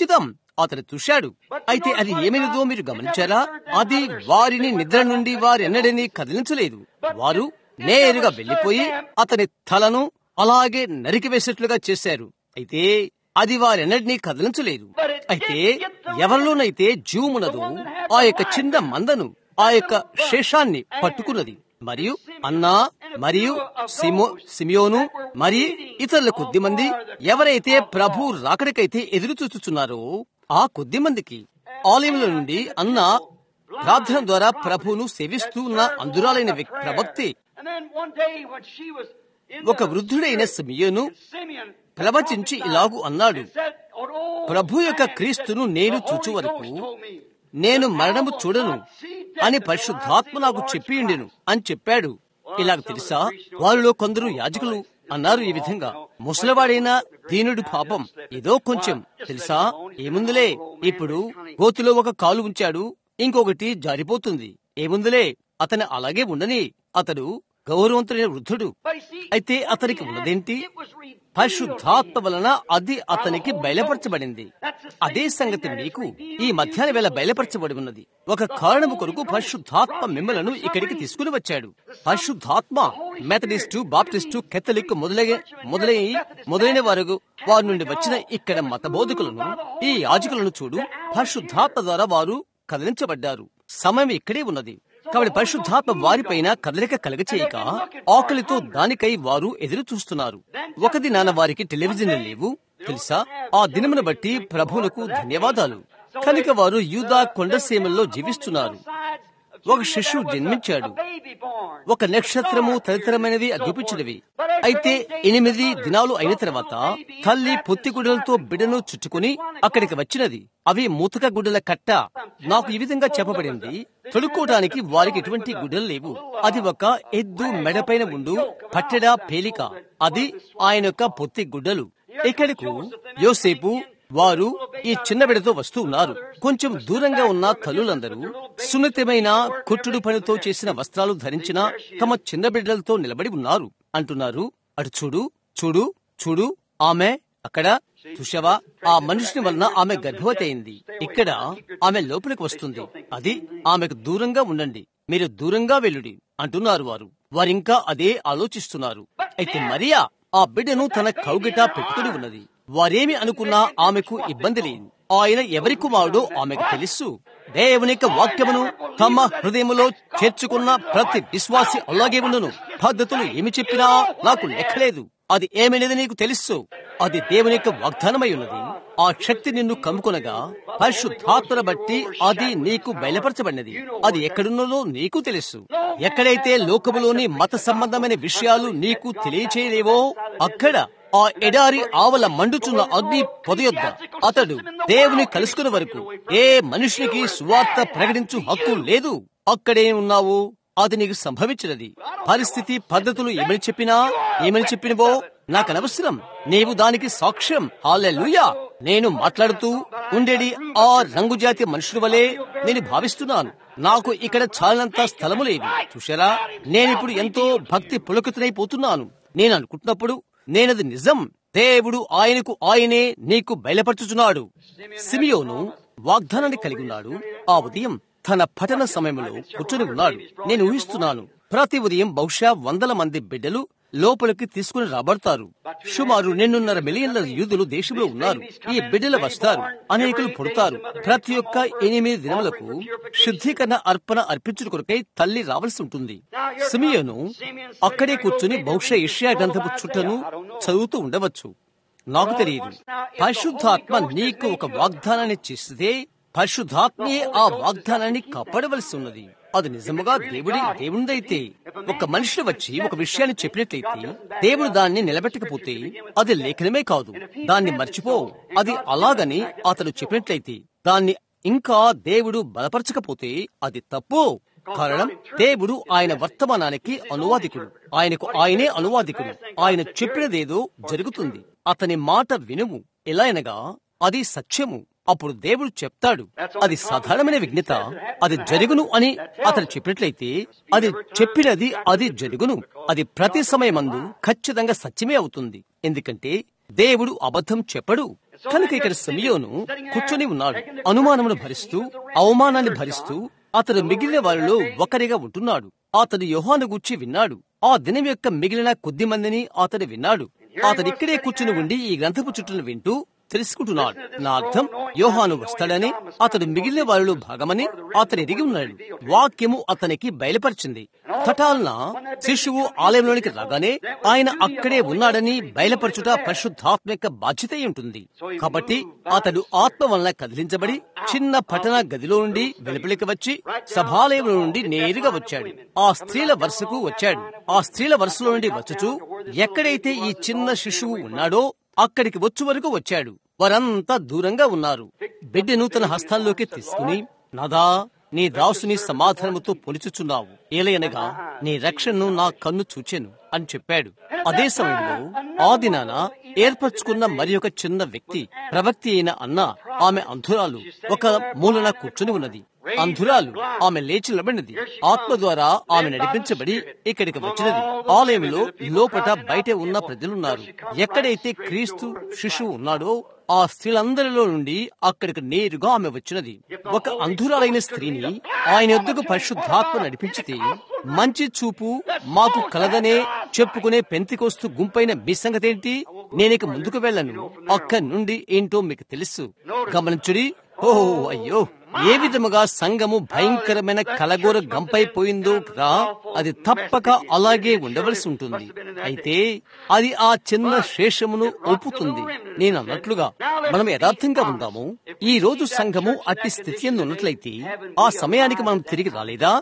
అతను చూశాడు అయితే అది ఏమైనదో మీరు గమనించారా అది వారిని నిద్ర నుండి వారెన్నడని కదిలించలేదు వారు నేరుగా వెళ్లిపోయి అతని తలను అలాగే నరికివేసేట్లుగా చేశారు అయితే అది వారెన్నటినీ కదిలించలేదు అయితే ఎవరిలోనైతే జీవమునదు ఆ యొక్క చిన్న మందను ఆ యొక్క శేషాన్ని పట్టుకున్నది మరియు అన్నా మరియు సిమో సిమియోను మరియు ఇతరుల కొద్ది మంది ఎవరైతే ప్రభు రాకడికైతే ఎదురు చూస్తున్నారో ఆ కొద్ది మందికి ఆలయంలో నుండి అన్న ప్రార్థన ద్వారా ప్రభువును సేవిస్తూ ఉన్న అందురాలైన వ్యక్తి ప్రవక్తి ఒక వృద్ధుడైన సిమియోను ప్రవచించి ఇలాగు అన్నాడు ప్రభు యొక్క క్రీస్తును నేను చూచు వరకు నేను మరణము చూడను అని పరిశుద్ధాత్మ నాకు చెప్పి ఉండెను అని చెప్పాడు ఇలాగ తెలుసా వారిలో కొందరు యాజకులు అన్నారు ఈ విధంగా ముసలివాడైన దీనుడి పాపం ఏదో కొంచెం తెలుసా ఏముందులే ఇప్పుడు గోతిలో ఒక కాలు ఉంచాడు ఇంకొకటి జారిపోతుంది ఏముందులే అతను అలాగే ఉండని అతడు గౌరవంతుడైన వృద్ధుడు అయితే అతనికి ఉన్నదేంటి పరిశుద్ధాత్మ వలన అది అతనికి బయలుపరచబడింది అదే సంగతి మీకు ఈ మధ్యాహ్న వేళ బయలుపరచబడి ఉన్నది ఒక కారణము కొరకు పరిశుద్ధాత్మ మిమ్మలను ఇక్కడికి తీసుకుని వచ్చాడు పరిశుద్ధాత్మ మెథడిస్టు బాప్టిస్టు కెథలిక్ మొదలైన మొదలై మొదలైన వారు వారి నుండి వచ్చిన ఇక్కడ మత బోధకులను ఈ యాజకులను చూడు పరిశుద్ధాత్మ ద్వారా వారు కదిలించబడ్డారు సమయం ఇక్కడే ఉన్నది కాబట్టి పరిశుద్ధాత్మ వారిపైన కదలిక కలగచేయక ఆకలితో దానికై వారు ఎదురు చూస్తున్నారు ఒక దినాన వారికి టెలివిజన్లు లేవు తెలుసా ఆ దినమును బట్టి ప్రభువులకు ధన్యవాదాలు కనుక వారు యూదా కొండసీమల్లో జీవిస్తున్నారు ఒక శిశువు జన్మించాడు ఒక నక్షత్రము తదితరమైనవి అగుపించినవి అయితే ఎనిమిది దినాలు అయిన తర్వాత తల్లి పొత్తి గుడ్డలతో బిడ్డను చుట్టుకుని అక్కడికి వచ్చినది అవి మూతక గుడ్డల కట్ట నాకు ఈ విధంగా చెప్పబడింది తొడుక్కోవడానికి వారికి ఎటువంటి గుడ్డలు లేవు అది ఒక ఎద్దు మెడపైన ఉండు పట్టెడ పేలిక అది ఆయన యొక్క పొత్తి గుడ్డలు ఇక్కడకు యోసేపు వారు ఈ చిన్న బిడ్డతో వస్తూ ఉన్నారు కొంచెం దూరంగా ఉన్న తల్లులందరూ సున్నితమైన కుట్టుడు పనితో చేసిన వస్త్రాలు ధరించిన తమ చిన్న బిడ్డలతో నిలబడి ఉన్నారు అంటున్నారు అటు చూడు చూడు చూడు ఆమె అక్కడ చూసావా ఆ మనుషుని వలన ఆమె గర్భవతి అయింది ఇక్కడ ఆమె లోపలికి వస్తుంది అది ఆమెకు దూరంగా ఉండండి మీరు దూరంగా వెళ్ళుడి అంటున్నారు వారు వారింకా అదే ఆలోచిస్తున్నారు అయితే మరియా ఆ బిడ్డను తన కౌగిట పెట్టుకుని ఉన్నది వారేమి అనుకున్నా ఆమెకు ఇబ్బంది లేదు ఆయన ఎవరి కుమారుడో ఆమెకు తెలుసు దేవుని యొక్క వాక్యమును తమ హృదయములో చేర్చుకున్న ప్రతి విశ్వాసి అలాగే ఉండును పద్ధతులు ఏమి చెప్పినా నాకు లెక్కలేదు అది ఏమైనది నీకు తెలుసు అది దేవుని యొక్క వాగ్దానమై ఉన్నది ఆ శక్తి నిన్ను కమ్ముకొనగా పరిశుద్ధాత్మన బట్టి అది నీకు బయలుపరచబడినది అది ఎక్కడున్నదో నీకు తెలుసు ఎక్కడైతే లోకములోని మత సంబంధమైన విషయాలు నీకు తెలియచేయలేవో అక్కడ ఆ ఎడారి ఆవల మండుచున్న అగ్ని పొదయొద్ద అతడు దేవుని కలుసుకునే వరకు ఏ మనుషునికి సువార్త ప్రకటించు హక్కు లేదు అక్కడే ఉన్నావు అది నీకు సంభవించినది పరిస్థితి పద్ధతులు ఏమని చెప్పినా ఏమని చెప్పినవో నాకు అనవసరం నీవు దానికి సాక్ష్యం హాలెలుయా నేను మాట్లాడుతూ ఉండేది ఆ రంగు జాతి మనుషుల వలె నేను భావిస్తున్నాను నాకు ఇక్కడ చాలినంత స్థలము లేదు చూశారా నేనిప్పుడు ఎంతో భక్తి పులకితునైపోతున్నాను నేను అనుకుంటున్నప్పుడు నేనది నిజం దేవుడు ఆయనకు ఆయనే నీకు బయలుపరచుచున్నాడు సిమియోను వాగ్దానాన్ని కలిగి ఉన్నాడు ఆ ఉదయం తన పఠన సమయంలో కూర్చొని ఉన్నాడు నేను ఊహిస్తున్నాను ప్రతి ఉదయం బహుశా వందల మంది బిడ్డలు లోపలికి తీసుకుని రాబడతారు సుమారు రెండున్నర మిలియన్ల యూదులు దేశంలో ఉన్నారు ఈ బిడ్డలు వస్తారు అనేకులు పుడతారు ప్రతి ఒక్క ఎనిమిది దినములకు శుద్ధీకరణ అర్పణ అర్పించుట కొరకై తల్లి రావాల్సి ఉంటుంది సిమియోను అక్కడే కూర్చుని బహుశా ఇషియా గ్రంథపు చుట్టను చదువుతూ ఉండవచ్చు నాకు తెలియదు పరిశుద్ధాత్మ నీకు ఒక వాగ్దానాన్ని చేస్తే పరిశుద్ధాత్మే ఆ వాగ్దానాన్ని కాపాడవలసి ఉన్నది అది నిజముగా దేవుడి దేవునిదైతే ఒక మనిషి వచ్చి ఒక విషయాన్ని చెప్పినట్లయితే దేవుడు దాన్ని నిలబెట్టకపోతే అది లేఖనమే కాదు దాన్ని మర్చిపో అది అలాగని అతడు చెప్పినట్లయితే దాన్ని ఇంకా దేవుడు బలపరచకపోతే అది తప్పు కారణం దేవుడు ఆయన వర్తమానానికి అనువాదికుడు ఆయనకు ఆయనే అనువాదికుడు ఆయన చెప్పినదేదో జరుగుతుంది అతని మాట వినుము ఎలా అనగా అది సత్యము అప్పుడు దేవుడు చెప్తాడు అది సాధారణమైన విజ్ఞత అది జరుగును అని అతను చెప్పినట్లయితే అది చెప్పినది అది జరుగును అది ప్రతి సమయమందు ఖచ్చితంగా సత్యమే అవుతుంది ఎందుకంటే దేవుడు అబద్ధం చెప్పడు కనుక ఇక్కడ సమయోను కూర్చొని ఉన్నాడు అనుమానమును భరిస్తూ అవమానాన్ని భరిస్తూ అతడు మిగిలిన వారిలో ఒకరిగా ఉంటున్నాడు అతడు యోహాను గుచ్చి విన్నాడు ఆ దినం యొక్క మిగిలిన కొద్ది మందిని అతడు విన్నాడు అతడు ఇక్కడే కూర్చుని ఉండి ఈ గ్రంథపు చుట్టూను వింటూ తెలుసుకుంటున్నాడు నా అర్థం యోహాను వస్తాడని అతడు మిగిలిన వారిలో భాగమని అతడు ఎరిగి ఉన్నాడు వాక్యము అతనికి బయలుపరిచింది తటాలన శిశువు ఆలయంలోనికి రాగానే ఆయన అక్కడే ఉన్నాడని బయలుపరచుట పరిశుద్ధాత్మ యొక్క బాధ్యత అయి ఉంటుంది కాబట్టి అతడు ఆత్మ వలన కదిలించబడి చిన్న పట్టణ గదిలో నుండి వెలుపలికి వచ్చి సభాలయంలో నుండి నేరుగా వచ్చాడు ఆ స్త్రీల వరుసకు వచ్చాడు ఆ స్త్రీల వరుసలో నుండి వచ్చుచు ఎక్కడైతే ఈ చిన్న శిశువు ఉన్నాడో అక్కడికి వచ్చు వరకు వచ్చాడు వారంతా దూరంగా ఉన్నారు బిడ్డను తన హస్తాల్లోకి తీసుకుని నాదా నీ దాసుని సమాధానముతో పొలుచుచున్నావు ఏలయనగా నీ రక్షణను నా కన్ను చూచెను అని చెప్పాడు అదే సమయంలో ఆ దినాన ఏర్పరచుకున్న మరి ఒక చిన్న వ్యక్తి ప్రవక్తి అయిన అన్న ఆమె అంధురాలు ఒక మూలన కూర్చుని ఉన్నది అంధురాలు ఆమె లేచి నిలబడినది ఆత్మ ద్వారా ఆమె నడిపించబడి ఇక్కడికి వచ్చినది ఆలయంలో లోపట బయట ఉన్న ప్రజలున్నారు ఎక్కడైతే క్రీస్తు శిశువు ఉన్నాడో ఆ స్త్రీలందరిలో నుండి అక్కడికి నేరుగా ఆమె వచ్చినది ఒక అంధురాలైన స్త్రీని ఆయన యొద్దకు పరిశుద్ధాత్మ నడిపించితే మంచి చూపు మాకు కలదనే చెప్పుకునే పెంతికొస్తూ గుంపైన మీ సంగతేంటి నేనిక ముందుకు వెళ్ళను అక్కడి నుండి ఏంటో మీకు తెలుసు గమనించుడి ఓహో అయ్యో ఏ విధముగా సంఘము భయంకరమైన కలగోర గంపైపోయిందో కదా అది తప్పక అలాగే ఉండవలసి ఉంటుంది అయితే అది ఆ చిన్న శేషమును ఒప్పుతుంది నేను అన్నట్లుగా మనం యథార్థంగా ఉందాము ఈ రోజు సంఘము అట్టి స్థితి ఎందు ఉన్నట్లయితే ఆ సమయానికి మనం తిరిగి రాలేదా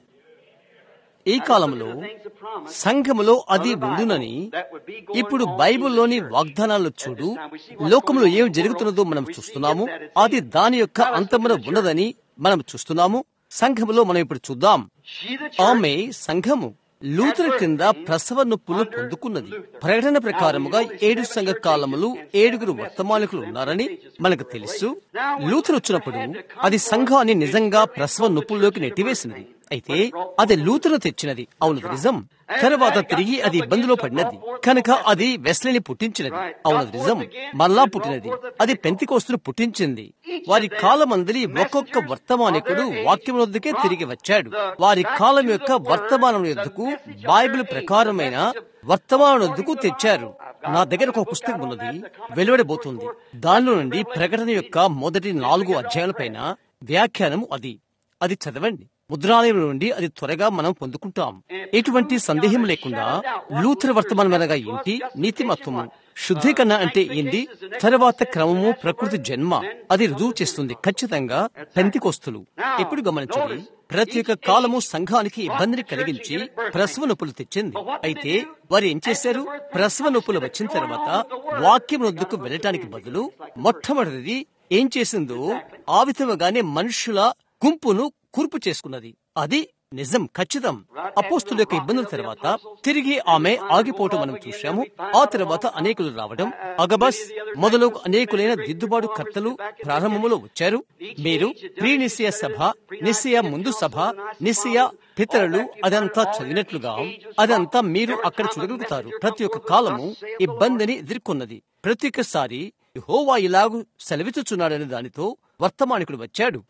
ఈ కాలంలో సంఘములో అది ఉండునని ఇప్పుడు బైబిల్లోని వాగ్దానాలు చూడు లోకంలో ఏం జరుగుతున్నదో మనం చూస్తున్నాము అది దాని యొక్క అంతమున ఉన్నదని మనం చూస్తున్నాము సంఘములో మనం ఇప్పుడు చూద్దాం ఆమె సంఘము లూథర్ కింద ప్రసవ నొప్పులు పొందుకున్నది ప్రకటన ప్రకారముగా ఏడు సంఘ కాలములు ఏడుగురు వర్తమానికులు ఉన్నారని మనకు తెలుసు లూథర్ వచ్చినప్పుడు అది సంఘాన్ని నిజంగా ప్రసవ నొప్పుల్లోకి నెట్టివేసినది అయితే అది లూతును తెచ్చినది అవును నిజం తర్వాత తిరిగి అది ఇబ్బందిలో పడినది కనుక అది వెస్లిని పుట్టించినది అవును నిజం మళ్ళా పుట్టినది అది పెంతికోస్తును పుట్టించింది వారి కాలమందరి ఒక్కొక్క వర్తమానికుడు వాక్యం వద్దకే తిరిగి వచ్చాడు వారి కాలం యొక్క వర్తమానం యొద్దకు బైబిల్ ప్రకారమైన వర్తమానం వద్దకు తెచ్చారు నా దగ్గర ఒక పుస్తకం ఉన్నది వెలువడబోతుంది దానిలో నుండి ప్రకటన యొక్క మొదటి నాలుగు అధ్యాయాలపైన వ్యాఖ్యానం అది అది చదవండి ముద్రాలయం నుండి అది త్వరగా మనం పొందుకుంటాం ఎటువంటి సందేహం లేకుండా లూథర్ వర్తమానం అనగా ఏంటి నీతిమత్వము శుద్ధీకరణ అంటే ఏంటి తర్వాత క్రమము ప్రకృతి జన్మ అది రుజువు చేస్తుంది ఖచ్చితంగా పెంతికొస్తులు ఎప్పుడు గమనించండి ప్రతి ఒక్క కాలము సంఘానికి ఇబ్బందిని కలిగించి ప్రసవ నొప్పులు తెచ్చింది అయితే వారు ఏం చేశారు ప్రసవ నొప్పులు వచ్చిన తర్వాత వాక్యం వద్దకు వెళ్ళటానికి బదులు మొట్టమొదటిది ఏం చేసిందో ఆ విధముగానే మనుషుల గుంపును కూర్పు చేసుకున్నది అది నిజం ఖచ్చితం అపోస్తుల యొక్క ఇబ్బందుల తర్వాత తిరిగి ఆమె ఆగిపోవటం మనం చూశాము ఆ తర్వాత అనేకులు రావడం అగబస్ మొదలు అనేకులైన దిద్దుబాటు కర్తలు ప్రారంభములో వచ్చారు మీరు ప్రీ నిశ్చయ సభ నిశ్చయ ముందు సభ నిశ్చయ పితరులు అదంతా చదివినట్లుగా అదంతా మీరు అక్కడ చూడగలుగుతారు ప్రతి ఒక్క కాలము ఇబ్బందిని ఎదుర్కొన్నది ప్రతి ఒక్కసారి హోవా ఇలాగు సెలవిచ్చుచున్నాడని దానితో వర్తమానికుడు వచ్చాడు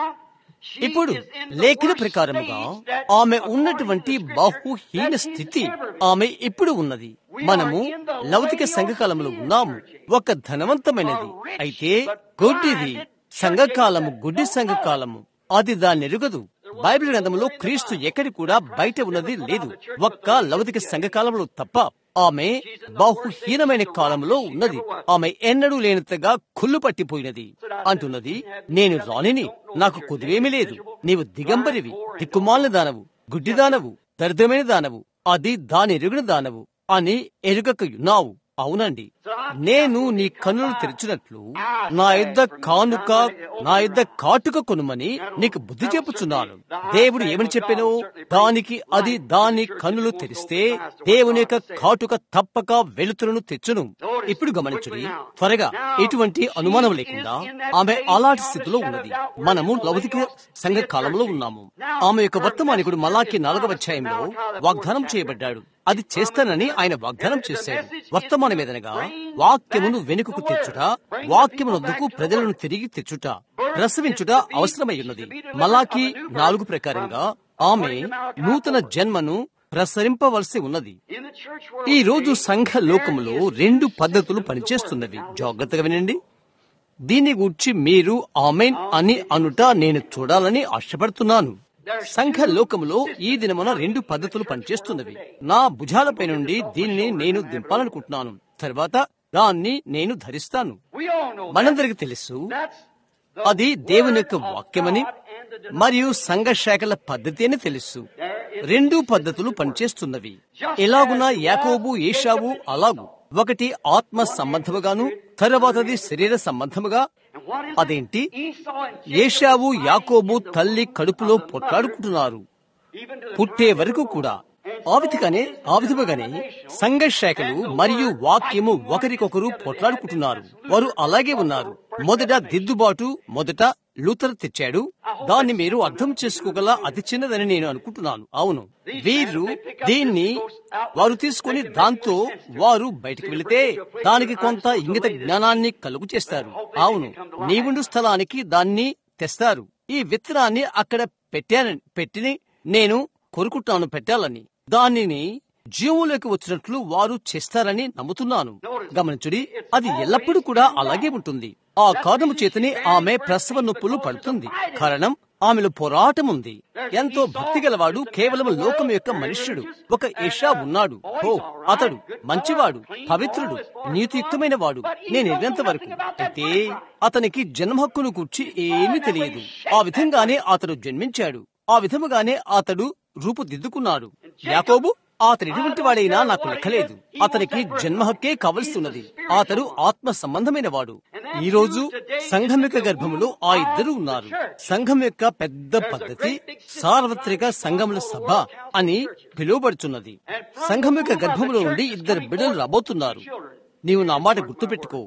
ఇప్పుడు లేఖన ప్రకారముగా ఆమె ఉన్నటువంటి బాహుహీన స్థితి ఆమె ఇప్పుడు ఉన్నది మనము లౌకిక సంఘకాలంలో ఉన్నాము ఒక ధనవంతమైనది అయితే గుడ్డిది సంఘకాలము గుడ్డి సంఘకాలము అది దాన్ని ఎరుగదు బైబిల్ గ్రంథంలో క్రీస్తు ఎక్కడి కూడా బయట ఉన్నది లేదు ఒక్క లౌకిక సంఘకాలంలో తప్ప ఆమె బహుహీనమైన కాలంలో ఉన్నది ఆమె ఎన్నడూ లేనంతగా కుళ్ళు పట్టిపోయినది అంటున్నది నేను రానిని నాకు కుదివేమీ లేదు నీవు దిగంబరివి దిక్కుమాలిన దానవు గుడ్డిదానవు దరిద్రమైన దానవు అది దాని ఎరుగిన దానవు అని ఎరుగక ఉన్నావు అవునండి నేను నీ కన్నులు తెరిచినట్లు నా యుద్ధ కానుక నా యుద్ధ కాటుక కొనుమని నీకు బుద్ధి చెప్పుచున్నాను దేవుడు ఏమని చెప్పాను దానికి అది దాని కన్నులు తెరిస్తే దేవుని యొక్క కాటుక తప్పక వెలుతురును తెచ్చును ఇప్పుడు గమనించుడి త్వరగా ఎటువంటి అనుమానం లేకుండా ఆమె అలాంటి స్థితిలో ఉన్నది మనము లౌకిక సంఘ కాలంలో ఉన్నాము ఆమె యొక్క వర్తమానికుడు మలాకి నాలుగవ అధ్యాయంలో వాగ్దానం చేయబడ్డాడు అది చేస్తానని ఆయన వాగ్దానం చేశాడు వర్తమానం ఏదనగా వాక్యమును వెనుకకు తెచ్చుట వాక్యమునొద్దుకు ప్రజలను తిరిగి తెచ్చుట ప్రసవించుట అవసరమై ఉన్నది మలాకి నాలుగు ప్రకారంగా ఆమె నూతన జన్మను ప్రసరింపవలసి ఉన్నది ఈ రోజు సంఘ లోకములో రెండు పద్ధతులు పనిచేస్తున్నవి జాగ్రత్తగా వినండి దీని గురించి మీరు ఆమెన్ అని అనుట నేను చూడాలని ఆశపడుతున్నాను సంఘ లోకములో ఈ దినమున రెండు పద్ధతులు పనిచేస్తున్నవి నా భుజాలపై నుండి దీన్ని నేను దింపాలనుకుంటున్నాను తర్వాత దాన్ని నేను ధరిస్తాను మనందరికి తెలుసు అది దేవుని యొక్క వాక్యమని మరియు సంఘ శాఖల పద్ధతి అని తెలుసు రెండు పద్ధతులు పనిచేస్తున్నవి ఎలాగున యాకోబు ఏషావు అలాగు ఒకటి ఆత్మ సంబంధముగాను తర్వాతది శరీర సంబంధముగా అదేంటి ఏషావు యాకోబు తల్లి కడుపులో పొట్లాడుకుంటున్నారు పుట్టే వరకు కూడా ఆ విధంగానే ఆ విధముగానే సంఘ శాఖలు మరియు వాక్యము ఒకరికొకరు పొట్లాడుకుంటున్నారు వారు అలాగే ఉన్నారు మొదట దిద్దుబాటు మొదట లూథర్ తెచ్చాడు దాన్ని మీరు అర్థం చేసుకోగల అతి చిన్నదని నేను అనుకుంటున్నాను అవును వీరు దీన్ని వారు తీసుకుని దాంతో వారు బయటికి వెళితే దానికి కొంత ఇంగిత జ్ఞానాన్ని కలుగు చేస్తారు అవును నీవుండు స్థలానికి దాన్ని తెస్తారు ఈ విత్తనాన్ని అక్కడ పెట్టానని పెట్టిని నేను కోరుకుంటాను పెట్టాలని దానిని జీవంలోకి వచ్చినట్లు వారు చేస్తారని నమ్ముతున్నాను గమనించుడి అది ఎల్లప్పుడూ కూడా అలాగే ఉంటుంది ఆ కారణము చేతని ఆమె ప్రసవ నొప్పులు పడుతుంది కారణం ఆమెలో పోరాటం ఉంది ఎంతో భక్తి గలవాడు కేవలం లోకం యొక్క మనుష్యుడు ఒక ఏషా ఉన్నాడు ఓ అతడు మంచివాడు పవిత్రుడు నీతియుక్తమైన వాడు నేను ఎన్నంత వరకు అయితే అతనికి జన్మ హక్కును కూర్చి ఏమీ తెలియదు ఆ విధంగానే అతడు జన్మించాడు ఆ విధముగానే అతడు రూపుదిద్దుకున్నాడు యాకోబు అతను ఎటువంటి వాడైనా నాకు లెక్కలేదు అతనికి జన్మ హక్కే కావలస్తున్నది అతడు ఆత్మ సంబంధమైన వాడు ఈ రోజు సంఘం యొక్క గర్భములో ఆ ఇద్దరు ఉన్నారు సంఘం యొక్క పెద్ద పద్ధతి సార్వత్రిక సంఘముల సభ అని పిలువబడుచున్నది సంఘం యొక్క గర్భములో నుండి ఇద్దరు బిడ్డలు రాబోతున్నారు నీవు నా మాట గుర్తుపెట్టుకో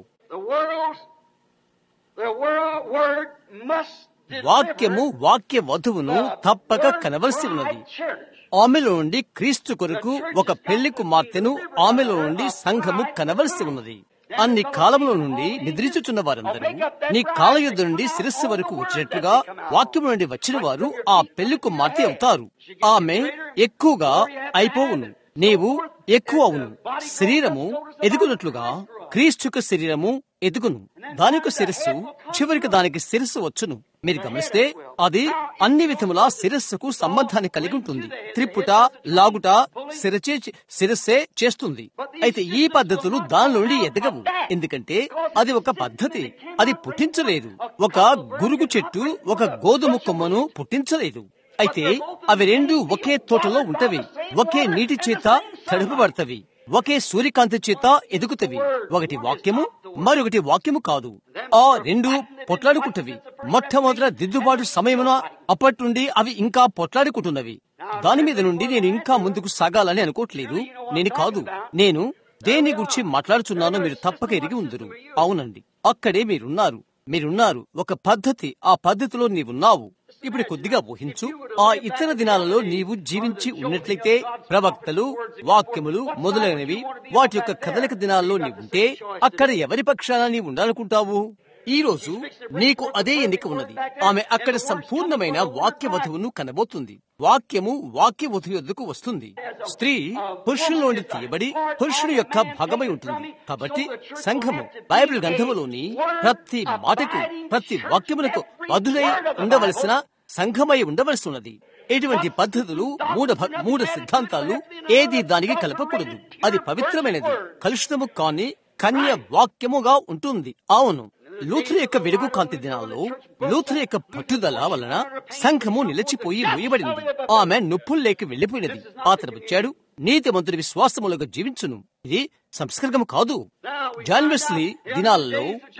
వాక్యము వాక్య వధువును తప్పక కనవలసి ఉన్నది ఆమెలో నుండి క్రీస్తు కొరకు ఒక పెళ్లి కుమార్తెను ఆమెలో నుండి సంఘము కనవలసి ఉన్నది అన్ని కాలంలో నుండి నిద్రించుచున్న వారందరూ నీ కాలయుద్ధ నుండి శిరస్సు వరకు వచ్చినట్టుగా వాక్యం నుండి వచ్చిన వారు ఆ పెళ్లి కుమార్తె అవుతారు ఆమె ఎక్కువగా అయిపోవును నీవు ఎక్కువ అవును శరీరము ఎదుగునట్లుగా క్రీస్తుక శరీరము ఎదుగును దాని యొక్క శిరస్సు చివరికి దానికి శిరస్సు వచ్చును మీరు గమనిస్తే అది అన్ని విధముల శిరస్సుకు సంబంధాన్ని కలిగి ఉంటుంది త్రిప్పుట లాగుట శిరచే శిరస్సే చేస్తుంది అయితే ఈ పద్ధతులు దాని నుండి ఎదగవు ఎందుకంటే అది ఒక పద్ధతి అది పుట్టించలేదు ఒక గురుగు చెట్టు ఒక గోధుమ కొమ్మను పుట్టించలేదు అయితే అవి రెండు ఒకే తోటలో ఉంటవి ఒకే నీటి చేత తడుపబడతవి ఒకే సూర్యకాంతి చేత ఎదుగుతవి ఒకటి వాక్యము మరొకటి వాక్యము కాదు ఆ రెండు పొట్లాడుకుంటవి మొట్టమొదట దిద్దుబాటు సమయమున అప్పటి నుండి అవి ఇంకా పొట్లాడుకుంటున్నవి దాని మీద నుండి నేను ఇంకా ముందుకు సాగాలని అనుకోవట్లేదు నేను కాదు నేను దేని గురించి మాట్లాడుచున్నానో మీరు తప్పక ఎరిగి ఉందరు అవునండి అక్కడే మీరున్నారు మీరున్నారు ఒక పద్ధతి ఆ పద్ధతిలో నీవున్నావు ఇప్పుడు కొద్దిగా ఊహించు ఆ ఇతర దినాలలో నీవు జీవించి ఉన్నట్లయితే ప్రవక్తలు వాక్యములు మొదలైనవి వాటి యొక్క కదలిక దినాల్లో నీవుంటే అక్కడ ఎవరి పక్షాన నీవు ఉండాలనుకుంటావు ఈ రోజు నీకు అదే ఎన్నిక ఉన్నది ఆమె అక్కడ సంపూర్ణమైన వాక్య వధువును కనబోతుంది వాక్యము వాక్య వధువు యొద్దకు వస్తుంది స్త్రీ పురుషుల్లోండి తీయబడి పురుషుని యొక్క భాగమై ఉంటుంది కాబట్టి సంఘము బైబిల్ గ్రంథములోని ప్రతి మాటకు ప్రతి వాక్యములకు వధులై ఉండవలసిన సంఘమై ఉండవలసి ఉన్నది ఎటువంటి పద్ధతులు మూఢ మూఢ సిద్ధాంతాలు ఏది దానికి కలపకూడదు అది పవిత్రమైనది కలుషితము కాని కన్య వాక్యముగా ఉంటుంది అవును లూథర్ యొక్క వెలుగు కాంతి దినాల్లో లూథర్ యొక్క పట్టుదల వలన సంఘము నిలిచిపోయి మూయబడింది ఆమె నొప్పుల్లేకి వెళ్లిపోయినది అతను వచ్చాడు నీతి మంత్రి విశ్వాసములుగా జీవించును ఇది సంస్కృతము కాదు జాన్ వెస్లీ దినాలలో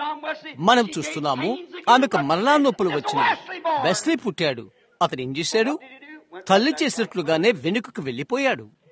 మనం చూస్తున్నాము ఆమెకు మరణా నొప్పులు వచ్చినవి వెస్లీ పుట్టాడు అతను ఏం చేశాడు తల్లి చేసినట్లుగానే వెనుకకు వెళ్లిపోయాడు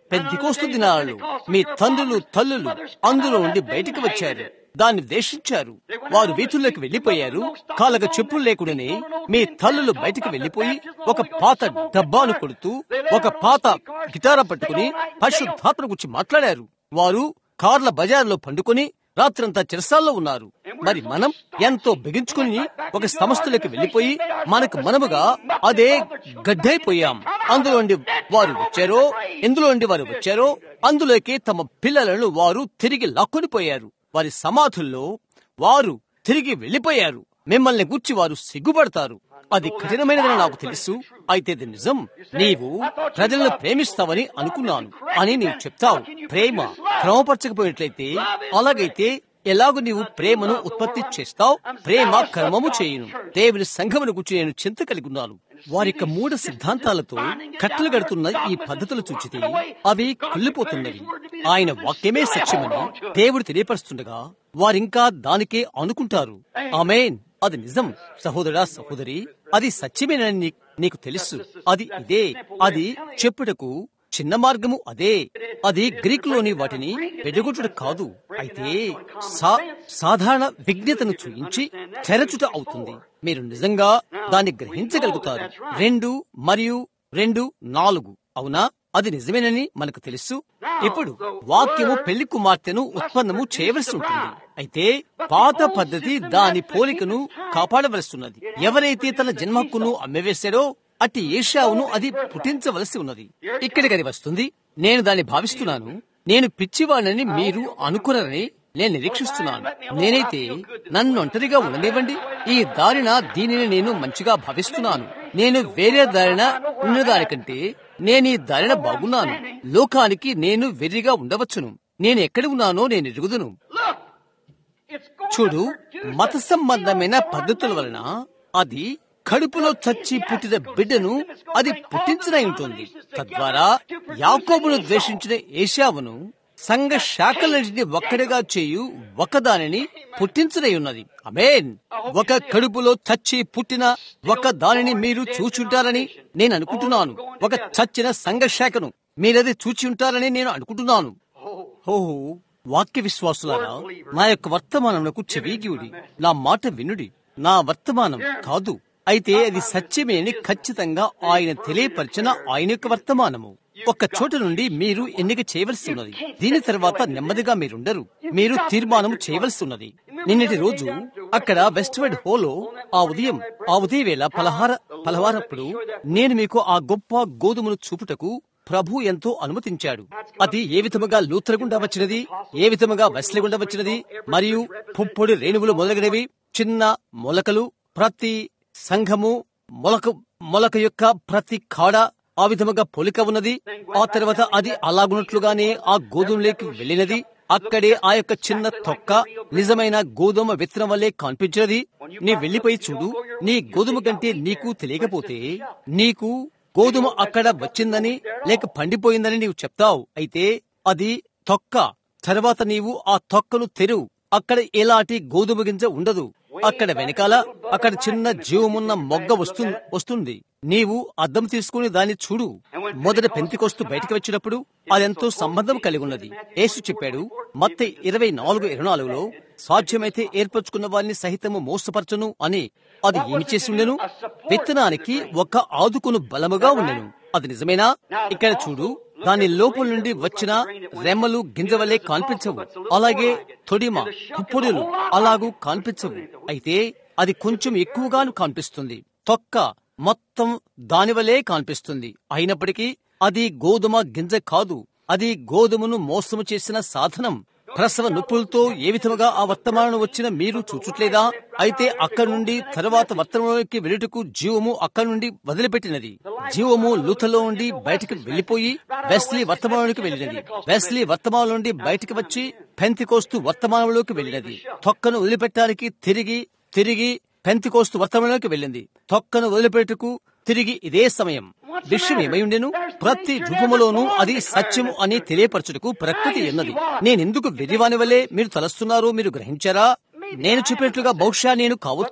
పెద్దికోస్తు దినాలలో మీ తండ్రులు తల్లులు అందులో నుండి బయటికి వచ్చారు దాన్ని దేశించారు వారు వీధుల్లోకి వెళ్లిపోయారు కాళ్ళకు చెప్పులు లేకుండానే మీ తల్లులు బయటికి వెళ్లిపోయి ఒక పాత డబ్బాను కొడుతూ ఒక పాత గిటార పట్టుకుని పరిశుద్ధాత్మ గురించి మాట్లాడారు వారు కార్ల బజార్లో పండుకొని రాత్రంతా చిరసాల్లో ఉన్నారు మరి మనం ఎంతో బిగించుకుని ఒక సంస్థలోకి వెళ్లిపోయి మనకు మనముగా అదే గడ్డైపోయాం అందులోండి వారు వచ్చారో ఎందులోండి వారు వచ్చారో అందులోకి తమ పిల్లలను వారు తిరిగి లాక్కొని పోయారు వారి సమాధుల్లో వారు తిరిగి వెళ్లిపోయారు మిమ్మల్ని గుర్చి వారు సిగ్గుపడతారు అది కఠినమైనదని నాకు తెలుసు అయితే ఇది నిజం నీవు ప్రజలను ప్రేమిస్తావని అనుకున్నాను అని నీవు చెప్తావు ప్రేమ క్రమపరచకపోయినట్లయితే అలాగైతే ఎలాగో నీవు ప్రేమను ఉత్పత్తి చేస్తావు ప్రేమ కర్మము చేయును దేవుని సంఘమును గురించి నేను చింత కలిగి ఉన్నాను వారి యొక్క మూఢ సిద్ధాంతాలతో కట్టలు గడుతున్న ఈ పద్ధతులు చూచితే అవి కుళ్ళిపోతున్నవి ఆయన వాక్యమే సత్యమని దేవుడు తెలియపరుస్తుండగా వారింకా దానికే అనుకుంటారు ఆమెన్ అది నిజం సహోదరా సహోదరి అది సత్యమేనని నీ- నీకు తెలుసు అది ఇదే అది చెప్పుటకు చిన్న మార్గము అదే అది గ్రీకులోని వాటిని వెడగొట్టుట కాదు అయితే సా- సాధారణ విజ్ఞతను చూయించి తెరచుట అవుతుంది మీరు నిజంగా దాన్ని గ్రహించగలుగుతారు రెండు మరియు రెండు నాలుగు అవునా అది నిజమేనని మనకు తెలుసు ఇప్పుడు వాక్యము పెళ్లి కుమార్తెను ఉత్పన్నము చేయవలసి ఉంటుంది అయితే పాత పద్ధతి దాని పోలికను కాపాడవలసి ఎవరైతే తన జన్మహక్కును అమ్మివేశాడో అట్టి ఏషావును అది పుట్టించవలసి ఉన్నది ఇక్కడికది వస్తుంది నేను దాన్ని భావిస్తున్నాను నేను పిచ్చివాణని మీరు అనుకున్నారని నేను నిరీక్షిస్తున్నాను నేనైతే నన్ను ఒంటరిగా ఉండనివ్వండి ఈ దారిన దీనిని నేను మంచిగా భావిస్తున్నాను నేను వేరే దారిన ఉన్నదానికంటే నేను ఈ దారిన బాగున్నాను లోకానికి నేను వెర్రిగా ఉండవచ్చును నేను ఎక్కడ ఉన్నానో నేను ఎరుగుదును చూడు మత సంబంధమైన పద్ధతుల వలన అది కడుపులో చచ్చి పుట్టిన బిడ్డను అది పుట్టించనై ఉంటుంది తద్వారా యాకోబును ద్వేషించిన ఏషావును సంఘ శాఖలన్నింటినీ ఒక్కడిగా చేయు ఒకదానిని పుట్టించనై ఉన్నది అమేన్ ఒక కడుపులో చచ్చి పుట్టిన ఒక దానిని మీరు చూచుంటారని నేను అనుకుంటున్నాను ఒక చచ్చిన సంఘ శాఖను మీరది చూచి ఉంటారని నేను అనుకుంటున్నాను ఓహో వాక్య విశ్వాసులారా నా యొక్క వర్తమానమునకు చెవిగియుడి నా మాట వినుడి నా వర్తమానం కాదు అయితే అది సత్యమే అని ఖచ్చితంగా ఆయన తెలియపరిచిన ఆయన యొక్క వర్తమానము ఒక చోట నుండి మీరు ఎన్నిక చేయవలసి ఉన్నది దీని తర్వాత నెమ్మదిగా మీరుండరు మీరు తీర్మానం చేయవలసి ఉన్నది నిన్నటి రోజు అక్కడ వెస్ట్వర్డ్ హోలో ఆ ఉదయం ఆ ఉదయం వేళ పలహార పలహారప్పుడు నేను మీకు ఆ గొప్ప గోధుమను చూపుటకు ప్రభు ఎంతో అనుమతించాడు అది ఏ విధముగా లూత్ర గుండా వచ్చినది ఏ విధముగా వెస్లె గుండా వచ్చినది మరియు పుప్పొడి రేణువులు మొదలగినవి చిన్న మొలకలు ప్రతి సంఘము మొలక మొలక యొక్క ప్రతి కాడ ఆ విధముగా పొలిక ఉన్నది ఆ తర్వాత అది అలాగున్నట్లుగానే ఆ గోధుమలోకి వెళ్ళినది అక్కడే ఆ యొక్క చిన్న తొక్క నిజమైన గోధుమ విత్తనం వల్లే కనిపించినది నీ వెళ్లిపోయి చూడు నీ గోధుమ కంటే నీకు తెలియకపోతే నీకు గోధుమ అక్కడ వచ్చిందని లేక పండిపోయిందని నీవు చెప్తావు అయితే అది తొక్క తర్వాత నీవు ఆ తొక్కను తెరువు అక్కడ ఎలాంటి గోధుమ గింజ ఉండదు అక్కడ వెనకాల అక్కడ చిన్న జీవమున్న మొగ్గ వస్తు వస్తుంది నీవు అద్దం తీసుకుని దాన్ని చూడు మొదట పెంతికొస్తూ బయటికి వచ్చినప్పుడు అదెంతో సంబంధం కలిగి ఉన్నది యేసు చెప్పాడు మత్తయి ఇరవై నాలుగు ఇరవై నాలుగులో సాధ్యమైతే ఏర్పరచుకున్న వారిని సహితము మోసపరచును అని అది ఏమి చేసి ఉండెను విత్తనానికి ఒక ఆదుకును బలముగా ఉండెను అది నిజమేనా ఇక్కడ చూడు దాని లోపల నుండి వచ్చిన రెమ్మలు గింజవలే కనిపించవు అలాగే తొడిమ పుప్పుడులు అలాగూ కనిపించవు అయితే అది కొంచెం ఎక్కువగాను కనిపిస్తుంది తొక్క మొత్తం దానివలే కనిపిస్తుంది అయినప్పటికీ అది గోధుమ గింజ కాదు అది గోధుమను మోసము చేసిన సాధనం ప్రసవ నొప్పులతో ఏ విధముగా ఆ వర్తమానం వచ్చిన మీరు చూచుట్లేదా అయితే అక్కడి నుండి తరువాత వర్తమానంలోకి వెళ్ళుటకు జీవము అక్కడి నుండి వదిలిపెట్టినది జీవము లూతలో నుండి బయటికి వెళ్లిపోయి వెస్లీ వర్తమానంలోకి వెళ్ళినది వెస్లీ వర్తమానం నుండి బయటికి వచ్చి పెంతికోస్తు వర్తమానంలోకి వెళ్ళినది తొక్కను వదిలిపెట్టడానికి తిరిగి తిరిగి పెంతికోస్తు వర్తమానంలోకి వెళ్ళింది తొక్కను వదిలిపెట్టుకు తిరిగి ఇదే సమయం విషయం ఏమై ఉండెను ప్రతి రూపములోనూ అది సత్యము అని తెలియపరచుటకు ప్రకృతి ఉన్నది నేనెందుకు వెర్రివాని వల్లే మీరు తలస్తున్నారు మీరు గ్రహించారా నేను చెప్పినట్లుగా బహుశా నేను కావచ్చు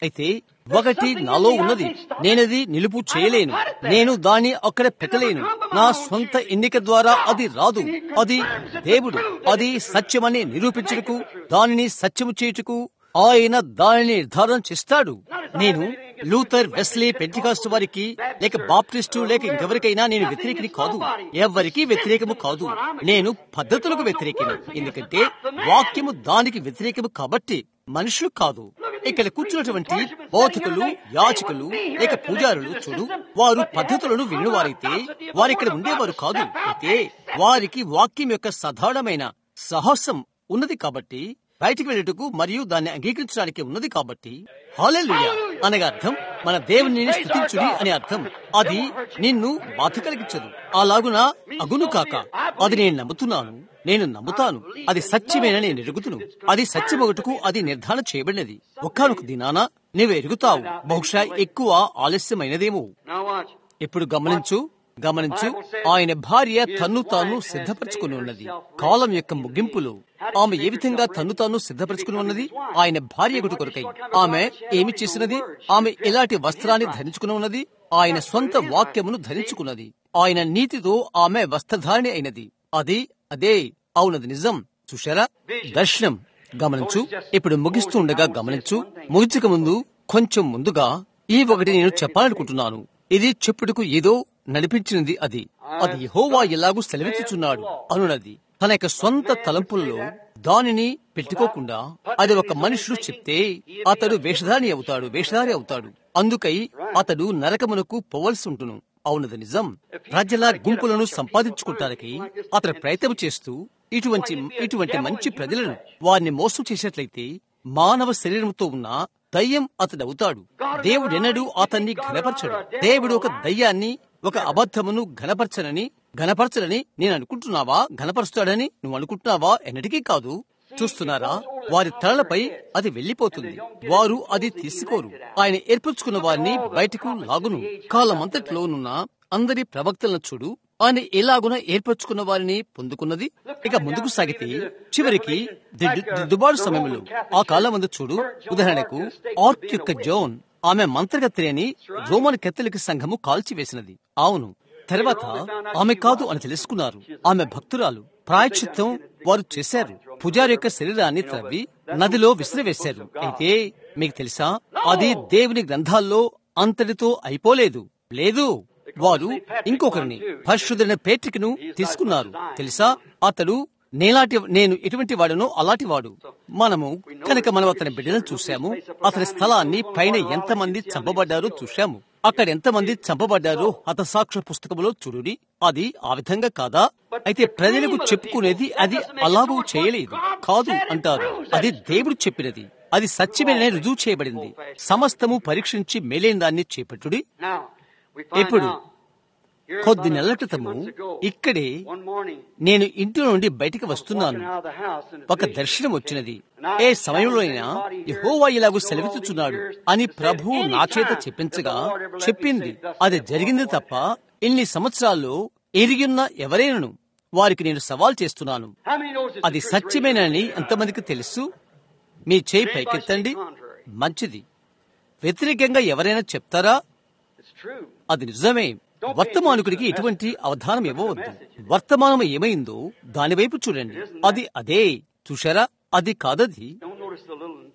అయితే ఒకటి నాలో ఉన్నది నేనది నిలుపు చేయలేను నేను దాన్ని అక్కడ పెట్టలేను నా సొంత ఎన్నిక ద్వారా అది రాదు అది దేవుడు అది సత్యమని నిరూపించుటకు దానిని సత్యము చేయుటకు ఆయన దానిని నిర్ధారణ చేస్తాడు నేను లూథర్ వెస్లీ పెంటికాస్ట్ వారికి లేక బాప్టిస్టు లేక ఇంకెవరికైనా నేను వ్యతిరేకిని కాదు ఎవరికి వ్యతిరేకము కాదు నేను పద్ధతులకు వ్యతిరేకిని ఎందుకంటే వాక్యము దానికి వ్యతిరేకము కాబట్టి మనుషులు కాదు ఇక్కడ కూర్చున్నటువంటి బోధకులు యాచకులు లేక పూజారులు చూడు వారు పద్ధతులను వినువారైతే వారు ఇక్కడ ఉండేవారు కాదు అయితే వారికి వాక్యం యొక్క సాధారణమైన సాహసం ఉన్నది కాబట్టి బయటికి వెళ్ళటకు మరియు దాన్ని అంగీకరించడానికి ఉన్నది కాబట్టి హాలెలుయా అనగా అర్థం మన దేవుని స్థుతించుడి అని అర్థం అది నిన్ను బాధ కలిగించదు అలాగున అగును కాక అది నేను నమ్ముతున్నాను నేను నమ్ముతాను అది సత్యమేన నేను ఎరుగుతును అది సత్యమొగటుకు అది నిర్ధారణ చేయబడినది ఒక్కనొక దినాన నీవు ఎరుగుతావు బహుశా ఎక్కువ ఆలస్యమైనదేమో Now watch. ఇప్పుడు గమనించు గమనించు ఆయన భార్య తన్ను తాను సిద్ధపరచుకుని ఉన్నది కాలం యొక్క ముగింపులో ఆమె ఏ విధంగా తన్ను తాను సిద్ధపరచుకుని ఉన్నది ఆయన భార్య గుడి కొరకై ఆమె ఏమి చేసినది ఆమె ఎలాంటి వస్త్రాన్ని ధరించుకుని ఉన్నది ఆయన సొంత వాక్యమును ధరించుకున్నది ఆయన నీతితో ఆమె వస్త్రధారణి అయినది అది అదే అవునది నిజం చూశారా దర్శనం గమనించు ఇప్పుడు ముగిస్తూ ఉండగా గమనించు ముగించక ముందు కొంచెం ముందుగా ఈ ఒకటి నేను చెప్పాలనుకుంటున్నాను ఇది చెప్పుటకు ఏదో నడిపించినది అది అది యెహోవా ఎలాగూ సెలవిచ్చుచున్నాడు అనున్నది తన యొక్క సొంత తలంపుల్లో దానిని పెట్టుకోకుండా అది ఒక మనుషుడు చెప్తే అతడు వేషధారి అవుతాడు వేషధారి అవుతాడు అందుకై అతడు నరకమునకు పోవలసి ఉంటును అవునది నిజం ప్రజల గుంపులను సంపాదించుకుంటానికి అతడు ప్రయత్నం చేస్తూ ఇటువంటి ఇటువంటి మంచి ప్రజలను వారిని మోసం చేసినట్లయితే మానవ శరీరంతో ఉన్న దయ్యం అతడవుతాడు దేవుడెన్నడూ అతన్ని ఘనపరచడు దేవుడు ఒక దయ్యాన్ని ఒక అబద్ధమును ఘనపరచనని ఘనపరచడని నేను అనుకుంటున్నావా ఘనపరుస్తాడని నువ్వు అనుకుంటున్నావా ఎన్నటికీ కాదు చూస్తున్నారా వారి తలలపై అది వెళ్లిపోతుంది వారు అది తీసుకోరు ఆయన ఏర్పరచుకున్న వారిని బయటకు లాగును కాలమంతటిలోనున్న అందరి ప్రవక్తలను చూడు ఆయన ఎలాగున ఏర్పరచుకున్న వారిని పొందుకున్నది ఇక ముందుకు సాగితే చివరికి దిద్దు- దిద్దుబాటు సమయంలో ఆ కాలం ముందు చూడు ఉదాహరణకు ఆర్క్ యొక్క జోన్ ఆమె మంత్రగత్రి అని రోమన్ కెత్తలిక సంఘము కాల్చివేసినది అవును తర్వాత ఆమె కాదు అని తెలుసుకున్నారు ఆమె భక్తురాలు ప్రాయశ్చిత్తం వారు చేశారు పుజారి యొక్క శరీరాన్ని త్రవ్వి నదిలో విసిరివేశారు అయితే మీకు తెలుసా అది దేవుని గ్రంథాల్లో అంతటితో అయిపోలేదు లేదు వారు ఇంకొకరిని పరిశుద్ధైన పేట్రికను తీసుకున్నారు తెలుసా అతడు నేలాంటి నేను ఎటువంటి వాడునో అలాంటి వాడు మనము కనుక మనం అతని బిడ్డలను చూశాము అతని స్థలాన్ని పైన ఎంతమంది చంపబడ్డారో చూశాము అక్కడ ఎంతమంది చంపబడ్డారో హతసాక్ష పుస్తకంలో చూడుడి అది ఆ విధంగా కాదా అయితే ప్రజలకు చెప్పుకునేది అది అలాగూ చేయలేదు కాదు అంటారు అది దేవుడు చెప్పినది అది సత్యమేనని రుజువు చేయబడింది సమస్తము పరీక్షించి మేలైన దాన్ని చేపట్టుడి Now, we find ఇప్పుడు out here కొద్ది about నెలల a few క్రితము months ago, ఇక్కడే one morning, నేను ఇంటి నుండి బయటికి వస్తున్నాను walking out of the house and a ఒక vision దర్శనం వచ్చినది And I ఏ challenge సమయంలోనైనా anybody here యెహోవా ఇలాగూ to go సెలవిస్తున్నాడు all these years అని to say ప్రభువు any నా చేత time చెప్పించగా that the Lord ever let me చెప్పింది say, thus అది saith the జరిగింది Lord. తప్ప ఇన్ని సంవత్సరాల్లో ఎరిగిన్న ఎవరైనను వారికి నేను సవాల్ చేస్తున్నాను How many knows it's అది the truth? సత్యమేనని ఎంతమందికి తెలుసు మీ చేయి పైకెత్తండి మంచిది వ్యతిరేకంగా ఎవరైనా చెప్తారా It's true. అది నిజమే వర్తమానికుడికి ఎటువంటి అవధానం ఇవ్వవద్దు వర్తమానం ఏమైందో దాని వైపు చూడండి అది అదే చూశారా అది కాదది Don't notice the little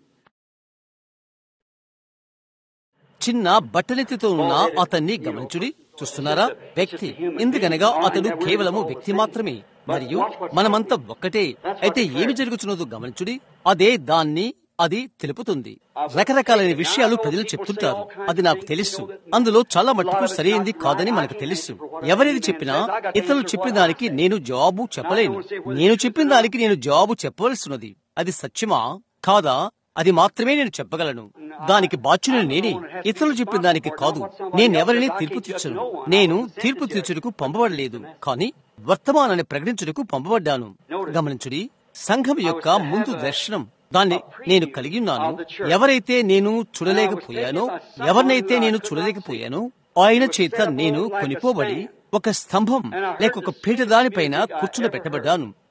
చిన్న బట్టలెత్తితో ఉన్న అతన్ని గమనించుడి చూస్తున్నారా వ్యక్తి ఎందుకనగా అతడు కేవలము వ్యక్తి మాత్రమే మరియు మనమంతా ఒక్కటే అయితే ఏమి జరుగుతున్నదో గమనించుడి అదే దాన్ని అది తెలుపుతుంది రకరకాలైన విషయాలు ప్రజలు చెప్తుంటారు అది నాకు తెలుసు అందులో చాలా మట్టుకు సరైంది కాదని మనకు తెలుసు ఎవరేది చెప్పినా ఇతరులు చెప్పిన దానికి నేను జవాబు చెప్పలేను నేను చెప్పిన దానికి నేను జవాబు చెప్పవలసినది అది సత్యమా కాదా అది మాత్రమే నేను చెప్పగలను దానికి బాధ్యుని నేనే ఇతరులు చెప్పిన దానికి కాదు నేనెవరిని తీర్పు తీర్చను నేను తీర్పు తీర్చుటకు పంపబడలేదు కానీ వర్తమానాన్ని ప్రకటించుటకు పంపబడ్డాను గమనించుడి సంఘం యొక్క ముందు దర్శనం దాన్ని నేను కలిగి ఉన్నాను ఎవరైతే నేను చూడలేకపోయానో ఎవరినైతే నేను చూడలేకపోయానో ఆయన చేత నేను కొనిపోబడి ఒక స్తంభం లేక ఒక పీట దానిపైన కూర్చుని పెట్టబడ్డాను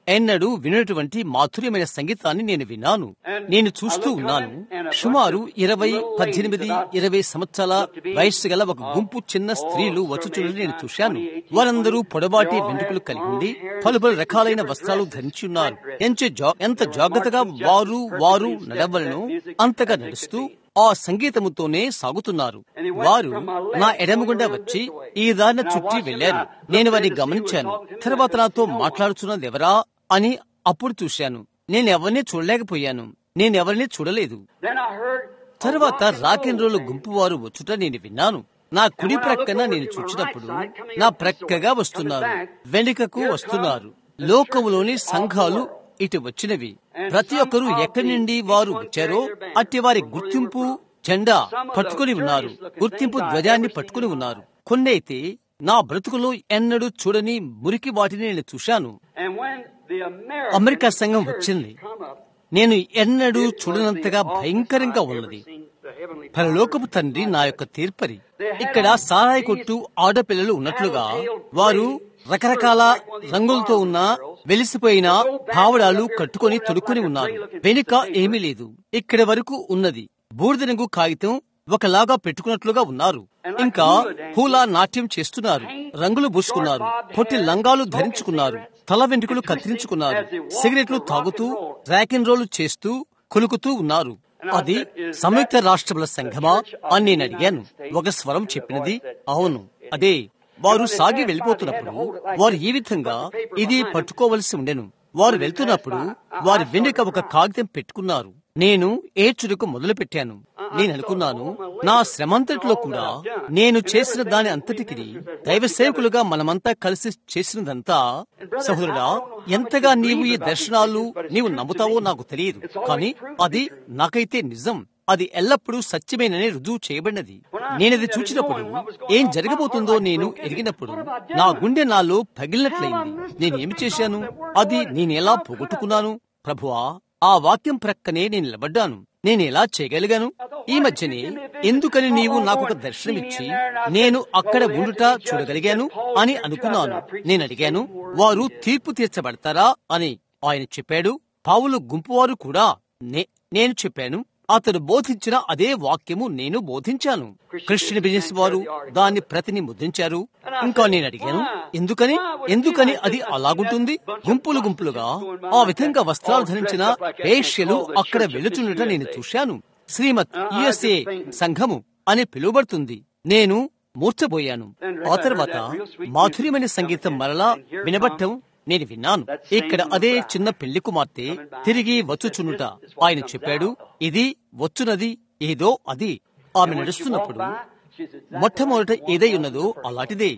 ఎన్నడూ వినటువంటి మాధుర్యమైన సంగీతాన్ని నేను విన్నాను నేను చూస్తూ ఉన్నాను సుమారు ఇరవై పద్దెనిమిది ఇరవై సంవత్సరాల వయస్సు గల ఒక గుంపు చిన్న స్త్రీలు వచ్చుచుండని నేను చూశాను వారందరూ పొడవాటి వెంట్రుకలు కలిగి ఉండి పలు పలు రకాలైన వస్త్రాలు ధరించి ఉన్నారు ఎంచే జా- ఎంత జాగ్రత్తగా వారు వారు నడవలను అంతగా నడుస్తూ ఆ సంగీతముతోనే సాగుతున్నారు వారు నా ఎడమగుండా వచ్చి ఈ దారిన చుట్టి వెళ్లారు నేను వారిని గమనించాను తర్వాత నాతో మాట్లాడుతున్నది ఎవరా అని అప్పుడు చూశాను నేను ఎవరిని చూడలేకపోయాను నేను ఎవరిని చూడలేదు Then I heard తరువాత రాకెన్ రోలు గుంపు వారు వచ్చుట నేను విన్నాను నా కుడి ప్రక్కన నేను చూచినప్పుడు నా ప్రక్కగా వస్తున్నారు వెనుకకు వస్తున్నారు లోకములోని సంఘాలు ఇటు వచ్చినవి ప్రతి ఒక్కరూ ఎక్కడి నుండి వారు వచ్చారో అట్టి వారి గుర్తింపు జెండా పట్టుకుని ఉన్నారు గుర్తింపు ధ్వజాన్ని పట్టుకుని ఉన్నారు కొన్ని అయితే నా బ్రతుకులో ఎన్నడూ చూడని మురికి వాటిని నేను చూశాను and when the American America సంఘం వచ్చింది come up, నేను ఎన్నడూ చూడనంతగా భయంకరంగా ఉన్నది seen the heavenly పరలోకపు తండ్రి నా యొక్క తీర్పరి ఇక్కడ సారాయి కొట్టు ఆడపిల్లలు ఉన్నట్లుగా వారు రకరకాల రంగులతో ఉన్న వెలిసిపోయిన పావడాలు కట్టుకొని తొడుక్కొని ఉన్నారు వెనుక ఏమీ లేదు ఇక్కడి వరకు ఉన్నది బూడిద రంగు కాగితం ఒకలాగా పెట్టుకున్నట్లుగా ఉన్నారు ఇంకా హూలా నాట్యం చేస్తున్నారు రంగులు పూసుకున్నారు పొట్టి లంగాలు ధరించుకున్నారు తల వెంట్రుకలు కత్తిరించుకున్నారు సిగరెట్లు తాగుతూ ర్యాకిన్ రోలు చేస్తూ కొలుకుతూ ఉన్నారు అది సంయుక్త రాష్ట్రముల సంఘమా అని నేను అడిగాను ఒక స్వరం చెప్పినది అవును అదే వారు సాగి వెళ్ళిపోతున్నప్పుడు వారు ఈ విధంగా ఇది పట్టుకోవలసి ఉండెను వారు వెళ్తున్నప్పుడు వారి వెనుక ఒక కాగితం పెట్టుకున్నారు నేను ఏడ్చుటకు మొదలు పెట్టాను నేను అనుకున్నాను నా శ్రమంతటిలో కూడా నేను చేసిన దాని అంతటికి దైవ సేవకులుగా మనమంతా కలిసి చేసినదంతా సహోదరుడా ఎంతగా నీవు ఈ దర్శనాలు నీవు నమ్ముతావో నాకు తెలియదు కానీ అది నాకైతే నిజం అది ఎల్లప్పుడూ సత్యమేనని రుజువు చేయబడినది నేనది చూచినప్పుడు ఏం జరగబోతుందో నేను ఎరిగినప్పుడు నా గుండె నాలో పగిలినట్లయింది నేనేమి చేశాను అది నేనెలా పోగొట్టుకున్నాను ప్రభువా ఆ వాక్యం ప్రక్కనే నేను నిలబడ్డాను నేను ఎలా చేయగలిగాను ఈ మధ్యనే ఎందుకని నీవు నాకు ఒక దర్శనమిచ్చి నేను అక్కడ ఉండుట చూడగలిగాను అని అనుకున్నాను నేను అడిగాను వారు తీర్పు తీర్చబడతారా అని ఆయన చెప్పాడు పావులు గుంపువారు కూడా నే- నేను చెప్పాను అతడు బోధించిన అదే వాక్యము నేను బోధించాను క్రిస్టియన్ బిజినెస్ వారు దాన్ని ప్రతిని ముద్రించారు ఇంకా నేను అడిగాను ఎందుకని ఎందుకని అది అలాగుంటుంది గుంపులు గుంపులుగా ఆ విధంగా వస్త్రాలు ధరించిన వేష్యలు అక్కడ వెళుచుండట నేను చూశాను శ్రీమత్ యుఎస్ఏ సంఘము అని పిలువబడుతుంది నేను మూర్చబోయాను ఆ తర్వాత మాధుర్యమైన సంగీతం మరలా వినబట్టం నేను విన్నాను ఇక్కడ అదే చిన్న పెళ్లి కుమార్తె తిరిగి వచ్చుచునుట ఆయన చెప్పాడు ఇది వచ్చునది ఏదో అది ఆమె నడుస్తున్నప్పుడు మొట్టమొదట ఏదై ఉన్నదో అలాంటిదే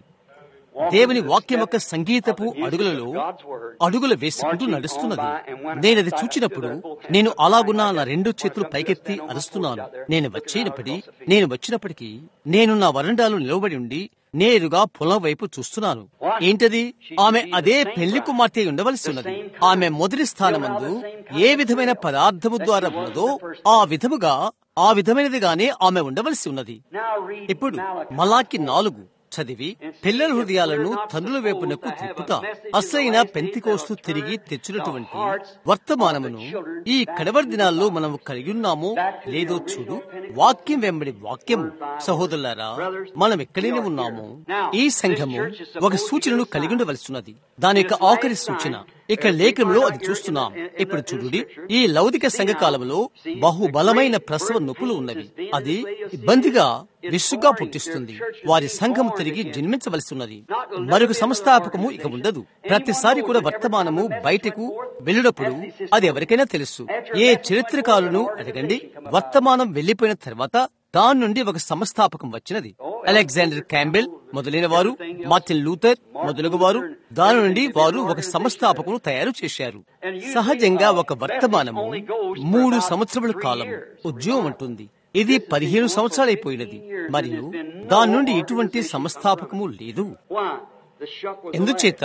దేవుని వాక్యం యొక్క సంగీతపు అడుగులలో అడుగులు వేసుకుంటూ నడుస్తున్నది నేనది చూచినప్పుడు నేను అలాగున్నా నా రెండు చేతులు పైకెత్తి అరుస్తున్నాను నేను వచ్చినప్పటి నేను వచ్చినప్పటికీ నేను నా వరండాలో నిలవబడి ఉండి నేరుగా పొలం వైపు చూస్తున్నాను ఏంటది ఆమె అదే పెళ్లి కుమార్తె ఉండవలసి ఉన్నది ఆమె మొదటి స్థానమందు ఏ విధమైన పదార్థము ద్వారా ఉన్నదో ఆ విధముగా ఆ విధమైనదిగానే ఆమె ఉండవలసి ఉన్నది Now read ఇప్పుడు Malachi. మలాకి నాలుగు చదివి పిల్లల హృదయాలను తండ్రుల వైపునకు తిప్పుతా అసలైన పెంతికోస్తు తిరిగి తెచ్చినటువంటి వర్తమానమును ఈ కడవరి దినాల్లో మనం కలిగి ఉన్నామో లేదో చూడు వాక్యం వెంబడి వాక్యము సహోదరులారా మనం ఎక్కడైనా ఉన్నామో ఈ సంఘము ఒక సూచనను కలిగి ఉండవలసినది దాని యొక్క ఆఖరి సూచన ఇక్కడ లేఖంలో అది చూస్తున్నాం ఇప్పుడు చూడుడి ఈ లౌకిక సంఘ కాలంలో బహుబలమైన ప్రసవ నొప్పులు ఉన్నవి అది ఇబ్బందిగా విసుగ్గా పుట్టిస్తుంది వారి సంఘం తిరిగి జన్మించవలసి ఉన్నది మరొక సంస్థాపకము ఇక ఉండదు ప్రతిసారి కూడా వర్తమానము బయటకు వెళ్ళినప్పుడు అది ఎవరికైనా తెలుసు ఏ చరిత్రకారులను అడగండి వర్తమానం వెళ్లిపోయిన తర్వాత దాని నుండి ఒక సంస్థాపకం వచ్చినది అలెగ్జాండర్ క్యాంబెల్ మొదలైన వారు మార్టిన్ లూథర్ మొదలగు వారు దాని నుండి వారు ఒక సంస్థాపకును తయారు చేశారు సహజంగా ఒక వర్తమానము మూడు సంవత్సరముల కాలం ఉద్యోగం ఉంటుంది ఇది పదిహేను సంవత్సరాలైపోయినది మరియు దాని నుండి ఎటువంటి సంస్థాపకము లేదు Why? The shuck was ఎందుచేత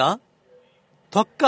తొక్క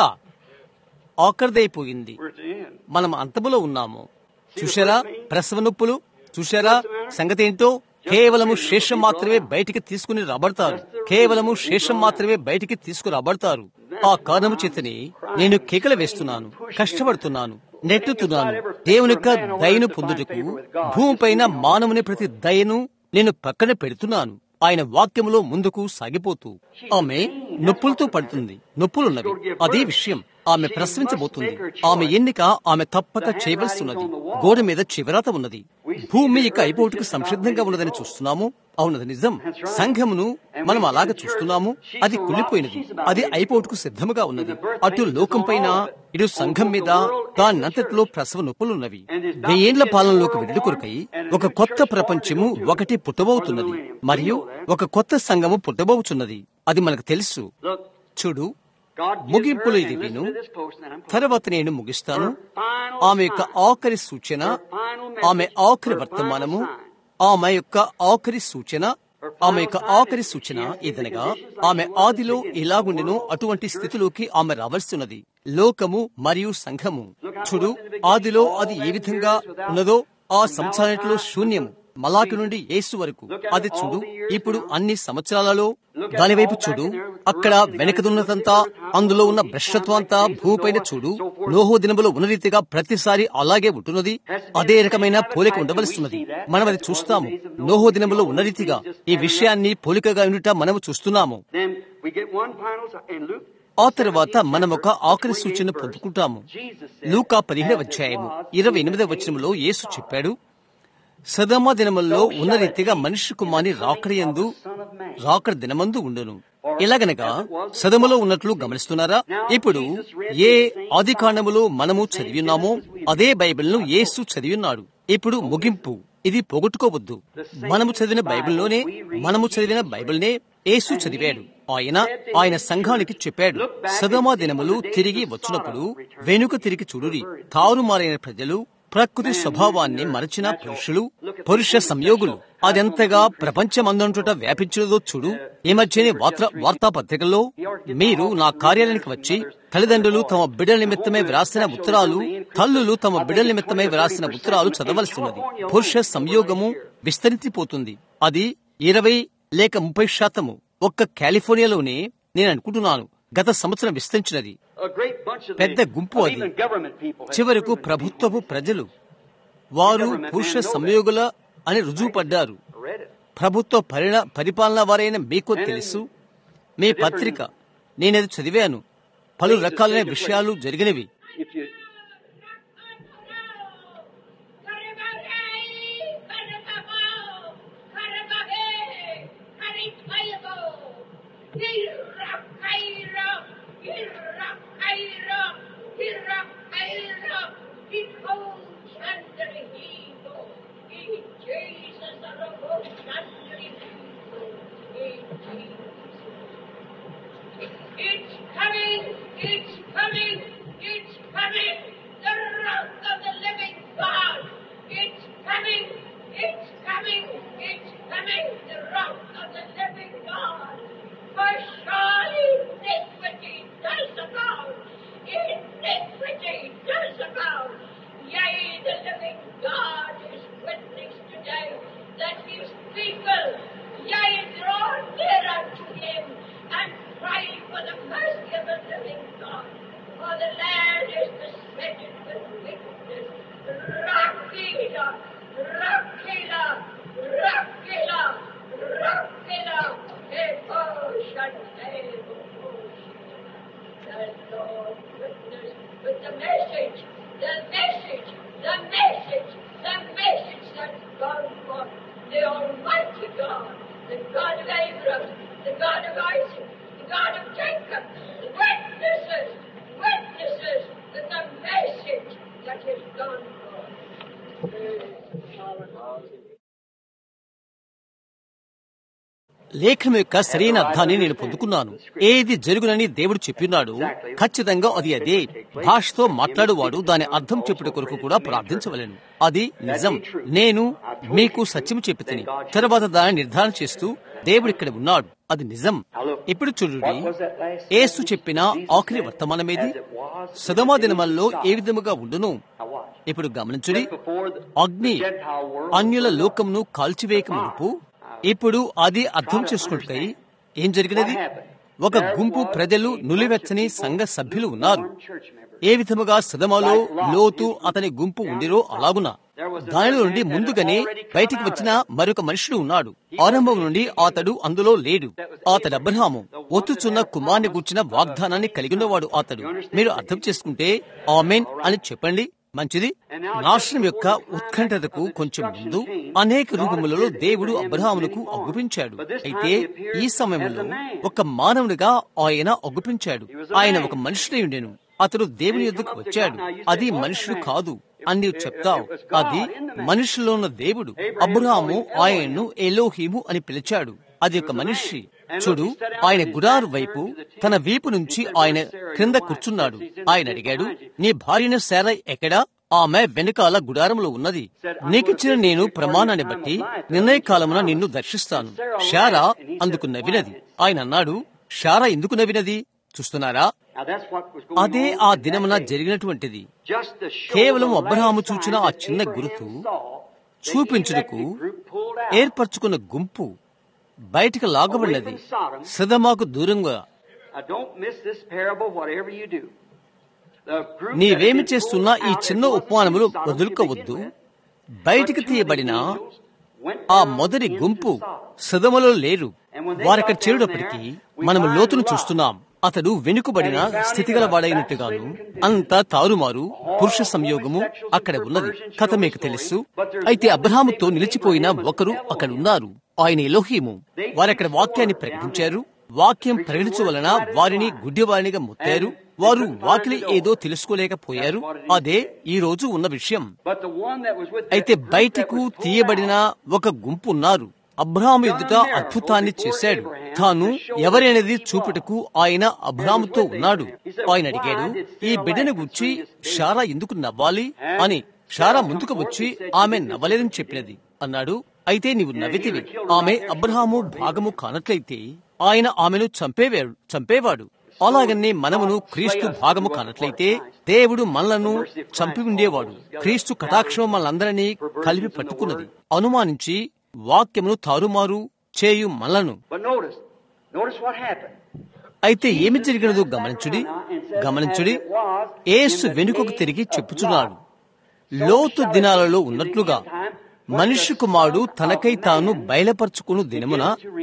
ఆఖరిదైపోయింది We're at the end. మనం అంతములో ఉన్నాము చూశారా ప్రసవ నొప్పులు చూశారా సంగతి ఏంటో కేవలము శేషం మాత్రమే బయటికి తీసుకుని రాబడతారు కేవలము శేషం మాత్రమే బయటికి తీసుకురాబడతారు ఆ కారణము చేతని నేను కేకలు వేస్తున్నాను కష్టపడుతున్నాను నెట్టుతున్నాను దేవుని యొక్క దయను పొందుటకు భూమిపైన మానవుని ప్రతి దయను నేను పక్కన పెడుతున్నాను ఆయన వాక్యములో ముందుకు సాగిపోతూ ఆమె నొప్పులతో పడుతుంది నొప్పులున్నవి అదే విషయం ఆమె ప్రసవించబోతుంది ఆమె ఎన్నిక ఆమె తప్పక చేయవలసినది గోడ మీద చివరాత ఉన్నది భూమి ఇక అయిపోటుకు సంసిద్ధంగా ఉన్నదని చూస్తున్నాము అవునది నిజం సంఘమును మనం అలాగ చూస్తున్నాము అది కుళ్ళిపోయినది అది అయిపోటుకు సిద్ధముగా ఉన్నది అటు లోకం పైన ఇటు సంఘం మీద దానంతట్లో ప్రసవ నొప్పులున్నవి వెయ్యేండ్ల పాలనలోకి వెళ్ళు కొరకై ఒక కొత్త ప్రపంచము ఒకటి పుట్టబోతున్నది మరియు ఒక కొత్త సంఘము పుట్టబోతున్నది అది మనకు తెలుసు చూడు ముగింపులు ఇది విను తర్వాత నేను ముగిస్తాను ఆమె యొక్క ఆఖరి సూచన ఆమె ఆఖరి వర్తమానము ఆమె యొక్క ఆఖరి సూచన ఆమె యొక్క ఆఖరి సూచన ఏదనగా ఆమె ఆదిలో ఎలాగుండెనో అటువంటి స్థితిలోకి ఆమె రావాల్సినది లోకము మరియు సంఘము చూడు ఆదిలో అది ఏ విధంగా ఉన్నదో ఆ సంవత్సరాలలో శూన్యము మలాకి నుండి యేసు వరకు అది చూడు ఇప్పుడు అన్ని సంవత్సరాలలో దానివైపు చూడు అక్కడ వెనకదున్నదంతా అందులో ఉన్న భ్రష్టత్వం అంతా భూమిపైన చూడు నోహో దినములో ఉన్న రీతిగా ప్రతిసారి అలాగే ఉంటున్నది అదే రకమైన పోలిక ఉండవలసినది మనం అది చూస్తాము నోహో దినములో ఉన్న రీతిగా ఈ విషయాన్ని పోలికగా ఉండుట మనము చూస్తున్నాము ఆ తర్వాత మనం ఒక ఆఖరి సూచన పొందుకుంటాము లూకా పదిహేడవ అధ్యాయము ఇరవై ఎనిమిదవ వచనంలో యేసు చెప్పాడు సదమ దినముల్లో ఉన్న రీతిగా మనిషి కుమారి రాకడయందు రాకడ దినమందు ఉండును ఎలాగనగా సదములో ఉన్నట్లు గమనిస్తున్నారా ఇప్పుడు ఏ ఆది కాండములో మనము చదివినామో అదే బైబిల్ను యేసు చదివిన్నాడు ఇప్పుడు ముగింపు ఇది పోగొట్టుకోవద్దు మనము చదివిన బైబిల్లోనే మనము చదివిన బైబిల్నే యేసు చదివాడు ఆయన ఆయన సంఘానికి చెప్పాడు సదమా దినములు తిరిగి వచ్చినప్పుడు వెనుక తిరిగి చూడురి తారుమారైన ప్రజలు ప్రకృతి స్వభావాన్ని మరచిన పురుషులు పురుష సంయోగులు అదెంతగా ప్రపంచమందంటుట వ్యాపించినదో చూడు ఈ మధ్యనే వార్తా వార్తాపత్రికల్లో మీరు నా కార్యాలయానికి వచ్చి తల్లిదండ్రులు తమ బిడ్డల నిమిత్తమే వ్రాసిన ఉత్తరాలు తల్లులు తమ బిడ్డల నిమిత్తమే వ్రాసిన ఉత్తరాలు చదవలసినది పురుష సంయోగము విస్తరించిపోతుంది అది ఇరవై లేక ముప్పై శాతము ఒక్క కాలిఫోర్నియాలోనే నేను అనుకుంటున్నాను గత సంవత్సరం విస్తరించినది పెద్ద గుంపు అది చివరకు ప్రభుత్వపు ప్రజలు వారు పురుష సంయోగుల అని రుజువు పడ్డారు ప్రభుత్వ పరిణ పరిపాలన వారైన మీకు తెలుసు మీ పత్రిక నేనది చదివాను పలు రకాలైన విషయాలు జరిగినవి It's coming! It's coming! It's coming! The wrath of the living God! It's coming! It's coming! It's coming! The wrath of the living God! For surely iniquity does abound! Iniquity does abound! Yea, the living God is witness today that his people, yea, draw nearer to him and cry for the mercy of the living God. For the land is besetted with wickedness. Rakila, Rakila, Rakila, Rakila, Emotion, The Lord witness with the message, the message, the message, the message that's gone forth. The Almighty God, the God of Abraham, the God of Isaac, the God of Jacob, witnesses, witnesses with the message that has gone forth. లేఖనం యొక్క సరైన అర్థాన్ని నేను పొందుకున్నాను ఏది జరుగునని దేవుడు చెప్పినాడు ఖచ్చితంగా అది అదే భాషతో మాట్లాడువాడు దాని అర్థం చెప్పుట కొరకు కూడా ప్రార్థించవలను అది నిజం నేను మీకు సత్యం చెప్పి తిని తర్వాత దాన్ని నిర్ధారణ చేస్తూ దేవుడు ఇక్కడ ఉన్నాడు అది నిజం ఇప్పుడు చూడండి ఏసు చెప్పిన ఆఖరి వర్తమానమేది సదమా దినమల్లో ఏ విధముగా ఉండును ఇప్పుడు గమనించుడి before the అగ్ని Gentile world, అన్యుల లోకంను కాల్చివేయక మునుపు ఇప్పుడు అది అర్థం చేసుకుంటే ఏం జరిగినది ఒక గుంపు ప్రజలు నులివెచ్చని సంఘ సభ్యులు ఉన్నారు church members. ఏ విధముగా సదమలో లోతు అతని గుంపు ఉండిరో అలాగున దానిలో నుండి ముందుగానే బయటికి వచ్చిన మరొక మనుషుడు ఉన్నాడు ఆరంభం నుండి అతడు అందులో లేడు అతడు అబ్రహాము ఒత్తుచున్న కుమార్ని గుర్చిన వాగ్దానాన్ని కలిగినవాడు అతడు మీరు అర్థం చేసుకుంటే ఆమెన్ అని చెప్పండి మంచిది నాశనం యొక్క ఉత్కంఠతకు కొంచెం ముందు అనేక రూపములలో దేవుడు అబ్రహామునకు అగుపించాడు అయితే ఈ సమయంలో ఒక మానవునిగా ఆయన అగుపించాడు ఆయన ఒక మనుషుడై ఉండెను అతడు దేవుని యొద్దకు వచ్చాడు అది మనుషుడు కాదు అని నీవు చెప్తావు అది మనుషులో ఉన్న దేవుడు అబ్రహాము ఆయన్ను ఎలోహీము అని పిలిచాడు అది ఒక మనిషి చూడు ఆయన గుడారు వైపు తన వీపు నుంచి ఆయన క్రింద కూర్చున్నాడు ఆయన అడిగాడు నీ భార్యను శార ఎక్కడా ఆమె వెనుకాల గుడారంలో ఉన్నది నీకిచ్చిన నేను ప్రమాణాన్ని బట్టి నిర్ణయ కాలమున నిన్ను దర్శిస్తాను శారా అందుకు నవ్వినది ఆయన అన్నాడు శారా ఎందుకు నవ్వినది చూస్తున్నారా Now that's what was going అదే on ఆ in that దినమున day. జరిగినటువంటిది Just to show కేవలం the అబ్రహాము last చూచిన sign ఆ that చిన్న Abraham గుర్తు saw, the చూపించుటకు elected group pulled out. ఏర్పరచుకున్న గుంపు బయటికి లాగబడినది సదమాకు దూరంగా Now don't miss this parable, whatever you do. The group that నీవేమి had been చేస్తున్నా pulled ఈ out చిన్న that wasn't ఉపమానములు in Sodom to వదులుకోవద్దు begin with, బయటికి but two of the తీయబడిన angels went ఆ down మొదటి into గుంపు Sodom. సదమలో లేరు వారక్కడ చేరుటప్పటికి మనము లోతును చూస్తున్నాం అతడు వెనుకబడిన స్థితిగల వాడైనట్టుగాను అంతా తారుమారు పురుష సంయోగము అక్కడ ఉన్నది కథ మీకు తెలుసు అయితే అబ్రహాముతో నిలిచిపోయిన ఒకరు అక్కడ ఉన్నారు ఆయన ఎలోహీము వారక్కడ వాక్యాన్ని ప్రకటించారు వాక్యం ప్రకటించు వలన వారిని గుడ్డివారినిగా ముత్తారు వారు వాకిలి ఏదో తెలుసుకోలేకపోయారు అదే ఈ రోజు ఉన్న విషయం But the one that was with that అయితే group that బయటకు was pulled తీయబడిన out, ఒక గుంపు ఉన్నారు అబ్రహాము ఎదుట అద్భుతాన్ని చేశాడు తాను ఎవరైనది చూపుటకు ఆయన అబ్రహాముతో ఉన్నాడు ఆయన అడిగాడు ఈ బిడ్డను గుచ్చి షారా ఎందుకు నవ్వాలి అని షారా ముందుకు వచ్చి ఆమె నవ్వలేదని చెప్పినది అన్నాడు అయితే నీవు నవ్వితివి ఆమె అబ్రహాము భాగము కానట్లయితే ఆయన ఆమెను చంపేవాడు చంపేవాడు అలాగనే మనమును క్రీస్తు భాగము కానట్లయితే దేవుడు మనలను చంపి ఉండేవాడు క్రీస్తు కటాక్షం మనలందరినీ కలిపి పట్టుకున్నది అనుమానించి వాక్యమును తారుమారు చేయు మనలను But notice, notice what happened. అయితే ఏమి జరిగినదో గమనించుడి గమనించుడి ఏసు వెనుకకు తిరిగి చెప్పుచున్నాడు లోతు దినాలలో ఉన్నట్లుగా మనుష్య కుమారుడు తనకై తాను బయలుపరుచుకును దినమున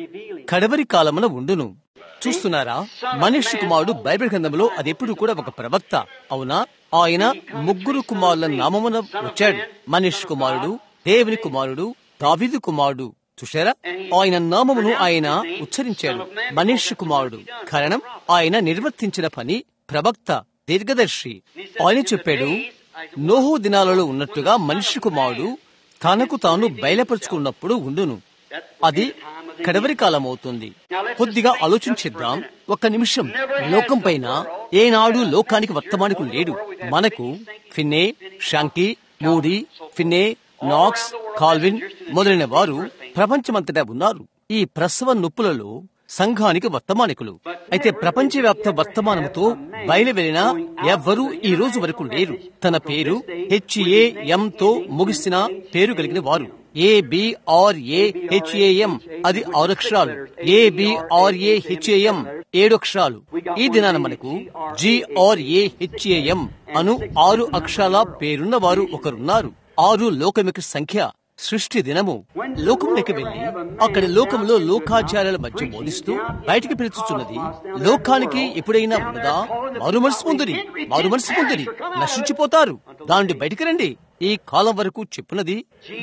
కడవరి కాలమున ఉండును చూస్తున్నారా మనుష్య కుమారుడు బైబిల్ గ్రంథంలో అది ఎప్పుడు కూడా ఒక ప్రవక్త అవునా ఆయన ముగ్గురు కుమారుల నామమున వచ్చాడు మనుష్య కుమారుడు దేవుని కుమారుడు దావిదు కుమారుడు చూశారా ఆయన నామమును ఆయన ఉచ్చరించాడు మనుష్య కుమారుడు కారణం ఆయన నిర్వర్తించిన పని ప్రవక్త దీర్ఘదర్శి ఆయన చెప్పాడు నోహు దినాలలో ఉన్నట్టుగా మనుష్య కుమారుడు తనకు తాను బయలుపరుచుకున్నప్పుడు ఉండును అది కడవరి కాలం అవుతుంది కొద్దిగా ఆలోచించిద్దాం ఒక్క నిమిషం లోకం పైన ఏనాడు లోకానికి వర్తమానికు లేడు మనకు ఫిన్నే షాంకి మూడి ఫిన్నే నాక్స్ కాల్విన్ మొదలైన వారు ప్రపంచమంతటా ఉన్నారు ఈ ప్రసవ నొప్పులలో సంఘానికి వర్తమానికులు అయితే ప్రపంచవ్యాప్త వర్తమానముతో బయలువెళ్లిన ఎవ్వరూ ఈ రోజు వరకు లేరు తన పేరు హెచ్ఏఎం తో ముగిసిన పేరు కలిగిన వారు ఏబిఆర్ఏ హెచ్ఏఎం అది ఆరు అక్షరాలు ఏబిఆర్ఏ హెచ్ఏఎం ఏడు అక్షరాలు ఈ దినాన మనకు జిఆర్ఏ హెచ్ఏఎం అను ఆరు అక్షరాల పేరున్న వారు ఒకరున్నారు ఆరు లోకమిక సంఖ్య సృష్టి దినము లోకంలోకి వెళ్లి అక్కడి లోకంలో లోకాచార్యాల మధ్య బోధిస్తూ బయటికి పిలుచుచున్నది లోకానికి ఎప్పుడైనా ఉన్నదా మారు మనసు పొందుడి మారు మనసు పొందుడి నశించిపోతారు దాని బయటికి రండి ఈ కాలం వరకు చెప్పినది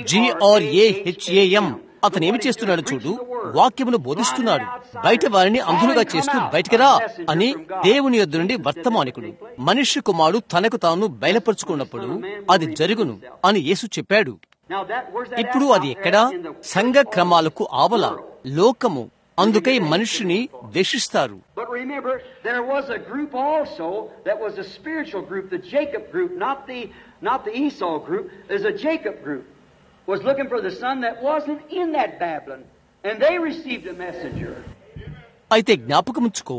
జిఆర్ఏహెచ్ఏఎం అతను ఏమి చేస్తున్నాడు చూడు వాక్యమును బోధిస్తున్నాడు బయట వారిని అంధులుగా చేస్తూ బయటికి రా అని దేవుని యొద్ద నుండి వర్తమానికుడు మనుష్య కుమారుడు తనకు తాను బయలుపరుచుకున్నప్పుడు అది జరుగును అని యేసు చెప్పాడు Now that, where's that ఇప్పుడు at? అది ఎక్కడా In the సంఘ క్రమాలకు ఆవల లోకము అందుకై మనుషుని ద్వేషిస్తారు But remember, there was a group also that was a spiritual group, the Jacob group, not the not the Esau group. There's a Jacob group was looking for the son that wasn't in that Babylon, and they received a messenger. అయితే జ్ఞాపకముంచుకో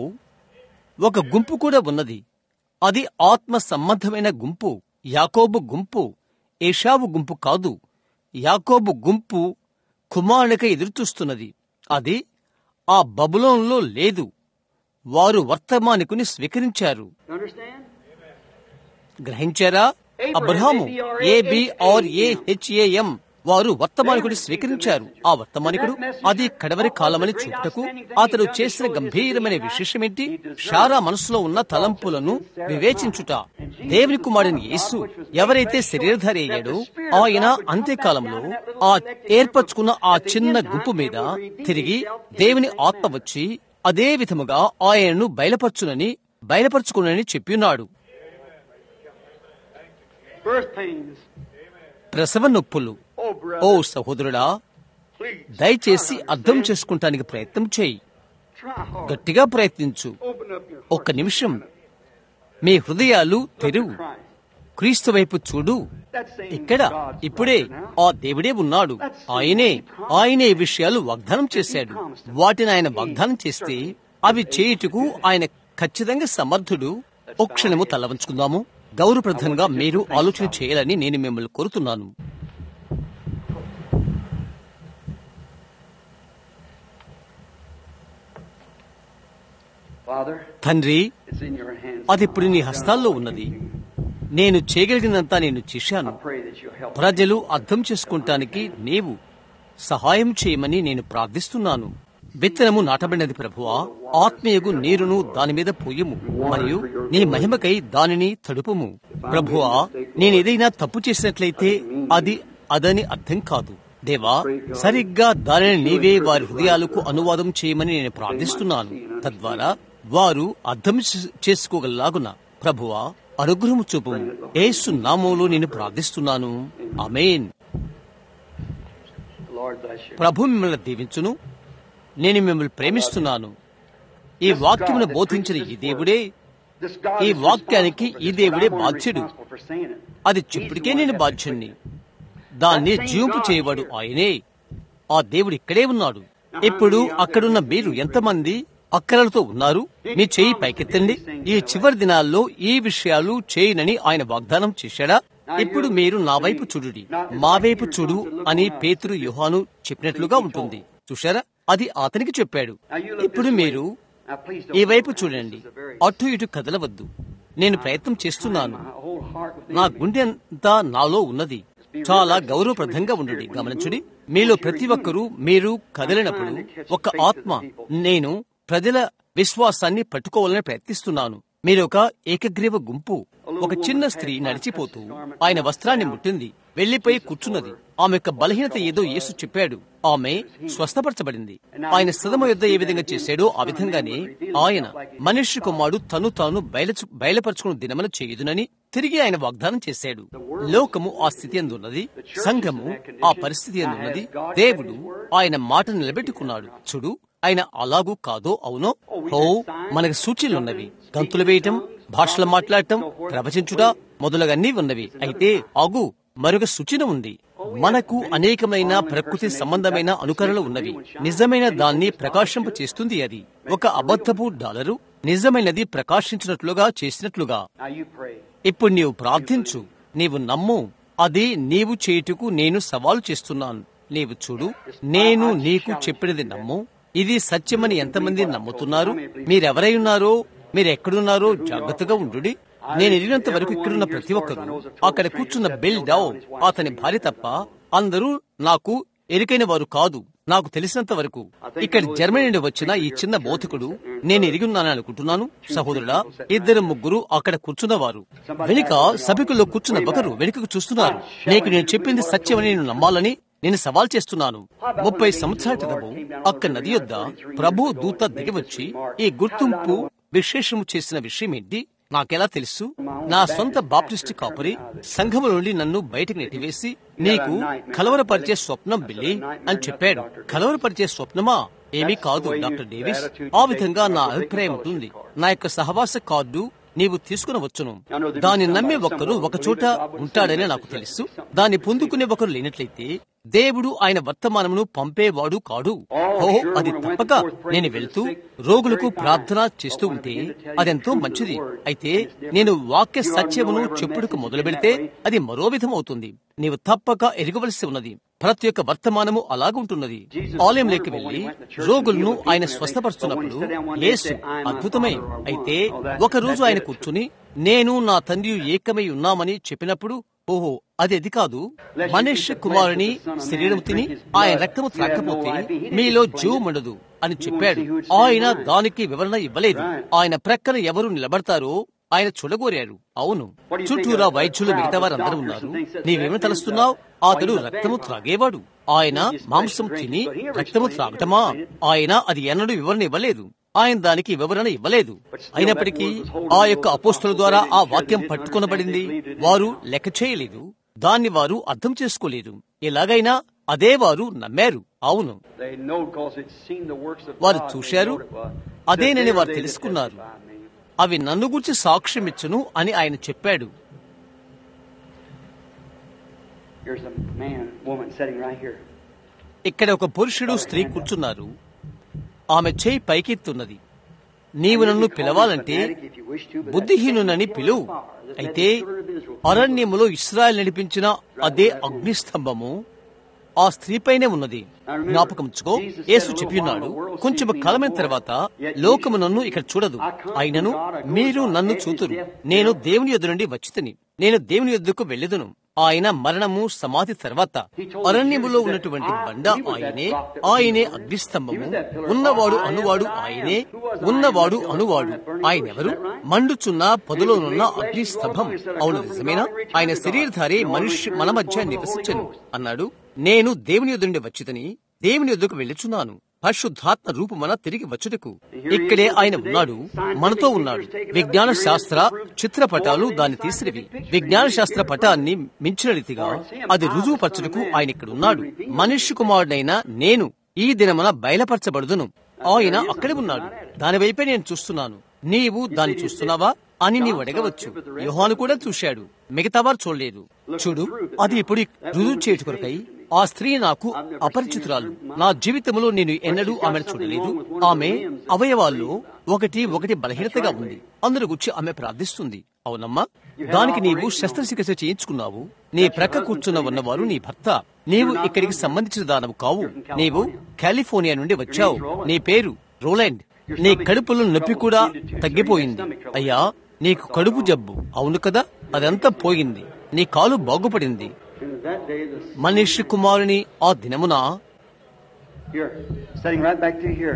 ఒక గుంపు కూడా ఉన్నది అది ఆత్మ సంబంధమైన గుంపు యాకోబు గుంపు ఏషావు గుంపు కాదు యాకోబు గుంపు కుమారునికై ఎదురుచూస్తున్నది అది ఆ బబులోన్లో లేదు వారు వర్తమానికుని స్వీకరించారు You understand? గ్రహించారా అబ్రహాము ఏబిఆర్ ఏహెచ్ఏఎం వారు వర్తమానికుడి స్వీకరించారు ఆ వర్తమానికుడు అది కడవరి కాలమని చూపుటకు అతడు చేసిన గంభీరమైన విశేషమేంటి షారా మనసులో ఉన్న తలంపులను వివేచించుట దేవుని కుమారుని యేసు ఎవరైతే శరీరధారి అయ్యాడో ఆయన అంత్యకాలంలో ఆ ఏర్పరచుకున్న ఆ చిన్న గుంపు మీద తిరిగి దేవుని ఆత్మ వచ్చి అదే విధముగా ఆయనను బయలుపరచునని బయలుపరచుకునని చెప్పినాడు Birth pains. ప్రసవ నొప్పులు Oh, ఓ brother, సహోదరుడా please. దయచేసి అర్థం చేసుకుంటానికి ప్రయత్నం చేయి Try hard. గట్టిగా ప్రయత్నించు Open up your ఒక్క నిమిషం మీ హృదయాలు తెరువు Christ. క్రీస్తు వైపు చూడు That same ఇక్కడ God's ఇప్పుడే right now. ఆ దేవుడే ఉన్నాడు ఆయనే ఆయనే ఈ విషయాలు వాగ్దానం చేశాడు వాటిని ఆయన వాగ్దానం చేస్తే అవి చేయుటకు ఆయన ఖచ్చితంగా సమర్థుడు ఒక క్షణము తల వంచుకుందాము గౌరవప్రదంగా మీరు ఆలోచన చేయాలని నేను మిమ్మల్ని కోరుతున్నాను Father, తండ్రి it's in your hands. అది ఇప్పుడు నీ హస్తాల్లో ఉన్నది నేను చేయగలిగినంత నేను చేశాను I pray that you'll help. ప్రజలు అర్థం చేసుకుంటానికి నీవు సహాయం చేయమని నేను ప్రార్థిస్తున్నాను విత్తనము నాటబడినది ప్రభువా ఆత్మీయగు నీరును దాని మీద పోయము మరియు నీ మహిమకై దానిని తడుపుము ప్రభువా నేనేదైనా తప్పు చేసినట్లయితే అది అదని అర్థం కాదు దేవా సరిగ్గా దానిని నీవే వారి హృదయాలకు అనువాదం చేయమని నేను ప్రార్థిస్తున్నాను తద్వారా వారు అర్థం చే- చేసుకోగలలాగున ప్రభువా అనుగ్రహము చూపము ఏసు నామంలో నేను ప్రార్థిస్తున్నాను అమేన్ Lord bless you. ప్రభు మిమ్మల్ని దీవించును నేను మిమ్మల్ని ప్రేమిస్తున్నాను ఈ వాక్యమును బోధించిన ఈ దేవుడే This God ఈ is వాక్యానికి responsible for ఈ this, దేవుడే but I'm only బాధ్యుడు. responsible for saying it. అది చెప్పుడికే నేను బాధ్యుణ్ణి దాన్ని జీవింపు చేయవాడు ఆయనే ఆ దేవుడు ఇక్కడే ఉన్నాడు ఇప్పుడు అక్కడున్న మీరు ఎంతమంది అక్కరలతో ఉన్నారు మీ చేయి పైకెత్తండి ఈ చివరి దినాల్లో ఈ విషయాలు చేయనని ఆయన వాగ్దానం చేశాడా ఇప్పుడు మీరు నా వైపు చూడుడి మా వైపు చూడు అని పేతురు యోహాను చెప్పినట్లుగా ఉంటుంది చూశారా అది అతనికి చెప్పాడు ఇప్పుడు మీరు Now please ఈ don't వైపు చూడండి అటు ఇటు కదలవద్దు నేను ప్రయత్నం చేస్తున్నాను my whole heart within నా me. గుండె అంతా నాలో ఉన్నది చాలా గౌరవప్రదంగా ఉండండి గమనించుడి మీలో ప్రతి ఒక్కరూ మీరు కదిలినప్పుడు ఒక ఆత్మ నేను ప్రజల విశ్వాసాన్ని పట్టుకోవాలని ప్రయత్నిస్తున్నాను మీరు ఒక ఏకగ్రీవ గుంపు ఒక చిన్న స్త్రీ నడిచిపోతూ ఆయన వస్త్రాన్ని ముట్టింది వెళ్లిపోయి కూర్చున్నది ఆమె యొక్క బలహీనత ఏదో యేసు చెప్పాడు ఆమె స్వస్థపరచబడింది ఆయన సదమ యుద్ధ ఏ విధంగా చేశాడో ఆ విధంగానే ఆయన మనుష్య కుమారుడు తను తాను బయలుచు బయలుపరచుకున్న దినమున చేయుదునని తిరిగి ఆయన వాగ్దానం చేశాడు లోకము ఆ స్థితి అందున్నది సంఘము ఆ పరిస్థితి అందున్నది దేవుడు ఆయన మాట నిలబెట్టుకున్నాడు చూడు ఆయన అలాగూ కాదో అవునో హో మనకు సూచనలున్నవి గంతులు వేయటం భాషలు మాట్లాడటం ప్రవచించుట మొదలగన్నీ ఉన్నవి అయితే ఆగు మరొక సూచన ఉంది మనకు అనేకమైన ప్రకృతి సంబంధమైన అనుకరణలు ఉన్నవి నిజమైన దాన్ని ప్రకాశింప చేస్తుంది అది ఒక అబద్ధపు డాలరు నిజమైనది ప్రకాశించినట్లుగా చేసినట్లుగా Now you pray. ఇప్పుడు నీవు ప్రార్థించు నీవు నమ్ము అది నీవు చేయుటకు నేను సవాలు చేస్తున్నాను నీవు చూడు నేను నీకు చెప్పినది నమ్ము ఇది సత్యమని ఎంతమంది నమ్ముతున్నారు మీరెవరై ఉన్నారో మీరు ఎక్కడున్నారో జాగ్రత్తగా ఉండుడి నేను ఎరిగినంత వరకు ఇక్కడున్న ప్రతి ఒక్కరు అక్కడ కూర్చున్న బిల్ డౌ అతని భార్య తప్ప అందరూ నాకు ఎరికైన వారు కాదు నాకు తెలిసినంత వరకు ఇక్కడ జర్మనీ నుండి వచ్చిన ఈ చిన్న బోధకుడు నేను ఎరిగి ఉన్నానని అనుకుంటున్నాను సహోదరుడా ఇద్దరు ముగ్గురు అక్కడ కూర్చున్నవారు వెనుక సభికుల్లో కూర్చున్న ఒకరు వెనుకకు చూస్తున్నారు నీకు నేను చెప్పింది సత్యమని నేను నమ్మాలని నేను సవాల్ చేస్తున్నాను ముప్పై సంవత్సరాల క్రితము అక్క నది యొద్ద ప్రభు దూత దిగివచ్చి ఈ గుర్తింపు విశేషము చేసిన విషయం ఏంటి నాకెలా తెలుసు నా సొంత బాప్టిస్ట్ కాపరి సంఘము నుండి నన్ను బయటకు నెట్టివేసి నీకు కలవరపరిచే స్వప్నం బిల్లి అని చెప్పాడు కలవరపరిచే స్వప్నమా ఏమీ కాదు డాక్టర్ డేవిస్ ఆ విధంగా నా అభిప్రాయం ఉంటుంది నా యొక్క సహవాస కార్డు నీవు తీసుకునవచ్చును దాన్ని నమ్మే ఒకరు ఒక చోట ఉంటాడని నాకు తెలుసు దాన్ని పొందుకునే ఒకరు లేనట్లయితే దేవుడు ఆయన వర్తమానమును పంపేవాడు కాడు ఓ అది తప్పక నేను వెళ్తూ రోగులకు ప్రార్థన చేస్తూ ఉంటే అదెంతో మంచిది అయితే నేను వాక్య సత్యమును చెప్పుడుకు మొదలు పెడితే అది మరో విధం అవుతుంది నీవు తప్పక ఎరగవలసి ఉన్నది ప్రతి ఒక్క వర్తమానము అలాగుంటున్నది ఆలయంలోకి వెళ్లి రోగులను ఆయన స్వస్థపరుస్తున్నప్పుడు యేసు అద్భుతమై అయితే ఒక రోజు ఆయన కూర్చుని నేను నా తండ్రి ఏకమై ఉన్నామని చెప్పినప్పుడు ఓహో అది అది కాదు మనుష్య కుమారుని శరీరం తిని ఆయన రక్తము త్రాకపోతే మీలో జీవముండదు అని చెప్పాడు ఆయన దానికి వివరణ ఇవ్వలేదు ఆయన ప్రక్కన ఎవరు నిలబడతారో ఆయన చూడగోరారు అవును చుట్టూరా వైద్యులు మిగతా వారందరూ ఉన్నారు నీవేమి తలుస్తున్నావు అతడు రక్తము త్రాగేవాడు ఆయన మాంసం తిని రక్తము త్రాగటమా ఆయన అది ఎన్నడూ వివరణ ఇవ్వలేదు ఆయన దానికి వివరణ ఇవ్వలేదు అయినప్పటికీ ఆ యొక్క అపోస్తుల ద్వారా ఆ వాక్యం పట్టుకొనబడింది వారు లెక్క చేయలేదు దాన్ని వారు అర్థం చేసుకోలేదు ఎలాగైనా అదే వారు నమ్మారు అవును They know because they'd seen the works of వారు God. They చూశారు know it was. అదేనని That వారు they that తెలుసుకున్నారు testify me. అవి నన్ను గురించి సాక్ష్యమిచ్చును అని ఆయన చెప్పాడు Here's a man, woman sitting right here. ఇక్కడ ఒక పురుషుడు స్త్రీ కూర్చున్నారు ఆమె చేయి పైకెత్తున్నది నీవు నన్ను పిలవాలంటే బుద్ధిహీనునని పిలువు అయితే అరణ్యములో ఇస్రాయల్ నడిపించిన అదే అగ్నిస్తంభము ఆ స్త్రీపైనే ఉన్నది జ్ఞాపకంచుకో యేసు చెప్పిన్నాడు కొంచెం కాలమైన తర్వాత లోకము నన్ను ఇక్కడ చూడదు అయినను మీరు నన్ను చూతురు నేను దేవుని యొద్ద నుండి వచ్చితిని నేను దేవుని యొద్దకు వెళ్ళెదను ఆయన మరణము సమాధి తర్వాత అరణ్యములో ఉన్నటువంటి బండ ఆయనే ఆయనే అగ్నిస్తంభము ఉన్నవాడు అనువాడు ఆయనే ఉన్నవాడు అనువాడు ఆయనెవరు మండుచున్న పొదలోనున్న అగ్నిస్తంభం అవును నిజమేనా ఆయన శరీరధారి మనుష్య మన మధ్య నివసించను అన్నాడు నేను దేవుని యొద్ద నుండి వచ్చితని దేవుని యొద్దకు వెళ్ళుచున్నాను పరిశుద్ధాత్మ రూపమన తిరిగి వచ్చుటకు ఇక్కడే ఆయన ఉన్నాడు మనతో ఉన్నాడు విజ్ఞాన శాస్త్ర చిత్రపటాలు దాన్ని తీసినవి విజ్ఞాన శాస్త్ర పటాన్ని మించిన రీతిగా అది రుజువుపరచుటకు ఆయన ఇక్కడ ఉన్నాడు మనుష్య కుమారుడైన నేను ఈ దినమున బయలుపరచబడుదును ఆయన అక్కడే ఉన్నాడు దాని వైపే నేను చూస్తున్నాను నీవు దాన్ని చూస్తున్నావా అని నీవు అడగవచ్చు యోహాను కూడా చూశాడు మిగతా వారు చూడలేదు చూడు అది ఇప్పుడు రుజువు చేయుట కొరకై ఆ స్త్రీ నాకు అపరిచితురాలు నా జీవితంలో నేను ఎన్నడూ ఆమెను చూడలేదు ఆమె అవయవాల్లో ఒకటి ఒకటి బలహీనతగా ఉంది అందరు గుచ్చి ఆమె ప్రార్థిస్తుంది అవునమ్మా దానికి నీవు శస్త్రచికిత్స చేయించుకున్నావు నీ ప్రక్క కూర్చున్న ఉన్నవారు నీ భర్త నీవు ఇక్కడికి సంబంధించిన దానవు కావు నీవు కాలిఫోర్నియా నుండి వచ్చావు నీ పేరు రోలాండ్ నీ కడుపులో నొప్పి కూడా తగ్గిపోయింది అయ్యా నీకు కడుపు జబ్బు అవును కదా అదంతా పోయింది నీ కాలు బాగుపడింది And that day, the మనిషి కుమారుని ఆ దినమున here, sitting right back to here.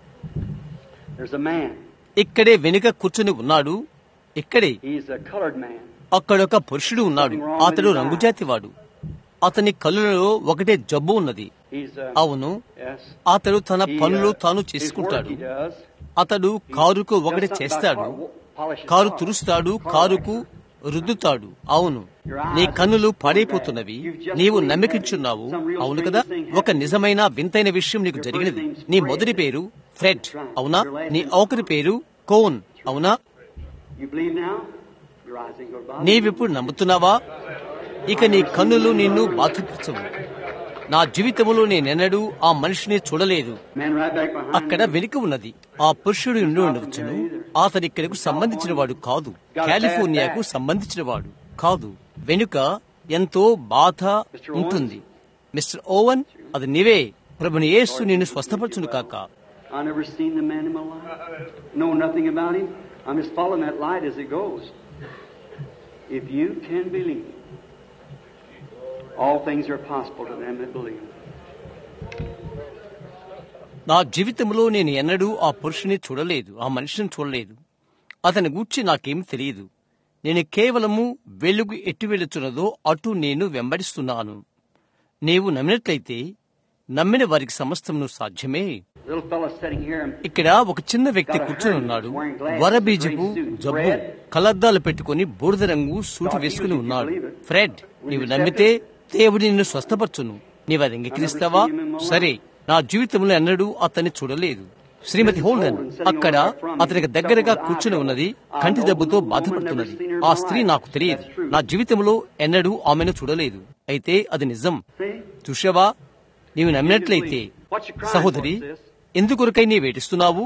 There's a man. ఇక్కడే వెనుక కూర్చుని ఉన్నాడు ఇక్కడే He's a colored man. అక్కడొక పురుషుడు ఉన్నాడు అతడు రంగుజాతివాడు అతని కళ్ళలో ఒకటే జబ్బు ఉన్నది He's uh, అవును yes. అతడు తన He, పనులు uh, తాను his చేసుకుంటాడు work he does. అతడు కారుకు ఒకటి Does something చేస్తాడు about car- polish his car car. తురుస్తాడు Car కారుకు waxing. రుద్దుతాడు అవును నీ కన్నులు పాడైపోతున్నవి నీవు నమ్మికించున్నావు అవును కదా ఒక నిజమైన వింతైన విషయం నీకు జరిగినది నీ మొదటి పేరు ఫ్రెడ్ అవునా నీ ఆఖరి పేరు కోన్ అవునా You believe now? Your eyes ain't gonna bother. నీవిప్పుడు నమ్ముతున్నావా ఇక నీ కన్నులు నిన్ను బాధపరచవు నా జీవితంలో నేనెన్నడూ ఆ మనిషిని చూడలేదు Man right back behind అక్కడ me. వెనుక ఉన్నది ఆ పురుషుడు ఉండి ఉండవచ్చును అతని ఇక్కడకు సంబంధించిన వాడు కాదు కాలిఫోర్నియాకు సంబంధించిన వాడు కాదు వెనుక ఎంతో బాధ ఉంటుంది మిస్టర్ ఓవన్ అది నీవే ప్రభుని యేసు నిన్ను స్వస్థపరచును కాక I never seen the man in my life. Know nothing about him. I'm just following that light as it goes. If you can believe, all things are possible to them that believe. నా జీవితంలో నేను ఎన్నడూ ఆ పురుషుని చూడలేదు ఆ మనిషిని చూడలేదు అతని గూర్చి నాకేం తెలియదు నేను కేవలము వెలుగు ఎటు వెళుతున్నదో అటు నేను వెంబడిస్తున్నాను నీవు నమ్మినట్లయితే నమ్మిన వారికి సమస్తమును సాధ్యమే Little fellow sitting here and ఇక్కడ ఒక చిన్న వ్యక్తి కూర్చొని ఉన్నాడు వరబీజపు జబ్బు కలద్దాలు పెట్టుకుని బూడిద రంగు సూటి వేసుకుని ఉన్నాడు ఫ్రెడ్ నీవు నమ్మితే దేవుడు నిన్ను స్వస్థపరచును నీవు అది అంగీకరిస్తావా సరే నా జీవితంలో ఎన్నడూ అతన్ని చూడలేదు శ్రీమతి హోల్డన్ అక్కడ అతనికి దగ్గరగా కూర్చుని ఉన్నది కంటి జబ్బుతో బాధపడుతున్నది ఆ స్త్రీ నాకు తెలియదు నా జీవితంలో ఎన్నడూ ఆమెను చూడలేదు అయితే అది నిజం చూసావా నీవు నమ్మినట్లయితే సహోదరి ఎందుకొరకై నీ వేటిస్తున్నావు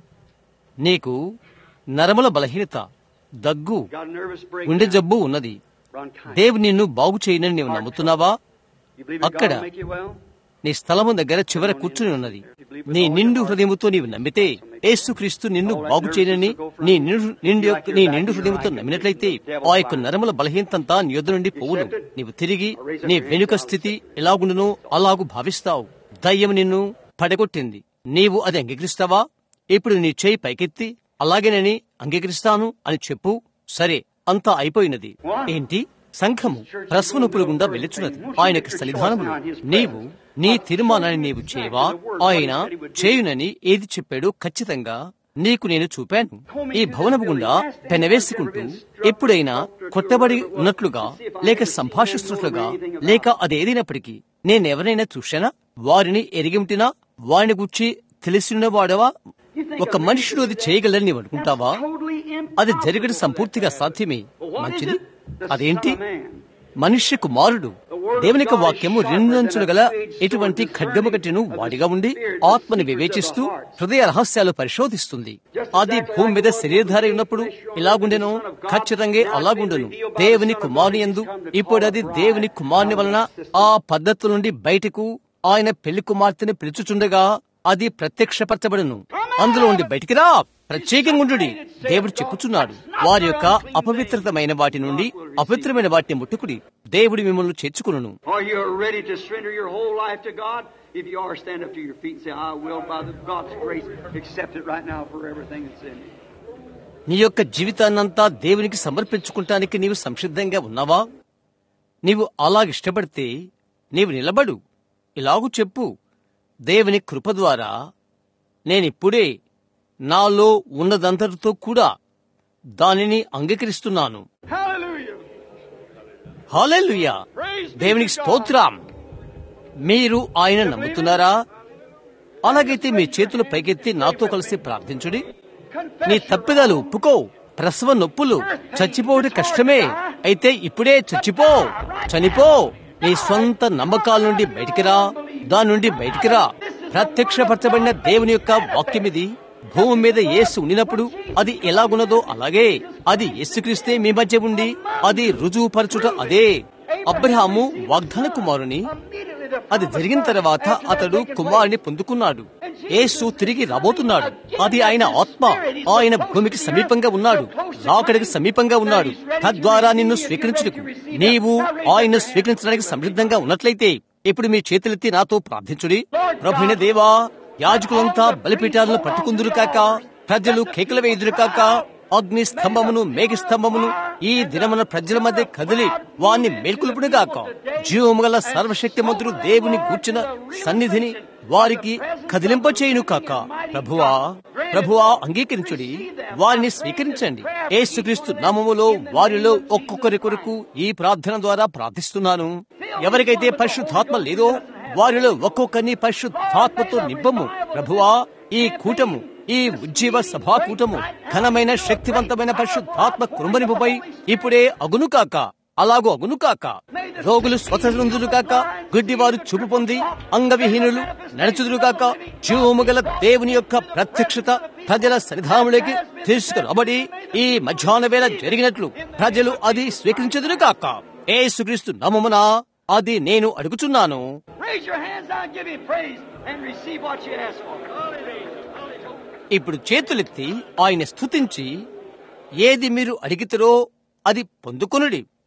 నీకు నరముల బలహీనత దగ్గు Got a nervous గుండె breakdown. జబ్బు ఉన్నది Bronchitis. దేవుడు నిన్ను బాగు చేయనని నీవు నమ్ముతున్నావా You believe that God అక్కడ will make you well? నీ స్థలము దగ్గర చివర కూర్చుని ఉన్నది నీ నిండు హృదయముతో నీవు నమ్మితే యేసుక్రీస్తు నిన్ను బాగు చేయనని నీ నిండు నిండు యొక్క- నీ నిండు హృదయముతో నమ్మినట్లయితే ఆ యొక్క నరముల బలహీనతంతా నీ యొద్ద నుండి పోవును నీవు తిరిగి నీ వెనుక స్థితి ఎలాగుండునో అలాగు భావిస్తావు దయ్యం నిన్ను పడగొట్టింది నీవు అది అంగీకరిస్తావా ఇప్పుడు నీ చేయి పైకెత్తి అలాగేనని అంగీకరిస్తాను అని చెప్పు సరే అంతా అయిపోయినది ఏంటి సంఘము ప్రసవనొప్పుల గుండా వెళ్ళుచున్నది ఆయనకి సన్నిధానములు నీవు నీ తీర్మానాన్ని నీవు చేయవా ఆయన చేయునని ఏది చెప్పాడో ఖచ్చితంగా నీకు నేను చూపాను ఈ భవనము గుండా పెనవేసుకుంటూ ఎప్పుడైనా కొట్టబడి ఉన్నట్లుగా లేక సంభాషిస్తున్నట్లుగా లేక అదేదైనప్పటికీ నేనెవరైనా చూశానా వారిని ఎరిగి ఉంటినా వారిని గుర్చి తెలిసినవాడవా ఒక మనుషుడు అది చేయగలని నీవు అనుకుంటావా అది జరగడం సంపూర్తిగా సాధ్యమే మంచిది అదేంటి మనుష్య కుమారుడు దేవుని యొక్క వాక్యము రెండంచులు గల ఎటువంటి ఖడ్గము కట్టిను వాడిగా ఉండి ఆత్మని వివేచిస్తూ హృదయ రహస్యాలు పరిశోధిస్తుంది అది భూమి మీద శరీరధారి ఉన్నప్పుడు ఇలాగుండెను ఖచ్చితంగా అలాగుండెను దేవుని కుమారుని ఎందు ఇప్పుడు అది దేవుని కుమారుని వలన ఆ పద్ధతుల నుండి బయటకు ఆయన పెళ్లి కుమార్తెని పిలుచుచుండగా అది ప్రత్యక్షపరచబడును అందులో ఉండి బయటికి రా ప్రత్యేకంగా ఉండు దేవుడు చెప్పుచున్నాడు వారి యొక్క అపవిత్రతమైన వాటి నుండి అపవిత్రమైన వాటిని ముట్టుకుడి దేవుడి మిమ్మల్ని చేర్చుకును Are you ready to surrender your whole life to God? If you are, stand up to your feet and say, I will, by the God's grace, accept it right now for everything that's in me. నీ యొక్క జీవితాన్నంతా దేవునికి సమర్పించుకుంటానికి నీవు సంసిద్ధంగా ఉన్నావా నీవు అలాగిష్టపడితే నీవు నిలబడు ఇలాగు చెప్పు దేవుని కృప ద్వారా నేనిప్పుడే నాలో ఉన్నదంతటితో కూడా దానిని అంగీకరిస్తున్నాను Hallelujah! హాలెలుయా Praise be దేవునికి to God. స్తోత్రం మీరు ఆయన నమ్ముతున్నారా అలాగైతే మీ చేతులు పైకెత్తి నాతో కలిసి ప్రార్థించుడి నీ తప్పిదాలు ఒప్పుకో ప్రసవ నొప్పులు చచ్చిపోవడం కష్టమే అయితే ఇప్పుడే చచ్చిపో చనిపో నీ సొంత నమ్మకాల నుండి బయటికి రా దాని నుండి బయటికి రా ప్రత్యక్షపరచబడిన దేవుని యొక్క వాక్యమిది భూమి మీద యేసు ఉండినప్పుడు అది ఎలాగున్నదో అలాగే అది యేసుక్రీస్తే మీ మధ్య ఉండి అది రుజువుపరచుట అదే అబ్రహాము వాగ్దాన కుమారుని అది జరిగిన తర్వాత అతడు కుమారుని పొందుకున్నాడు యేసు తిరిగి రాబోతున్నాడు అది ఆయన ఆత్మ ఆయన భూమికి సమీపంగా ఉన్నాడు రాకడికి సమీపంగా ఉన్నాడు తద్వారా నిన్ను స్వీకరించుటకు నీవు ఆయన స్వీకరించడానికి సమృద్ధంగా ఉన్నట్లయితే ఇప్పుడు మీ చేతులెత్తి నాతో ప్రార్థించుడి ప్రభుణ దేవా యాజకులంతా బలిపీఠాలను పట్టుకుందురు కాక ప్రజలు కేకలు వేయుదురు కాక అగ్ని స్తంభమును మేఘ స్తంభమును ఈ దినమున ప్రజల మధ్య కదిలి వాణ్ణి మేల్కొల్పును గాక జీవము గల సర్వశక్తిమంతుడు దేవుని కూర్చున్న సన్నిధిని వారికి కదిలింపచేయును కాక ప్రభువా ప్రభువా అంగీకరించుడి వారిని స్వీకరించండి ఏసుక్రీస్తు నామములో వారిలో ఒక్కొక్కరి కొరకు ఈ ప్రార్థన ద్వారా ప్రార్థిస్తున్నాను ఎవరికైతే పరిశుద్ధాత్మ లేదో వారిలో ఒక్కొక్కరిని పరిశుద్ధాత్మతో నింపము ప్రభువా ఈ కూటము ఈ ఉజ్జీవ సభా కూటము ఘనమైన శక్తివంతమైన పరిశుద్ధాత్మ కృంభనిపుపై ఇప్పుడే అగును కాక అలాగూ అగును కాక రోగులు స్వతంత్రులు కాక గుడ్డివారు చూపు పొంది అంగవిహీనులు నడుచుదురు కాక జీవము గల దేవుని యొక్క ప్రత్యక్షత ప్రజల సన్నిధానములోకి తీసుకురాబడి ఈ మధ్యాహ్న వేళ జరిగినట్లు ప్రజలు అది స్వీకరించదురు కాక ఏసుక్రీస్తు నామమున అది నేను అడుగుచున్నాను Raise your hands now and give Him praise and receive what you ask for. ఇప్పుడు చేతులెత్తి ఆయన స్తుతించి ఏది మీరు అడిగితరో అది పొందుకొనుడి